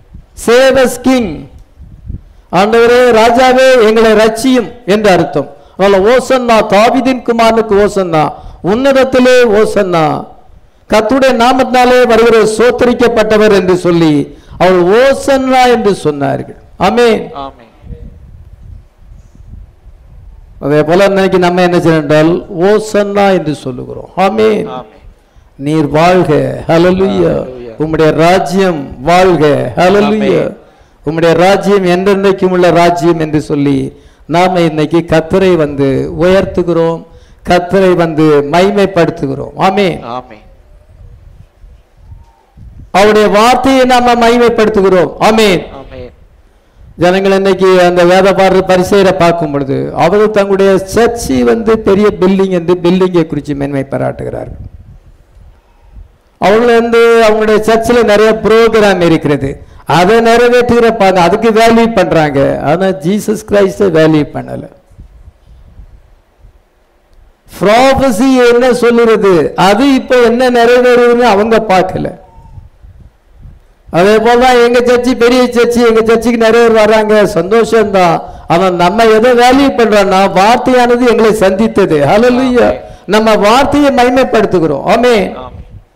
சேவஸ் கிங் ஆண்டவரே ராஜாவே எங்களை ரட்சியும் என்று அர்த்தம் அதனால ஓசன்னா தாவிதின் குமாரனுக்கு ஓசன்னா உன்னதத்திலே ஓசன்னா கத்துடைய நாமத்தினாலே வருகிற சோத்தரிக்கப்பட்டவர் என்று சொல்லி அவள் ஓசன்னா என்று சொன்னார்கள் ஆமென் ஆமென் அதே போல இன்னைக்கு நம்ம என்ன செய்யணும் என்றால் ஓசன்னா என்று சொல்லுகிறோம் ஆமென் ஆமென் நீர் வாழ்க ஹalleluya Hallelujah. உம்முடைய ராஜ்யம் வாழ்க ஹalleluya Amen. உம்முடைய ராஜ்யம் என்றென்றைக்கும் உள்ள ராஜ்யம் என்று சொல்லி நாம இன்னைக்கு கத்தரை வந்து உயர்த்துகிறோம் கத்தரை வந்து மைமைப்படுத்துகிறோம் ஆமென் ஆமென் அவருடைய வார்த்தையை நாம மைமைப்படுத்துகிறோம் ஆமென் ஆமென் ஜனங்கள் இன்னைக்கு அந்த வேத பாடல் பரிசெயரை பார்க்கும் பொழுது அவர்கள் தங்களுடைய சர்ச்சி வந்து பெரிய பில்டிங் என்று பில்டிங்கை குறித்து மேன்மை பாராட்டுகிறார்கள் அவர்கள் வந்து அவங்களுடைய சர்ச்சில் நிறைய ப்ரோக்ராம் இருக்கிறது அதை நிறைவேற்றுகிறப்பாங்க அதுக்கு வேல்யூ பண்றாங்க ஆனா ஜீசஸ் கிரைஸ்ட வேல்யூ பண்ணல ப்ராபசி என்ன சொல்லுறது அது இப்போ என்ன நிறைவேறுதுன்னு அவங்க பார்க்கல அதே போல தான் எங்க சர்ச்சு பெரிய சர்ச்சு எங்க சர்ச்சுக்கு நிறைய பேர் வர்றாங்க சந்தோஷம்தான் ஆனா நம்ம எதை வேல்யூ பண்றோம்னா வார்த்தையானது எங்களை சந்தித்தது ஹalleluya நம்ம வார்த்தையை மகிமைப்படுத்துகிறோம் ஆமே ஆமென்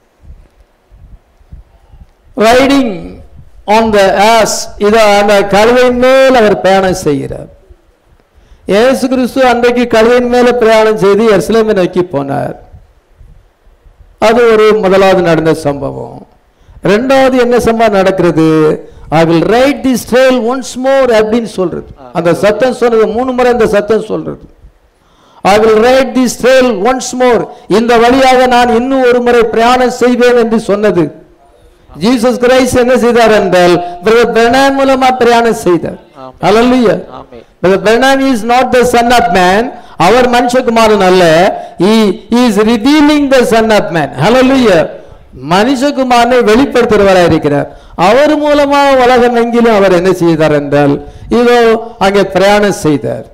ரைடிங் ஆன் த ஆஸ் இத அந்த கழுதையின் மேல் அவர் பிரயாணம் செய்கிறார் இயேசு கிறிஸ்து அன்றைக்கு கழுதையின் மேல பிரயாணம் செய்து எருசலேமை நோக்கி போனார் அது ஒரு முதலாவது நடந்த சம்பவம் ரெண்டாவது என்ன சம்பவம் நடக்கிறது I will ride the trail once more அப்படின்னு சொல்றது அந்த சத்தம் சொன்னது மூணு முறை அந்த சத்தம் சொல்றது I will ride the trail once more இந்த வழியாக நான் இன்னும் ஒரு முறை பிரயாணம் செய்வேன் என்று சொன்னது ஜீசஸ் கிரைஸ்ட் என்ன செய்தார் என்றால் பிரதர் பெர்னான் மூலமா பிரயாணம் செய்தார் ஆமென். ஹalleluya ஆமென் brother Branham is not the son of man அவர் மனுஷகுமாரன் அல்ல he is revealing the son of man hallelujah மனுஷகுமாரனை வெளிப்படுத்துகிறவராக இருக்கிறார் அவர் மூலமா உலகம் எங்கிலும் அவர் என்ன செய்தார் என்றால் இதோ அங்கே பிரயாணம் செய்தார்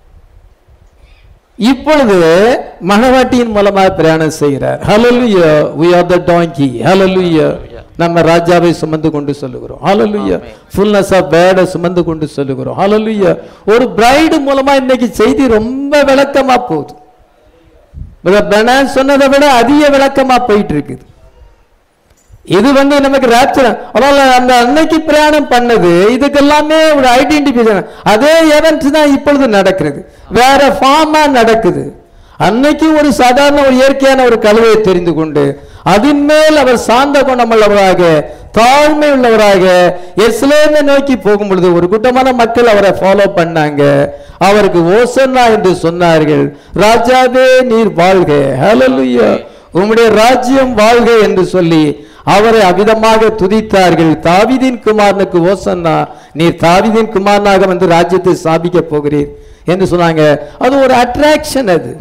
இப்பொழுது மணவாட்டியின் மூலமாக பிரயாணம் செய்கிறார் ஹalleluya we are the donkey hallelujah நம்ம ராஜாவை சுமந்து கொண்டு சொல்லுகிறோம் ஹalleluya Amen. fullness of பேர்டை சுமந்து கொண்டு சொல்லுகிறோம் ஹalleluya ஒரு பிரைடு மூலமா இன்னைக்கு செய்தி ரொம்ப விளக்கமா போகுது பிரதர் பெர்னான் சொன்னதை விட அதிக விளக்கமா போயிட்டு இருக்குது இது வந்து நமக்கு ராப்சர் அதனால அந்த அன்னைக்கு பிரயாணம் பண்ணது இதுக்கெல்லாமே ஒரு ஐடென்டிஃபிகேஷன் அதே எவென்ட் தான் இப்பொழுது நடக்கிறது வேற ஃபார்மா நடக்குது அன்னைக்கு ஒரு சாதாரண ஒரு இயற்கையான ஒரு கழுவையை தெரிந்து கொண்டு அதன் மேல் அவர் சாந்த குணமுள்ளவராக தாழ்மை உள்ளவராக எஸ்லேமை நோக்கி போகும் பொழுது ஒரு கூட்டமான மக்கள் அவரை ஃபாலோ பண்ணாங்க அவருக்கு ஓசன்னா என்று சொன்னார்கள் ராஜாவே நீர் வாழ்க ஹalleluya உம்முடைய ராஜ்யம் வாழ்க என்று சொல்லி அவரை அவிதமாக துதித்தார்கள் தாவீதின் குமாரனுக்கு ஓசன்னா நீர் தாவீதின் குமாரனாக வந்து ராஜ்யத்தை ஸ்தாபிக்க போகிறீர் என்று சொன்னாங்க அது ஒரு அட்ராக்ஷன் அது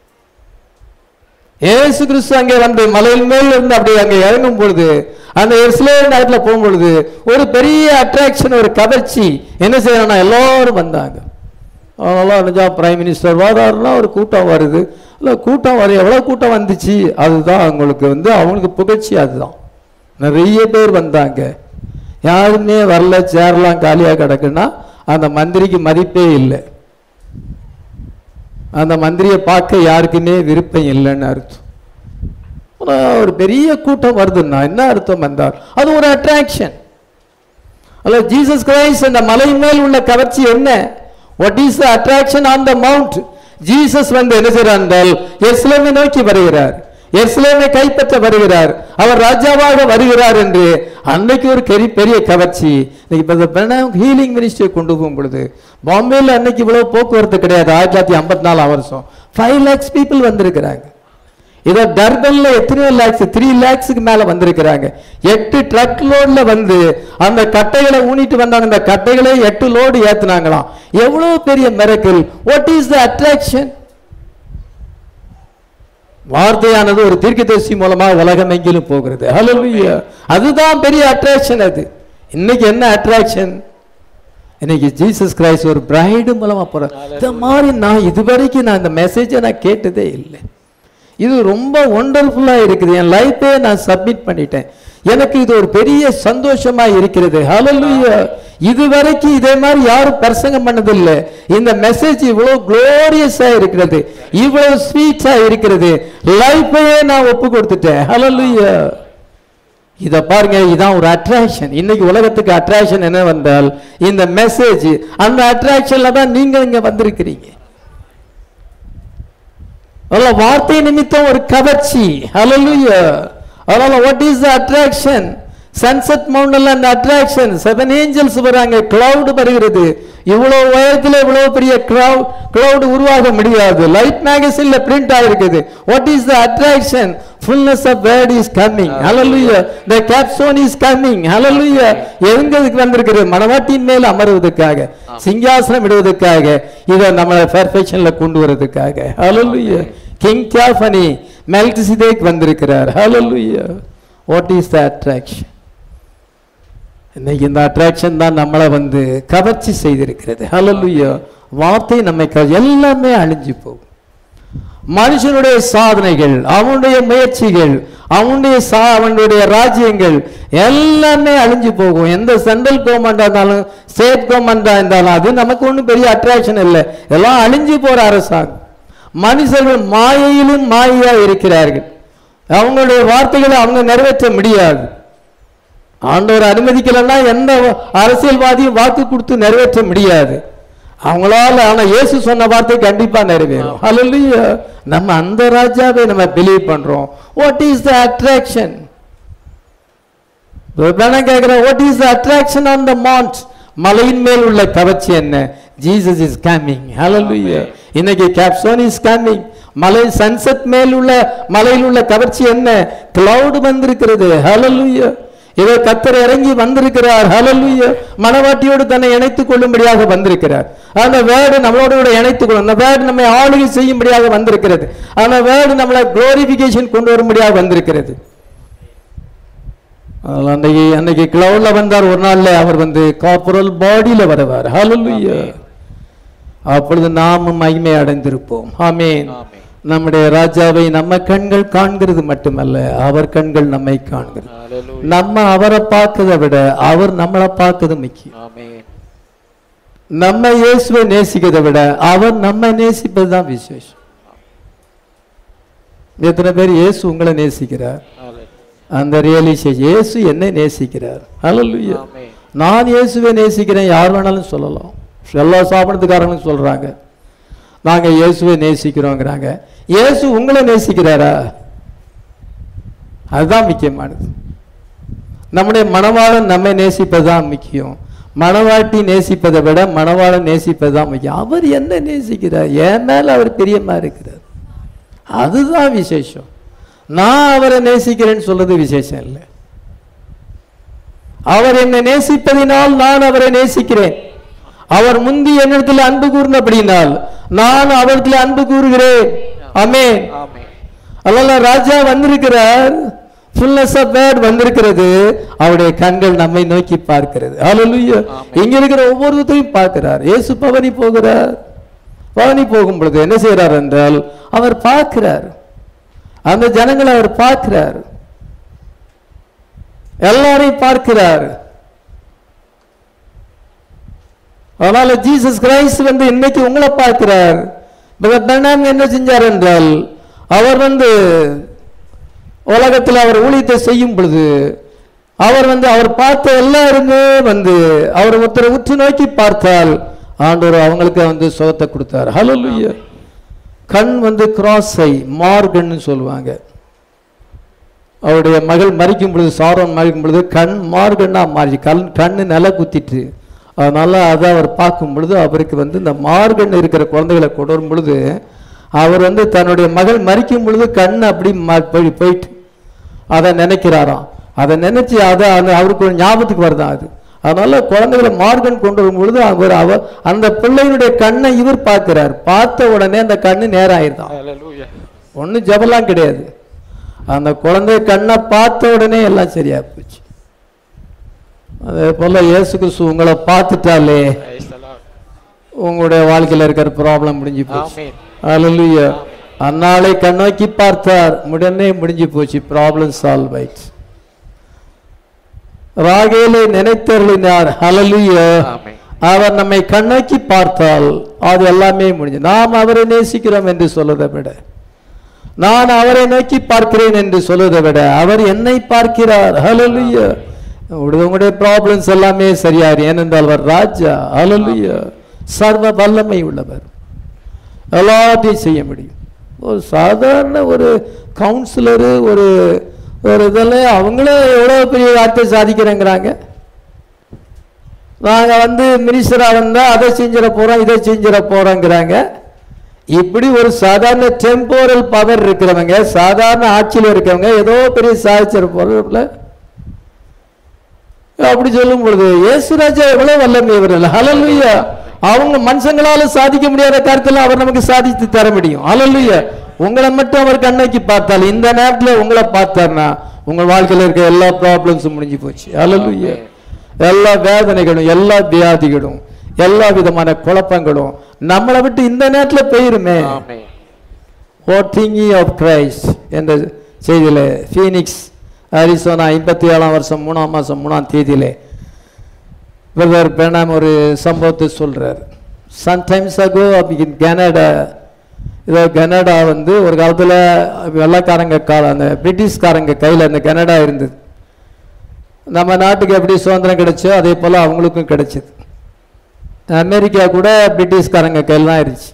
ஏசு கிறிஸ்து அங்கே வந்து மலையின் மேல் இருந்து அப்படியே அங்கே இறங்கும் பொழுது அந்த எருசலேம் நகரத்துல போகும் பொழுது ஒரு பெரிய அட்ராக்ஷன் ஒரு கவர்ச்சி என்ன செய்யணும்னா எல்லாரும் வந்தாங்க அதெல்லாம் நிஜா பிரைம் மினிஸ்டர் வாராருன்னா ஒரு கூட்டம் வருது இல்லை கூட்டம் வர எவ்வளோ கூட்டம் வந்துச்சு அதுதான் அவங்களுக்கு வந்து அவங்களுக்கு புகழ்ச்சி அதுதான் நிறைய பேர் வந்தாங்க யாருமே வரல சேர்லாம் காலியாக கிடக்குன்னா அந்த மந்திரிக்கு மதிப்பே இல்லை அந்த மந்திரியை பார்க்க யாருக்குமே விருப்பம் இல்லைன்னு அர்த்தம் ஆனா, ஒரு பெரிய கூட்டம் வருதுன்னா என்ன அர்த்தம் வந்தார் அது ஒரு அட்ராக்ஷன் அல்ல ஜீசஸ் கிரைஸ்ட் அந்த மலை மேல் உள்ள கவர்ச்சி என்ன what is the attraction on the mount Jesus வந்து என்ன செய்கிறார் என்றால் எருசலேமை நோக்கி வருகிறார் எருசலேமை கைப்பற்ற வருகிறார் அவர் ராஜாவாக வருகிறார் என்று அன்னைக்கு ஒரு பெரிய பெரிய கவர்ச்சி இன்னைக்கு ஹீலிங் மினிஸ்ட்ரி கொண்டு போகும் பொழுது பாம்பேல அன்னைக்கு இவ்வளவு போக்குவரத்து கிடையாது ஆயிரத்தி தொள்ளாயிரத்தி ஐம்பத்தி நாலாம் வருஷம் ஃபைவ் லேக்ஸ் பீப்புள் வந்திருக்கிறாங்க இதை டர்பன்ல எத்தனையோ லேக்ஸ் த்ரீ லேக்ஸுக்கு மேல வந்திருக்கிறாங்க எட்டு ட்ரக் லோட்ல வந்து அந்த கட்டைகளை ஊனிட்டு வந்தாங்க அந்த கட்டைகளை எட்டு லோடு ஏத்துனாங்களாம் எவ்வளவு பெரிய miracle what is the attraction வார்த்தையானது ஒரு தீர்க்கதரிசி மூலமா உலகம் எங்கிலும் போகிறது ஹalleluya அதுதான் பெரிய அட்ராக்ஷன் அது இன்னைக்கு என்ன அட்ராக்ஷன் இன்னைக்கு ஜீசஸ் கிரைஸ்ட் ஒரு பிரைடு மூலமா போற இந்த மாதிரி நான் இதுவரைக்கும் நான் இந்த மெசேஜை நான் கேட்டதே இல்லை இது ரொம்ப ஒண்டர்ஃபுல்லா இருக்குது என் லைஃபே நான் சப்மிட் பண்ணிட்டேன் எனக்கு இது ஒரு பெரிய சந்தோஷமா இருக்கிறது ஹalleluya இதுவரைக்கும் இதே மாதிரி யாரும் பிரசங்கம் பண்ணதில்லை இந்த மெசேஜ் இவ்வளவு குளோரியஸா இருக்கிறது இவ்வளவு ஸ்வீட்டா இருக்கிறது லைஃபையே நான் ஒப்பு கொடுத்துட்டேன் ஹalleluya இத பாருங்க இதான் ஒரு அட்ராக்ஷன் இன்னைக்கு உலகத்துக்கு அட்ராக்ஷன் என்ன வந்தால் இந்த மெசேஜ் அந்த அட்ராக்ஷன்ல தான் நீங்க இங்க வந்திருக்கிறீங்க அதனால வார்த்தை நிமித்தம் ஒரு கவர்ச்சி ஹalleluya அதனால what is the attraction sunset மவுண்ட்ல அந்த அட்ராக்ஷன் செவன் ஏஞ்சல்ஸ் வராங்க கிளவுட் வருகிறது இவ்வளவு உயரத்துல இவ்வளவு பெரிய கிளவுட் கிளவுட் உருவாக முடியாது லைட் மேகசின்ல பிரிண்ட் ஆகிருக்குது what is the attraction fullness of word is coming hallelujah the capstone is coming hallelujah எங்க இதுக்கு வந்திருக்கிறது மனவாட்டியின் மேல் அமருவதற்காக சிங்காசனம் இடுவதற்காக இதை நம்ம பெர்ஃபெக்ஷன்ல கொண்டு வரதுக்காக hallelujah கிங் தியாஃபனி மெல்கிசிதேக் வந்திருக்கிறார் hallelujah what is the attraction இன்னைக்கு இந்த அட்ராக்ஷன் தான் நம்மளை வந்து கவர்ச்சி செய்திருக்கிறது ஹalleluya வார்த்தை நம்மை கவ- எல்லாமே அழிஞ்சு போகும் மனுஷனுடைய சாதனைகள் அவனுடைய முயற்சிகள் அவனுடைய சா அவனுடைய ராஜ்யங்கள் எல்லாமே அழிஞ்சு போகும் எந்த சென்ட்ரல் கவர்மெண்டா இருந்தாலும் ஸ்டேட் கவர்மெண்டா இருந்தாலும் அது நமக்கு ஒன்றும் பெரிய அட்ராக்ஷன் இல்லை எல்லாம் அழிஞ்சு போற அரசாங்கம் மனுஷர்கள் மாயையிலும் மாயையா இருக்கிறார்கள் அவங்களுடைய வார்த்தைகளை அவங்க நிறைவேற்ற முடியாது ஆண்டவர் அனுமதிக்கலன்னா எந்த அரசியல்வாதியும் வாக்கு கொடுத்து நிறைவேற்ற முடியாது அவங்களால ஆனா இயேசு சொன்ன வார்த்தை கண்டிப்பா நிறைவேறும் ஹalleluya நம்ம அந்த ராஜாவை நம்ம பிலீவ் பண்றோம் வாட் இஸ் த அட்ராக்ஷன் கேட்கிறேன் what is the attraction on the mount மலையின் மேல் உள்ள கவர்ச்சி என்ன ஜீசஸ் இஸ் கமிங் ஹalleluya இன்னைக்கு கேப்சோன் இஸ் கமிங் மலை சன்செட் மேல் உள்ள மலையில் உள்ள கவர்ச்சி என்ன கிளவுட் வந்திருக்கிறது ஹalleluya இதோ கத்தர் இறங்கி வந்திருக்கிறார் ஹalleluya மனவாட்டியோடு தன்னை இணைத்துக் கொள்ளும்படியாக வந்திருக்கிறார் அந்த வேர்டு நம்மளோட கூட இணைத்துக் கொள்ளும் அந்த வேர்டு நம்மை ஆளுகை செய்யும்படியாக வந்திருக்கிறது அந்த வேர்டு நம்மளை குளோரிபிகேஷன் கொண்டு வரும்படியாக வந்திருக்கிறது அதனால அன்னைக்கு அன்னைக்கு கிளவுட்ல வந்தார் ஒரு நாள்ல அவர் வந்து காப்புரல் பாடியில வருவார் ஹalleluya அப்பொழுது நாமும் மகிமை அடைந்திருப்போம் ஆமென் ஆமென். நம்முடைய ராஜாவை நம்ம கண்கள் காண்கிறது மட்டுமல்ல அவர் கண்கள் நம்மை காண்கிறது Hallelujah. நம்ம அவரை பார்க்கறதை விட அவர் நம்மளை பார்க்கறது முக்கியம் Amen. நம்ம இயேசுவை நேசிக்கிறதை விட அவர் நம்ம நேசிப்பது தான் விசேஷம் எத்தனை பேர் இயேசு உங்களை நேசிக்கிறார் Hallelujah. அந்த ரியலைசேஷன் இயேசு என்னை நேசிக்கிறார் ஹalleluya Amen. நான் இயேசுவை நேசிக்கிறேன் யார் வேணாலும் சொல்லலாம் எல்லா சாப்பிடத்துக்காரங்களும் சொல்றாங்க நாங்க இயேசுவை நேசிக்கிறோங்கிறாங்க இயேசு உங்களை நேசிக்கிறாரா அதுதான் முக்கியமானது நம்முடைய மணவாளன் நம்மை நேசிப்பதுதான் முக்கியம் மணவாட்டி நேசிப்பதை விட மணவாளன் நேசிப்பதுதான் முக்கியம் அவர் என்ன நேசிக்கிறார் என் மேல அவர் பிரியமா இருக்கிறார் அதுதான் விசேஷம் நான் அவரை நேசிக்கிறேன்னு சொல்றது விசேஷம் இல்லை அவர் என்னை நேசிப்பதினால் நான் அவரை நேசிக்கிறேன் அவர் முந்தி என்னிடத்தில் அன்பு கூர்ந்தபடினால் நான் அவரிடத்தில் அன்பு கூறுகிறேன் ஆமென் Amen. அதனால ராஜா வந்திருக்கிறார் ஃபுல்னஸ் ஆஃப் வேர்ட் வந்திருக்கிறது அவருடைய கண்கள் நம்மை நோக்கி பார்க்கிறது ஹalleluya ஆமென். இங்க இருக்கிற ஒவ்வொருத்தரையும் பார்க்கிறார் இயேசு பவனி போகிறார் பவனி போகும் பொழுது என்ன செய்கிறார் என்றால் அவர் பார்க்கிறார் அந்த ஜனங்களை அவர் பார்க்கிறார் எல்லாரையும் பார்க்கிறார் அதனால ஜீசஸ் கிரைஸ்ட் வந்து இன்னைக்கு உங்களை பார்க்கிறார் பிரதர் பெர்னாம் என்ன செஞ்சார் என்றால் அவர் வந்து உலகத்தில் அவர் ஊழியத்தை செய்யும் பொழுது அவர் வந்து அவர் பார்த்த எல்லாருமே வந்து அவர் ஒருத்தரை உற்று நோக்கி பார்த்தால் ஆண்டவர் அவங்களுக்கு வந்து சுகத்தை கொடுத்தார் ஹalleluya கண் வந்து கிராஸை மார்கன்னு சொல்லுவாங்க அவருடைய மகள் மறிக்கும் பொழுது சாரோன் மறிக்கும் பொழுது கண் மார்கன்னா மாறி கண் கண்ணு நில குத்திட்டு அதனால அதை அவர் பார்க்கும் பொழுது அவருக்கு வந்து இந்த மார்கன் இருக்கிற குழந்தைகளை கொண்டு வரும் பொழுது அவர் வந்து தன்னுடைய மகள் மறிக்கும் பொழுது கண் அப்படி ம- போய் போயிட்டு அதை நினைக்கிறாராம் அதை நினைச்சு அதை அந்த அவருக்கு ஒரு ஞாபகத்துக்கு வருதான் அது அதனால குழந்தைகளை மார்கன் கொண்டு வரும் பொழுது அவர் அவர் அந்த பிள்ளையினுடைய கண்ணை இவர் பார்க்கிறார் பார்த்த உடனே அந்த கண்ணு நேரம் ஆயிருதான் Hallelujah. ஒன்றும் ஜபலாம் கிடையாது அந்த குழந்தை கண்ணை பார்த்த உடனே எல்லாம் சரியா போச்சு அதே போல இயேசு கிறிஸ்து உங்களை பார்த்துட்டாலே Praise the Lord. உங்களுடைய வாழ்க்கையில இருக்கிற ப்ராப்ளம் முடிஞ்சு போச்சு Amen. அல்லேலூயா அந்நாளை கண்ணோக்கி பார்த்தார் உடனே முடிஞ்சு போச்சு ப்ராப்ளம் சால்வ் ஆயிடுச்சு ராகேலை நினைத்தருளினார் ஹalleluya ஆமென். அவர் நம்மை கண்ணோக்கி பார்த்தால் அது எல்லாமே முடிஞ்சு நாம் அவரை நேசிக்கிறோம் என்று சொல்வதை விட நான் அவரை நோக்கி பார்க்கிறேன் என்று சொல்வதை விட அவர் என்னை பார்க்கிறார் ஹalleluya உங்களுடைய ப்ராப்ளம்ஸ் எல்லாமே சரியாரு ஏனென்றால் அவர் ராஜா ஹalleluya சர்வ வல்லமை உள்ளவர் எல்லாத்தையும் செய்ய முடியும் ஒரு சாதாரண ஒரு கவுன்சிலரு ஒரு ஒரு இதெல்லாம் அவங்களே எவ்வளோ பெரிய வார்த்தை சாதிக்கிறேங்கிறாங்க நாங்கள் வந்து மினிஸ்டராக வந்தால் அதை செஞ்சிட போகிறோம் இதை செஞ்சிட போகிறோங்கிறாங்க இப்படி ஒரு சாதாரண டெம்போரல் பவர் இருக்கிறவங்க சாதாரண ஆட்சியில் இருக்கவங்க ஏதோ பெரிய சாதிச்சிட போகிறதுல அப்படி சொல்லும் பொழுது இயேசுராஜா எவ்வளவு வல்லமை இவர்கள் ஹalleluya அவங்க மனுஷங்களால சாதிக்க முடியாத கருத்தெல்லாம் அவர் நமக்கு சாதித்து தர முடியும் ஹalleluya உங்களை மட்டும் அவர் கண்ணோக்கி பார்த்தால் இந்த நேரத்தில் உங்களை பார்த்தார்னா உங்கள் வாழ்க்கையில் இருக்க எல்லா ப்ராப்ளம்ஸும் முடிஞ்சு போச்சு ஹalleluya எல்லா வேதனைகளும் எல்லா வியாதிகளும் எல்லா விதமான குழப்பங்களும் நம்மளை விட்டு இந்த நேரத்தில் போயிருமே ஆமென். வாட் திங்கிங் ஆஃப் கிரைஸ்ட் என்ற செய்தியில் ஃபீனிக்ஸ் அரிசோனா ஐம்பத்தி ஏழாம் வருஷம் மூணாம் மாதம் மூணாம் தேதியிலே பிரதர் பேனாம் ஒரு சம்பவத்தை சொல்கிறார் சம்டைம்ஸ் அகோ இன் கனடா இதோ கனடா வந்து ஒரு காலத்தில் வெள்ளைக்காரங்க கால அந்த பிரிட்டிஷ்காரங்க கையில் அந்த கனடா இருந்தது நம்ம நாட்டுக்கு எப்படி சுதந்திரம் கிடைச்சோ அதே போல் அவங்களுக்கும் கிடைச்சது அமெரிக்கா கூட பிரிட்டிஷ்காரங்க கையில் தான் இருந்துச்சு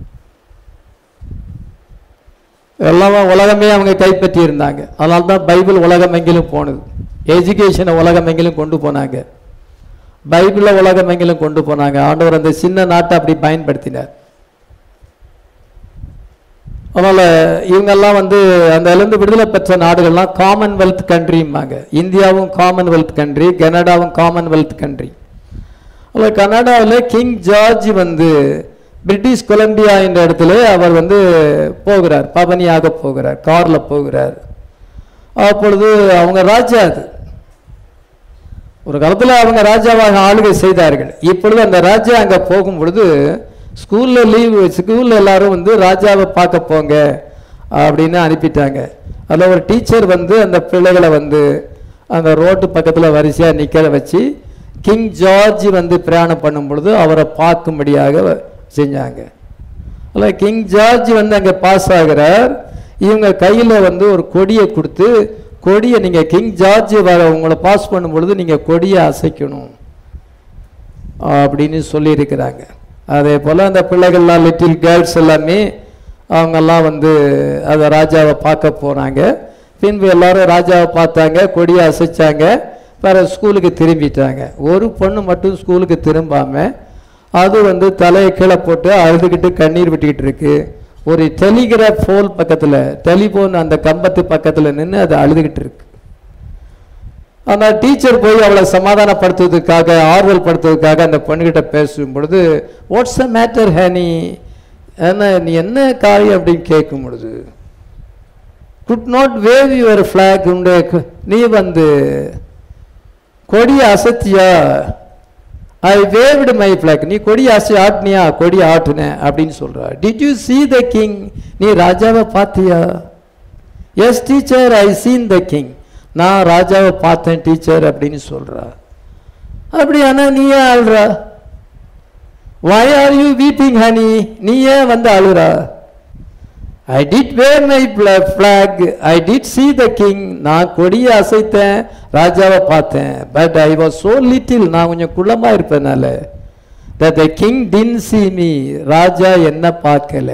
எல்லாமே உலகமே அவங்க கைப்பற்றி இருந்தாங்க அதனால தான் பைபிள் உலகம் எங்கிலும் போனது எஜுகேஷனை உலகம் எங்கிலும் கொண்டு போனாங்க பைபிளை உலகம் எங்கிலும் கொண்டு போனாங்க ஆண்டவர் அந்த சின்ன நாட்டை அப்படி பயன்படுத்தினார் அதனால் இவங்கெல்லாம் வந்து அந்த இருந்து விடுதலை பெற்ற நாடுகள்லாம் காமன்வெல்த் கண்ட்ரிம்பாங்க இந்தியாவும் காமன்வெல்த் கண்ட்ரி கனடாவும் காமன்வெல்த் கண்ட்ரி அதில் கனடாவில் கிங் ஜார்ஜ் வந்து பிரிட்டிஷ் கொலம்பியா என்ற இடத்துல அவர் வந்து போகிறார் பவனியாக போகிறார் காரில் போகிறார் அப்பொழுது அவங்க ராஜா அது ஒரு காலத்தில் அவங்க ராஜாவாக ஆளுகை செய்தார்கள் இப்பொழுது அந்த ராஜா அங்கே போகும் பொழுது ஸ்கூலில் லீவு ஸ்கூலில் எல்லாரும் வந்து ராஜாவை பார்க்க போங்க அப்படின்னு அனுப்பிட்டாங்க அதில் ஒரு டீச்சர் வந்து அந்த பிள்ளைகளை வந்து அந்த ரோட்டு பக்கத்தில் வரிசையாக நிற்க வச்சு கிங் ஜார்ஜ் வந்து பிரயாணம் பண்ணும் பொழுது அவரை பார்க்கும்படியாக செஞ்சாங்க அதில் கிங் ஜார்ஜ் வந்து அங்கே பாஸ் ஆகிறார் இவங்க கையில் வந்து ஒரு கொடியை கொடுத்து கொடியை நீங்கள் கிங் ஜார்ஜ் வர உங்களை பாஸ் பண்ணும் பொழுது நீங்கள் கொடியை அசைக்கணும் அப்படின்னு சொல்லியிருக்கிறாங்க அதே போல் அந்த பிள்ளைகள்லாம் லிட்டில் கேர்ள்ஸ் எல்லாமே அவங்கெல்லாம் வந்து அதை ராஜாவை பார்க்க போனாங்க பின்பு எல்லாரும் ராஜாவை பார்த்தாங்க கொடியை அசைச்சாங்க வேறு ஸ்கூலுக்கு திரும்பிட்டாங்க ஒரு பொண்ணு மட்டும் ஸ்கூலுக்கு திரும்பாம அது வந்து தலையை கீழே போட்டு அழுதுகிட்டு கண்ணீர் விட்டுக்கிட்டு இருக்கு ஒரு டெலிகிராஃப் ஃபோல் பக்கத்தில் டெலிஃபோன் அந்த கம்பத்து பக்கத்தில் நின்று அது அழுதுகிட்டு இருக்கு அந்த டீச்சர் போய் அவளை சமாதானப்படுத்துவதற்காக ஆறுதல் படுத்துவதற்காக அந்த பொண்ணுகிட்ட பேசும் பொழுது வாட்ஸ் அ மேட்டர் ஹேனி என்ன நீ என்ன காரியம் அப்படின்னு கேட்கும் பொழுது could not wave your flag உண்டு நீ வந்து கொடியை அசத்தியா ஐ வேவ்டு மை ஃப்ளாக் நீ கொடி அசை ஆட்டினியா கொடி ஆட்டுன அப்படின்னு சொல்றா did you see the king நீ ராஜாவை பார்த்தியா yes teacher I seen the king நான் ராஜாவை பார்த்தேன் டீச்சர் அப்படின்னு சொல்றா அப்படியானா நீ ஏன் அழுறா why are you weeping honey நீ ஏன் வந்து அழுறா I did wave my flag I did see the king நான் கொடியை அசைத்தேன் ராஜாவை பார்த்தேன் but I was so little நான் கொஞ்சம் குள்ளமாக இருப்பதுனால that the king didn't see me ராஜா என்ன பார்க்கல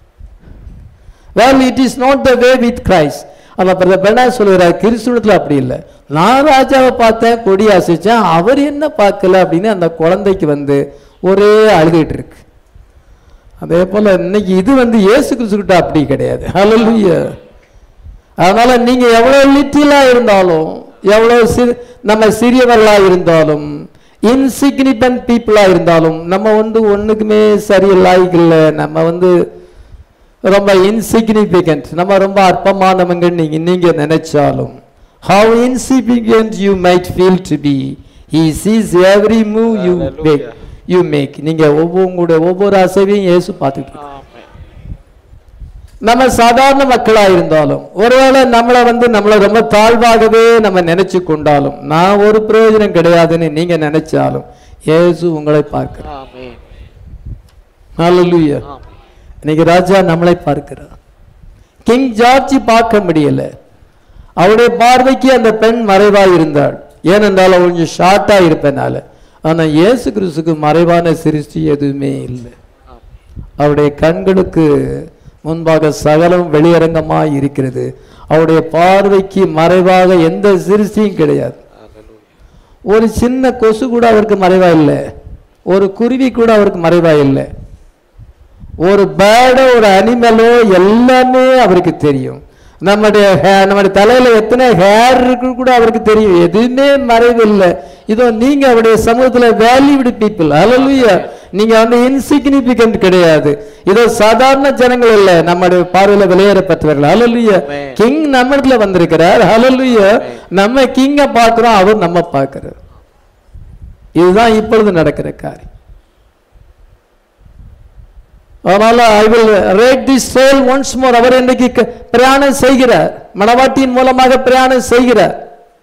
well it is not the way with christ ஆனால் பிரதர் பெண்ணா சொல்லுகிறார் கிறிஸ்துவத்தில் அப்படி இல்லை நான் ராஜாவை பார்த்தேன் கொடி அசைச்சேன் அவர் என்ன பார்க்கல அப்படின்னு அந்த குழந்தைக்கு வந்து ஒரே அழுதுகிட்டு இருக்கு அதே போல இன்னைக்கு இது வந்து இயேசு கிறிஸ்துக்கிட்ட அப்படி கிடையாது ஹalleluya அதனால நீங்க எவ்வளவு லிட்டிலா இருந்தாலும் எவ்வளவு சிறு நம்ம சிறியவர்களா இருந்தாலும் இன்சிக்னிபென்ட் பீப்புளா இருந்தாலும் நம்ம வந்து ஒண்ணுக்குமே சரியில்லாய்க்கு இல்லை நம்ம வந்து ரொம்ப இன்சிக்னிபிகண்ட் நம்ம ரொம்ப அற்பமானவங்க நீங்க நீங்க நினைச்சாலும் how insignificant you might feel to be he sees every move you make Hallelujah. you make நீங்க ஒவ்வொரு உங்களுடைய ஒவ்வொரு அசைவையும் இயேசு பார்த்துட்டு இருக்கார். ஆமென். நம்ம சாதாரண மக்களா இருந்தாலும் ஒருவேளை நம்மளை வந்து நம்மளை ரொம்ப தாழ்வாகவே நம்ம நினைச்சு கொண்டாலும் நான் ஒரு பிரயோஜனம் கிடையாதுன்னு நீங்க நினைச்சாலும் இயேசு உங்களை பார்க்கிறார் ஆமென் ஹalleluya ஆமென் இன்னைக்கு ராஜா நம்மளை பார்க்கிறார் கிங் ஜார்ஜ் பார்க்க முடியல அவருடைய பார்வைக்கு அந்த பெண் மறைவா இருந்தாள் ஏனென்றால் அவள் கொஞ்சம் ஷார்ட்டா இருப்பனால ஆனா இயேசு கிறிஸ்துக்கு மறைவான சிருஷ்டி எதுவுமே இல்லை அவருடைய கண்களுக்கு முன்பாக சகலம் வெளியரங்கமாய் இருக்கிறது அவருடைய பார்வைக்கு மறைவாக எந்த சிருஷ்டியும் கிடையாது ஒரு சின்ன கொசு கூட அவருக்கு மறைவா இல்லை ஒரு குருவி கூட அவருக்கு மறைவா இல்லை ஒரு பேர்டோ ஒரு அனிமலோ எல்லாமே அவருக்கு தெரியும் நம்முடைய hair- நம்முடைய தலையில எத்தனை ஹேர் இருக்கு கூட அவருக்கு தெரியும் எதுவுமே மறைவில்லை இதோ நீங்க அவருடைய சமூகத்துல வேல்யூடு பீப்புள் ஹalleluya நீங்க வந்து இன்சிக்னிபிகன்ட் கிடையாது இதோ சாதாரண ஜனங்கள் இல்ல நம்முடைய பார்வையில விலையேறப்பட்டவர்கள் ஹalleluya Amen. கிங் நம்ம இடத்துல வந்திருக்கிறார் ஹalleluya நம்ம கிங்க பார்க்கிறோம் அவர் நம்ம பார்க்கிறார் இதுதான் இப்பொழுது நடக்கிற காரியம் அதனால I will ride the soul once more அவர் இன்னைக்கு க- பிரயாணம் செய்கிறார் மணவாட்டியின் மூலமாக பிரயாணம் செய்கிறார்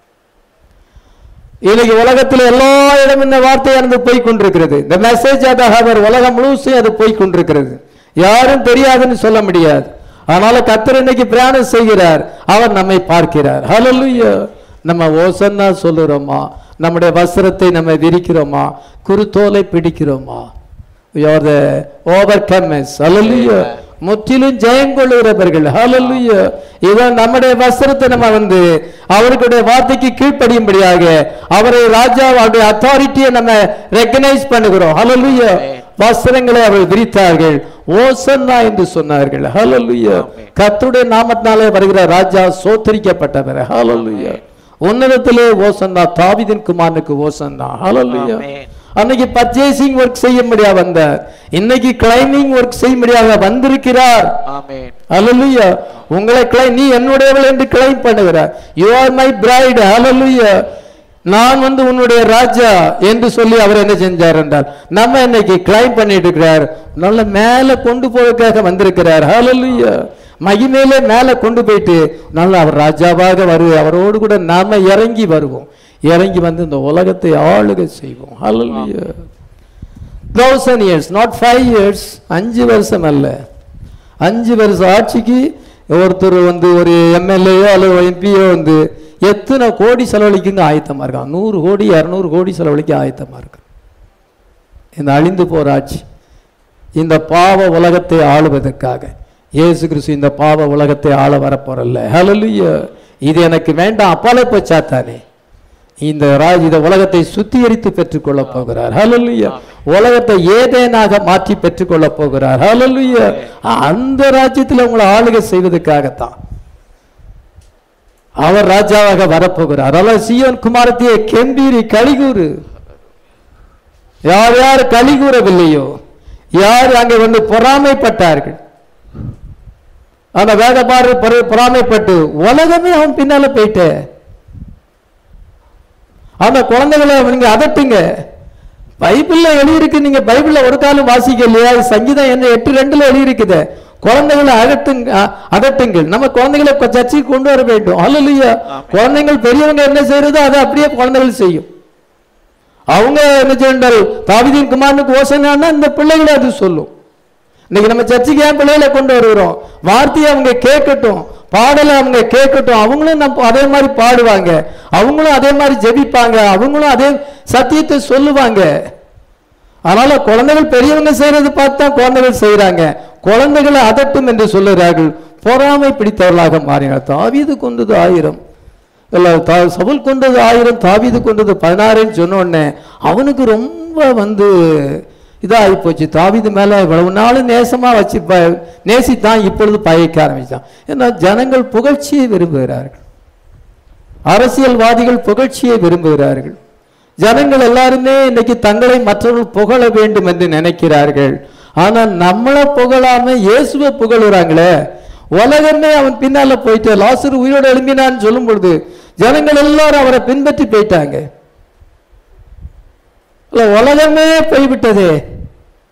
இன்னைக்கு உலகத்தில் எல்லா இடம் இந்த வார்த்தையானது போய் கொண்டிருக்கிறது இந்த மெசேஜ் ஆக அவர் உலகம் முழுசும் அது போய் கொண்டிருக்கிறது யாரும் தெரியாதுன்னு சொல்ல முடியாது அதனால கத்தர் இன்னைக்கு பிரயாணம் செய்கிறார் அவர் நம்மை பார்க்கிறார் ஹalleluya நம்ம ஓசன்னா சொல்லுறோமா நம்முடைய வஸ்திரத்தை நம்ம விரிக்கிறோமா குருத்தோலை பிடிக்கிறோமா we are the overcomers hallelujah முற்றிலும் ஜெயம் கொள்ளுகிறவர்கள் ஹalleluya இவன் நம்முடைய வஸ்திரத்தை நம்ம வந்து அவருடைய வார்த்தைக்கு கீழ்ப்படியும்படியாக அவரை ராஜா அவருடைய அத்தாரிட்டியை நம்ம ரெக்கனைஸ் பண்ணுகிறோம் ஹalleluya வஸ்திரங்களை அவர்கள் விரித்தார்கள் ஓசன்னா என்று சொன்னார்கள் ஹalleluya கர்த்தருடைய நாமத்தினாலே வருகிற ராஜா சோத்தரிக்கப்பட்டவர் ஹalleluya உன்னதத்திலே ஓசன்னா தாவீதின் குமாரனுக்கு ஓசன்னா ஹalleluya ஆமென். அன்னைக்கு பர்ச்சேசிங் ஒர்க் செய்யும்படியா வந்தார் இன்னைக்கு கிளைமிங் ஒர்க் செய்யும்படியாக வந்திருக்கிறார் ஆமென் ஹalleluya உங்களை கிளை நீ என்னுடையவள் என்று கிளைம் பண்ணுகிறார் யூ ஆர் மை பிரைட் ஹalleluya நான் வந்து உன்னுடைய ராஜா என்று சொல்லி அவர் என்ன செஞ்சார் என்றால் நம்ம இன்னைக்கு கிளைம் பண்ணிட்டு இருக்கிறார் நல்ல மேல கொண்டு போவதற்காக வந்திருக்கிறார் ஹalleluya மகிமையிலே மேல கொண்டு போயிட்டு நல்ல அவர் ராஜாவாக வருது அவரோடு கூட நாம இறங்கி வருவோம் இறங்கி வந்து இந்த உலகத்தை ஆளுகை செய்வோம் ஹalleluya thousand years not five years அஞ்சு வருஷம் அல்ல அஞ்சு வருஷம் ஆட்சிக்கு ஒருத்தர் வந்து ஒரு எம்எல்ஏயோ அல்லது எம்பியோ வந்து எத்தனை கோடி செலவழிக்குங்க ஆயத்தமா இருக்கான் நூறு கோடி இரநூறு கோடி செலவழிக்க ஆயத்தமா இருக்கு இந்த அழிந்து போற ஆட்சி இந்த பாவ உலகத்தை ஆளுவதற்காக இயேசு கிறிஸ்து இந்த பாவ உலகத்தை ஆள வரப்போறல்ல ஹalleluya இது எனக்கு வேண்டாம் அப்பாலே போச்சாத்தானே இந்த ராஜ் இந்த உலகத்தை சுத்திகரித்து பெற்றுக்கொள்ள போகிறார் ஹalleluya உலகத்தை ஏதேனாக மாற்றி பெற்றுக்கொள்ள போகிறார் ஹalleluya அந்த ராஜ்யத்தில் உங்களை ஆளுகை செய்வதற்காகத்தான் அவர் ராஜாவாக வரப்போகிறார் அதனால் சியோன் குமாரத்திய கெம்பீரி கலிகூறு யார் யார் களி கூறவில்லையோ யார் அங்கே வந்து பொறாமைப்பட்டார்கள் அந்த வேதபாரு பொறாமைப்பட்டு உலகமே அவன் பின்னால போயிட்ட அந்த குழந்தைகளை நீங்க அதட்டுங்க பைபிள்ல எழுதியிருக்கு நீங்க பைபிள்ல ஒரு காலம் வாசிக்கலையா சங்கீதம் என்ன எட்டு ரெண்டுல எழுதியிருக்குது குழந்தைகளை அகட்டுங்க அ- அதட்டுங்கள் நம்ம குழந்தைகளை கொ- சர்ச்சைக்கு கொண்டு வர வேண்டும் அல்லையா குழந்தைகள் பெரியவங்க என்ன செய்யறதோ அதை அப்படியே குழந்தைகள் செய்யும் அவங்க என்ன செய்யண்டால் தாவிதின் குமாரனுக்கு ஓசனான்னா இந்த பிள்ளைகளை அது சொல்லும் இன்னைக்கு நம்ம சர்ச்சைக்கு ஏன் பிள்ளைகளை கொண்டு வருகிறோம் வார்த்தையை அவங்க கேட்கட்டும் பாடலை அவங்க கேட்கட்டும் அவங்களும் நம்ம அதே மாதிரி பாடுவாங்க அவங்களும் அதே மாதிரி ஜெபிப்பாங்க அவங்களும் அதே சத்தியத்தை சொல்லுவாங்க அதனால குழந்தைகள் பெரியவங்க செய்யறது பார்த்து தான் குழந்தைகள் செய்யறாங்க குழந்தைகளை அதட்டும் என்று சொல்லுகிறார்கள் பொறாமை பிடித்தவர்களாக மாறினார் தாவீது கொண்டது ஆயிரம் இல்ல தா- சவுல் கொண்டது ஆயிரம் தாவீது கொண்டது பதினாறுன்னு சொன்ன உடனே அவனுக்கு ரொம்ப வந்து இதாகி போச்சு தாவீது மேல இவ்வளவு நாள் நேசமா வச்சு ப- நேசித்தான் இப்பொழுது பயக்க ஆரம்பிச்சான் ஏன்னா ஜனங்கள் புகழ்ச்சியை விரும்புகிறார்கள் அரசியல்வாதிகள் புகழ்ச்சியை விரும்புகிறார்கள் ஜனங்கள் எல்லாருமே இன்னைக்கு தங்களை மற்றவர்கள் புகழ வேண்டும் என்று நினைக்கிறார்கள் ஆனா நம்மளை புகழாம இயேசுவை புகழுறாங்களே உலகமே அவன் பின்னால போயிட்டு லாசரு உயிரோடு எழும்பினான்னு சொல்லும் பொழுது ஜனங்கள் எல்லாரும் அவரை பின்பற்றி போயிட்டாங்க இல்ல, உலகமே போய்விட்டதே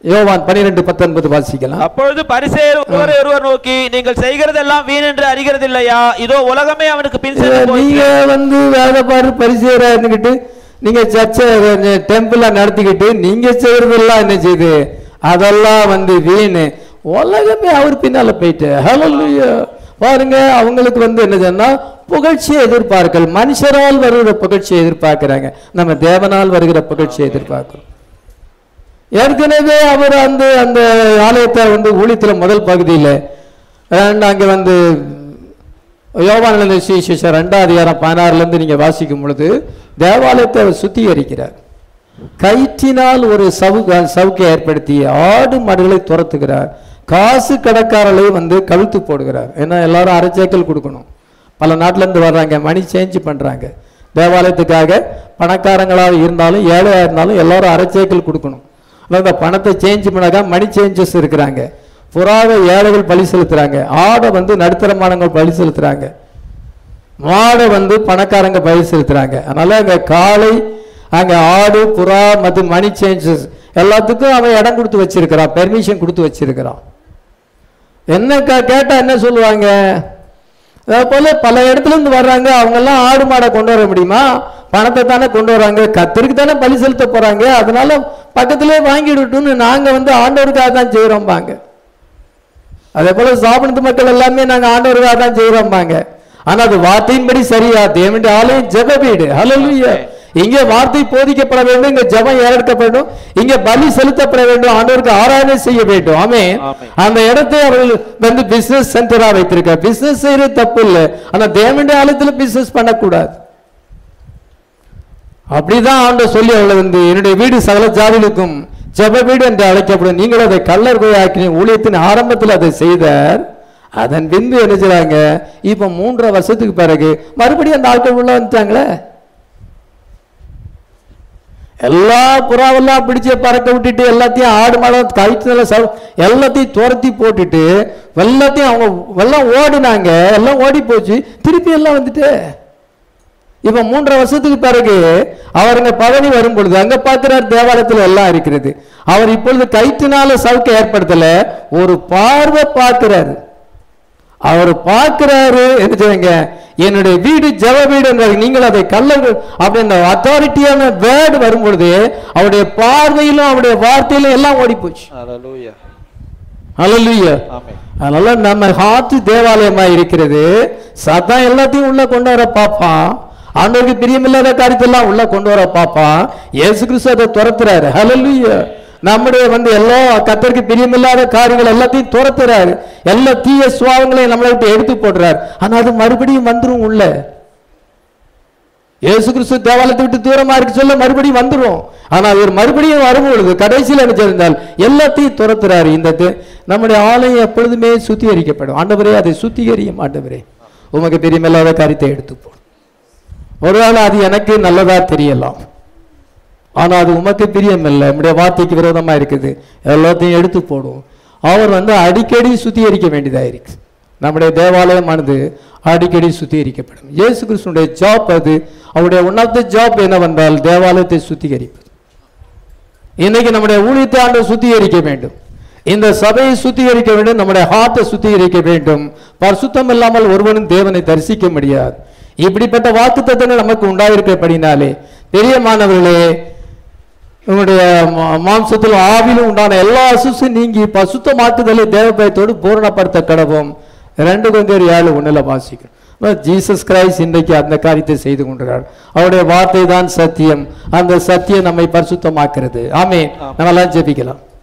யோவான் பன்னிரெண்டு பத்தொன்பது வாசிக்கலாம் அப்பொழுது பரிசேயர் ஒருவரை ஒருவர் நோக்கி நீங்கள் செய்கிறதெல்லாம் வீண் என்று அறிகிறதில்லையா இதோ உலகமே அவனுக்கு பின் சென்று நீங்க போயிற்று. வந்து வேலை பாரு பரிசெயரா இருந்துகிட்டு நீங்க சர்ச்சை டெம்பிள நடத்திக்கிட்டு நீங்க செய்யறதெல்லாம் என்ன செய்யுது அதெல்லாம் வந்து வீணு உலகமே அவர் பின்னால போயிட்டு ஹalleluya பாருங்க அவங்களுக்கு வந்து என்ன சொன்னா புகழ்ச்சியை எதிர்பார்க்கல் மனுஷரால் வருகிற புகழ்ச்சியை எதிர்பார்க்கிறாங்க நம்ம தேவனால் வருகிற புகழ்ச்சியை எதிர்பார்க்கிறோம் ஏற்கனவே அவர் அந்த அந்த ஆலயத்தை வந்து ஊழியத்துல முதல் பகுதியில் அங்கே வந்து யோவான சுவிசேஷம் ரெண்டாம் அதிகாரம் பதினாறுல இருந்து நீங்க வாசிக்கும் பொழுது தேவாலயத்தை அவர் சுத்திகரிக்கிறார் கயிற்றினால் ஒரு சவுக சவுக்கை ஏற்படுத்தி ஆடு மாடுகளை துரத்துகிறார் காசு கடைக்காரர்களை வந்து கழுத்து போடுகிறார் ஏன்னா எல்லாரும் அரைச்சேக்கல் கொடுக்கணும் பல நாட்டுல இருந்து வர்றாங்க மணி சேஞ்ச் பண்றாங்க தேவாலயத்துக்காக பணக்காரங்களாக இருந்தாலும் ஏழையா இருந்தாலும் எல்லாரும் அரைச்சேக்கல் கொடுக்கணும் ஆனா இந்த பணத்தை சேஞ்ச் பண்ணாக்கா மணி சேஞ்சஸ் இருக்கிறாங்க புறாவை ஏழைகள் பலி செலுத்துறாங்க ஆடை வந்து நடுத்தரமானவங்க பலி செலுத்துறாங்க மாடை வந்து பணக்காரங்க பலி செலுத்துறாங்க அதனால அங்க காளை அங்க ஆடு புறா மற்றும் மணி சேஞ்சஸ் எல்லாத்துக்கும் அவன் இடம் கொடுத்து வச்சிருக்கிறான் பெர்மிஷன் கொடுத்து வச்சிருக்கிறான் என்ன கே- கேட்டா என்ன சொல்லுவாங்க அதே போல பல இடத்துல இருந்து வர்றாங்க அவங்க எல்லாம் ஆடு மாடை கொண்டு வர முடியுமா பணத்தை தானே கொண்டு வராங்க கத்திற்கு தானே பலி செலுத்த போறாங்க அதனால பக்கத்திலே வாங்கிடட்டும்னு நாங்க வந்து ஆண்டவருக்காக தான் செய்யறோம்பாங்க அதே போல சாப்பிடுறது மக்கள் எல்லாமே நாங்க ஆண்டவருக்காக தான் செய்யறோம்பாங்க ஆனா அது வார்த்தையின்படி சரியா தேவனுடைய ஆலயம் ஜெப வீடு ஹalleluya இங்கே வார்த்தை போதிக்கப்பட வேண்டும் இங்க ஜெபம் ஏறெடுக்கப்பட வேண்டும் இங்க பலி செலுத்தப்பட வேண்டும் ஆண்டவருக்கு ஆராதனை செய்ய வேண்டும் ஆமே ஆமென். அந்த இடத்தை அவர்கள் வந்து பிசினஸ் சென்டரா வைத்திருக்க பிசினஸ் செய்யறது தப்பு இல்லை ஆனா தேவனுடைய ஆலயத்துல பிசினஸ் பண்ணக்கூடாது அப்படிதான் ஆண்டவர் சொல்லி அவளை வந்து என்னுடைய வீடு சகல ஜாதிகளுக்கும் ஜெப வீடு என்று அழைக்கப்படும் நீங்கள் அதை கல்லர் போய் ஆக்கின ஊழியத்தின் ஆரம்பத்தில் அதை செய்தார் அதன் பின்பு என்ன செய்றாங்க இப்ப மூன்றரை வருஷத்துக்கு பிறகு மறுபடியும் அந்த ஆட்கள் உள்ள வந்துட்டாங்களே எல்லா புறாவெல்லாம் பிடிச்சு பறக்க விட்டுட்டு எல்லாத்தையும் ஆடு மாடம் கழிச்சு சவ எல்லாத்தையும் துரத்தி போட்டுட்டு எல்லாத்தையும் அவங்க எல்லாம் ஓடினாங்க எல்லாம் ஓடி போச்சு திருப்பி எல்லாம் வந்துட்டு இப்ப மூன்றரை வருஷத்துக்கு பிறகு அவருங்க பழனி வரும் பொழுது அங்க பார்க்கிறார் தேவாலயத்துல எல்லாம் இருக்கிறது அவர் இப்பொழுது கயிற்றினால சவுக்க ஏற்படுத்தல ஒரு பார்வை பார்க்கிறாரு அவர் பார்க்கிறாரு என்ன செய்யுங்க என்னுடைய வீடு ஜெப வீடு என்றார் நீங்கள் அதை கல்ல அப்படி அந்த அத்தாரிட்டியான வேர்டு வரும் பொழுது அவருடைய பார்வையிலும் அவருடைய வார்த்தையிலும் எல்லாம் ஓடி போச்சு Hallelujah. ஹalleluya ஆமென். அதனால நம்ம ஹார்ட் தேவாலயமா இருக்கிறது சதான் எல்லாத்தையும் உள்ள கொண்டு வர பாப்பான் ஆண்டவருக்கு பிரியமில்லாத காரியத்தெல்லாம் உள்ள கொண்டு வர பாப்பான் இயேசு கிறிஸ்து அதை துரத்துறாரு ஹalleluya நம்முடைய வந்து எல்லா கத்தருக்கு பிரியமில்லாத காரியங்கள் எல்லாத்தையும் துரத்துறாரு எல்லா தீய சுவாவங்களையும் நம்மளை விட்டு எடுத்து போடுறாரு ஆனா அது மறுபடியும் வந்துரும் உள்ள இயேசு கிறிஸ்து தேவாலயத்தை விட்டு தூரமா இருக்கு சொல்ல மறுபடியும் வந்துரும் ஆனா அவர் மறுபடியும் வரும்பொழுது கடைசியில் என்ன செய்தால் எல்லாத்தையும் துரத்துறாரு இந்த தே- நம்முடைய ஆலயம் எப்பொழுதுமே சுத்திகரிக்கப்படும் ஆண்டவரே அதை சுத்திகரியும் ஆண்டவரே உமக்கு தெரியுமில்லாத காரியத்தை எடுத்து போடும் ஒருவேளை அது எனக்கு நல்லதா தெரியலாம் ஆனா அது உமக்கு பிரியமில்லை நம்முடைய வார்த்தைக்கு விரோதமா இருக்குது எல்லாத்தையும் எடுத்து போடும் அவர் வந்து அடிக்கடி சுத்திகரிக்க வேண்டியதா இருக்கு நம்முடைய தேவாலயமானது அடிக்கடி சுத்திகரிக்கப்படும் இயேசு கிறிஸ்துனுடைய ஜாப் அது அவருடைய ஒன் ஆஃப் த ஜாப் என்னவென்றால் தேவாலயத்தை சுத்திகரிப்பது இன்னைக்கு நம்முடைய ஊழியத்தை ஆண்டு சுத்திகரிக்க வேண்டும் இந்த சபையை சுத்திகரிக்க வேண்டும் நம்முடைய ஹார்ட்டை சுத்திகரிக்க வேண்டும் பரிசுத்தம் இல்லாமல் ஒருவனும் தேவனை தரிசிக்க முடியாது இப்படிப்பட்ட வாக்குத்தத்தங்கள் நமக்கு உண்டாயிருக்கப்படினாலே பெரியமானவர்களே உங்களுடைய மா- மாம்சத்தில் ஆவிலும் உண்டான எல்லா அசுசும் நீங்கி பசுத்தமாக்குதலை தேவபயத்தோடு பூரணப்படுத்த கடவும் ரெண்டு கொஞ்சம் ஏழு ஒண்ணுல வாசிக்கும் ஜீசஸ் கிரைஸ்ட் இன்றைக்கு அந்த காரியத்தை செய்து கொண்டிருக்கிறார் அவருடைய வார்த்தை தான் சத்தியம் அந்த சத்தியம் நம்மை பரிசுத்தமாக்குறது ஆமே நம்ம எல்லாம் ஜெபிக்கலாம்